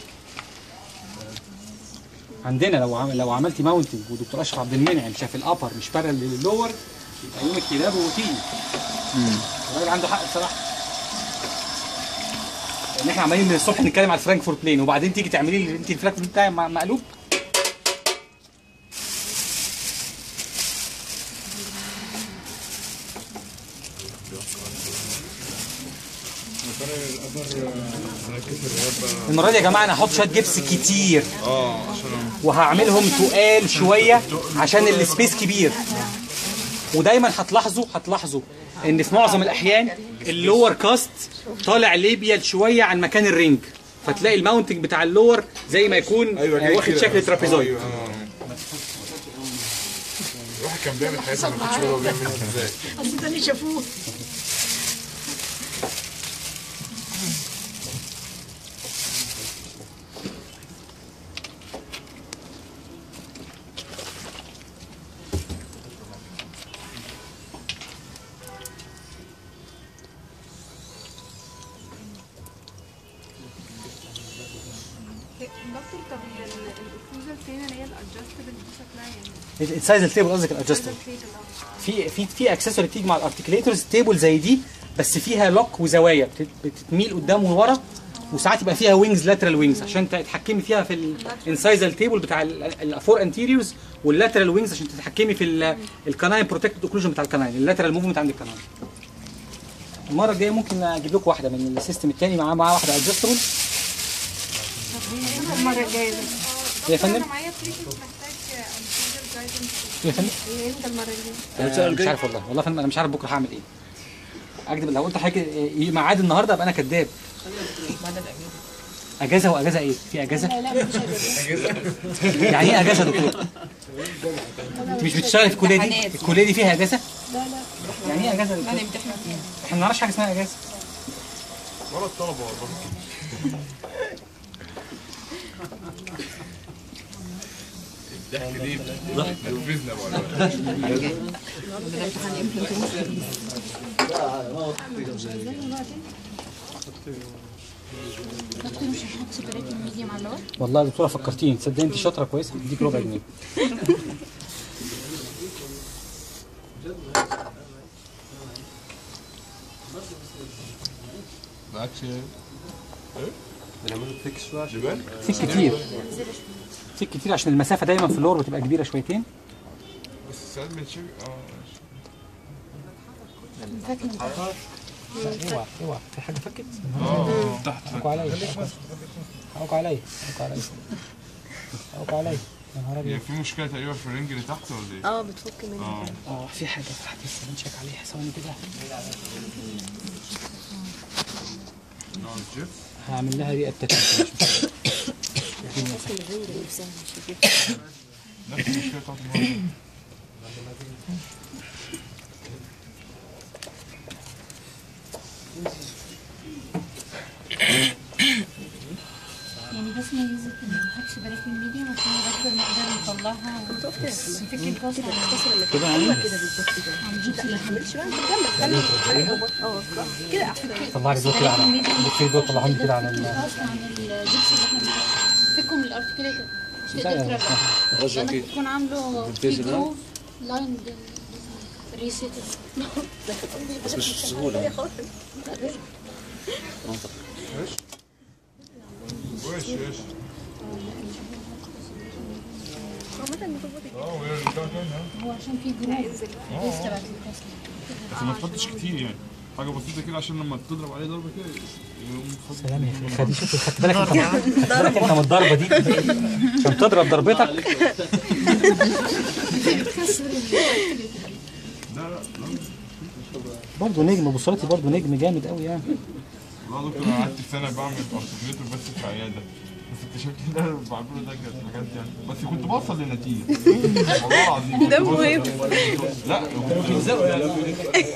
عندنا لو عمل لو عملتي ماونتنج ودكتور اشرف عبد المنعم شاف الابر مش باراليل للور يبقى يوم الكلاب وتيجي الراجل عنده حق بصراحه ان احنا عمالين الصبح نتكلم على الفرانكفورت بلين وبعدين تيجي تعملي لي انت الفرانكفورت بتاعي م- مقلوب المره دي يا جماعه انا هحط شويه جبس كتير اه عشان وهعملهم تقال شويه عشان السبيس كبير ودايما هتلاحظوا هتلاحظوا ان في معظم الاحيان اللور كاست طالع ليبيال شويه عن مكان الرينج فتلاقي الماونتنج بتاع اللور زي ما يكون ايوه آه، واخد كده. شكل ترابيزويد أيوة، آه. الواحد كان بيعمل حاجات انا ما كنتش فاهم هو بيعملها ازاي اصل تاني شافوه دكتور طب هي الاوكلوجن فين اللي هي الادجستبل دي شكلها يعني السايز التيبل قصدك الادجستبل في في في اكسسوري بتيجي مع الارتكليتورز تيبل زي دي بس فيها لوك وزوايا بت- بتتميل قدام وورا وساعات يبقى فيها وينجز لاترال وينجز عشان تتحكمي فيها في الانسايزال تيبل بتاع الافور انتيريورز واللاترال وينجز عشان تتحكمي في الكناين بروتكتد اوكلوجن بتاع الكناين اللاترال موفمنت عند الكناين المره الجايه ممكن اجيب لكم واحده من السيستم الثاني معاه معاه واحده ادجستبل المره الجايه يا فندم انا معايا بريشنت محتاج انتيجر جايدنس يا فندم امتى المره الجايه آه، مش عارف والله والله يا فندم انا مش عارف بكره هعمل ايه اكذب لو قلت حاجه إيه، ميعاد النهارده ابقى انا كذاب اجازه واجازه ايه في اجازه لا لا مش اجازه يعني ايه اجازه يا دكتور انت مش بتشتغلي في الكليه دي الكليه دي فيها اجازه لا لا يعني ايه اجازه يا لا دكتور نمتحن فيها احنا ما نعرفش حاجه اسمها اجازه ولا الطلبه والله الضحك دي ضحك نرفزنا بقى ده امتحان امبلمنتيشن دكتور مش هنحط سيبريت الميديم على اللور والله يا دكتوره فكرتيني تصدقي انت شاطره كويس هديك ربع جنيه معكش ايه؟ بنعمله فيكس شويه عشان جبال؟ فيك كتير فيك كتير عشان المسافه دايما في اللور بتبقى كبيره شويتين بس ساعات بنشوف اه فاكر لا، اوعى اوعى في حاجه فكت اه تحت حقوا عليا حقوا عليا حقوا عليا حقوا عليا يا نهار هي ابيض في مشكله تقريبا في الرنج اللي تحت ولا ايه؟ اه بتفك منها اه اه في حاجه تحت لسه بنشيك عليها ثواني كده نقعد جيف هعمل لها ريقه تتنفس ممكن الرنج نفسها مش كده نفس المشكله بتاعت المره يعني بس ما يزيد ما يحطش بلاش من الميديوم عشان نقدر نقدر نطلعها ونفك الكاست كده يعني؟ كده بالظبط كده لا ما تعملش بقى انت كمل كمل اه كده احسن طلع لي دول كده على البوكسي دول طلعهم لي كده على ال- الكاست عن الجبس اللي احنا بنحطه. فكوا من الارتكليتر مش لا، تقدر لا، ترجع رجع لانك كده. تكون عامله في بالفيزر ده؟ جروف لاين ريسيت بس مش بسهولة وش وش هو عشان في جروف البيس تبعت الكاست بس ما تحطش كتير يعني حاجه بسيطه كده عشان لما تضرب عليه ضربه كده يقوم فاضي. سلام يا اخي خدي شوف خدت بالك انت خدت بالك انت من الضربه دي عشان تضرب ضربتك لا لا لا برضه نجم بصورتي برضه نجم جامد قوي يعني والله يا دكتور انا قعدت سنه بعمل ارتكليتور بس في عياده بس اكتشفت ان انا اللي بعمله ده كانت بجد يعني بس كنت بوصل لنتيجه والله العظيم كنت ده بوصل- مهم. لا كنت بيلزقوا يعني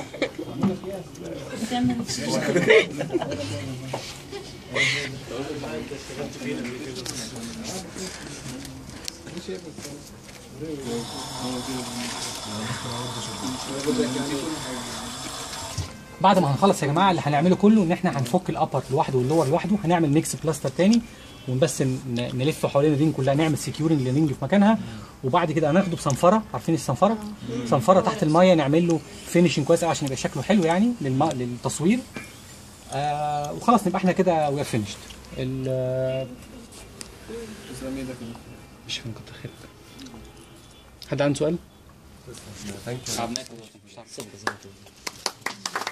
بعد ما هنخلص يا جماعه اللي هنعمله كله ان احنا هنفك الابر لوحده واللور لوحده هنعمل ميكس بلاستر تاني وبس ن- نلف حوالين الرينج كلها نعمل سكيورنج للرينج في مكانها وبعد كده هناخده بصنفره عارفين الصنفره صنفره تحت الميه نعمل له فينشنج كويس قوي عشان يبقى شكله حلو يعني للم... للتصوير آه وخلاص نبقى احنا كده وي فينيشد تسلم ايدك مش فاهم كتر خيرك حد عنده سؤال؟ تعبناك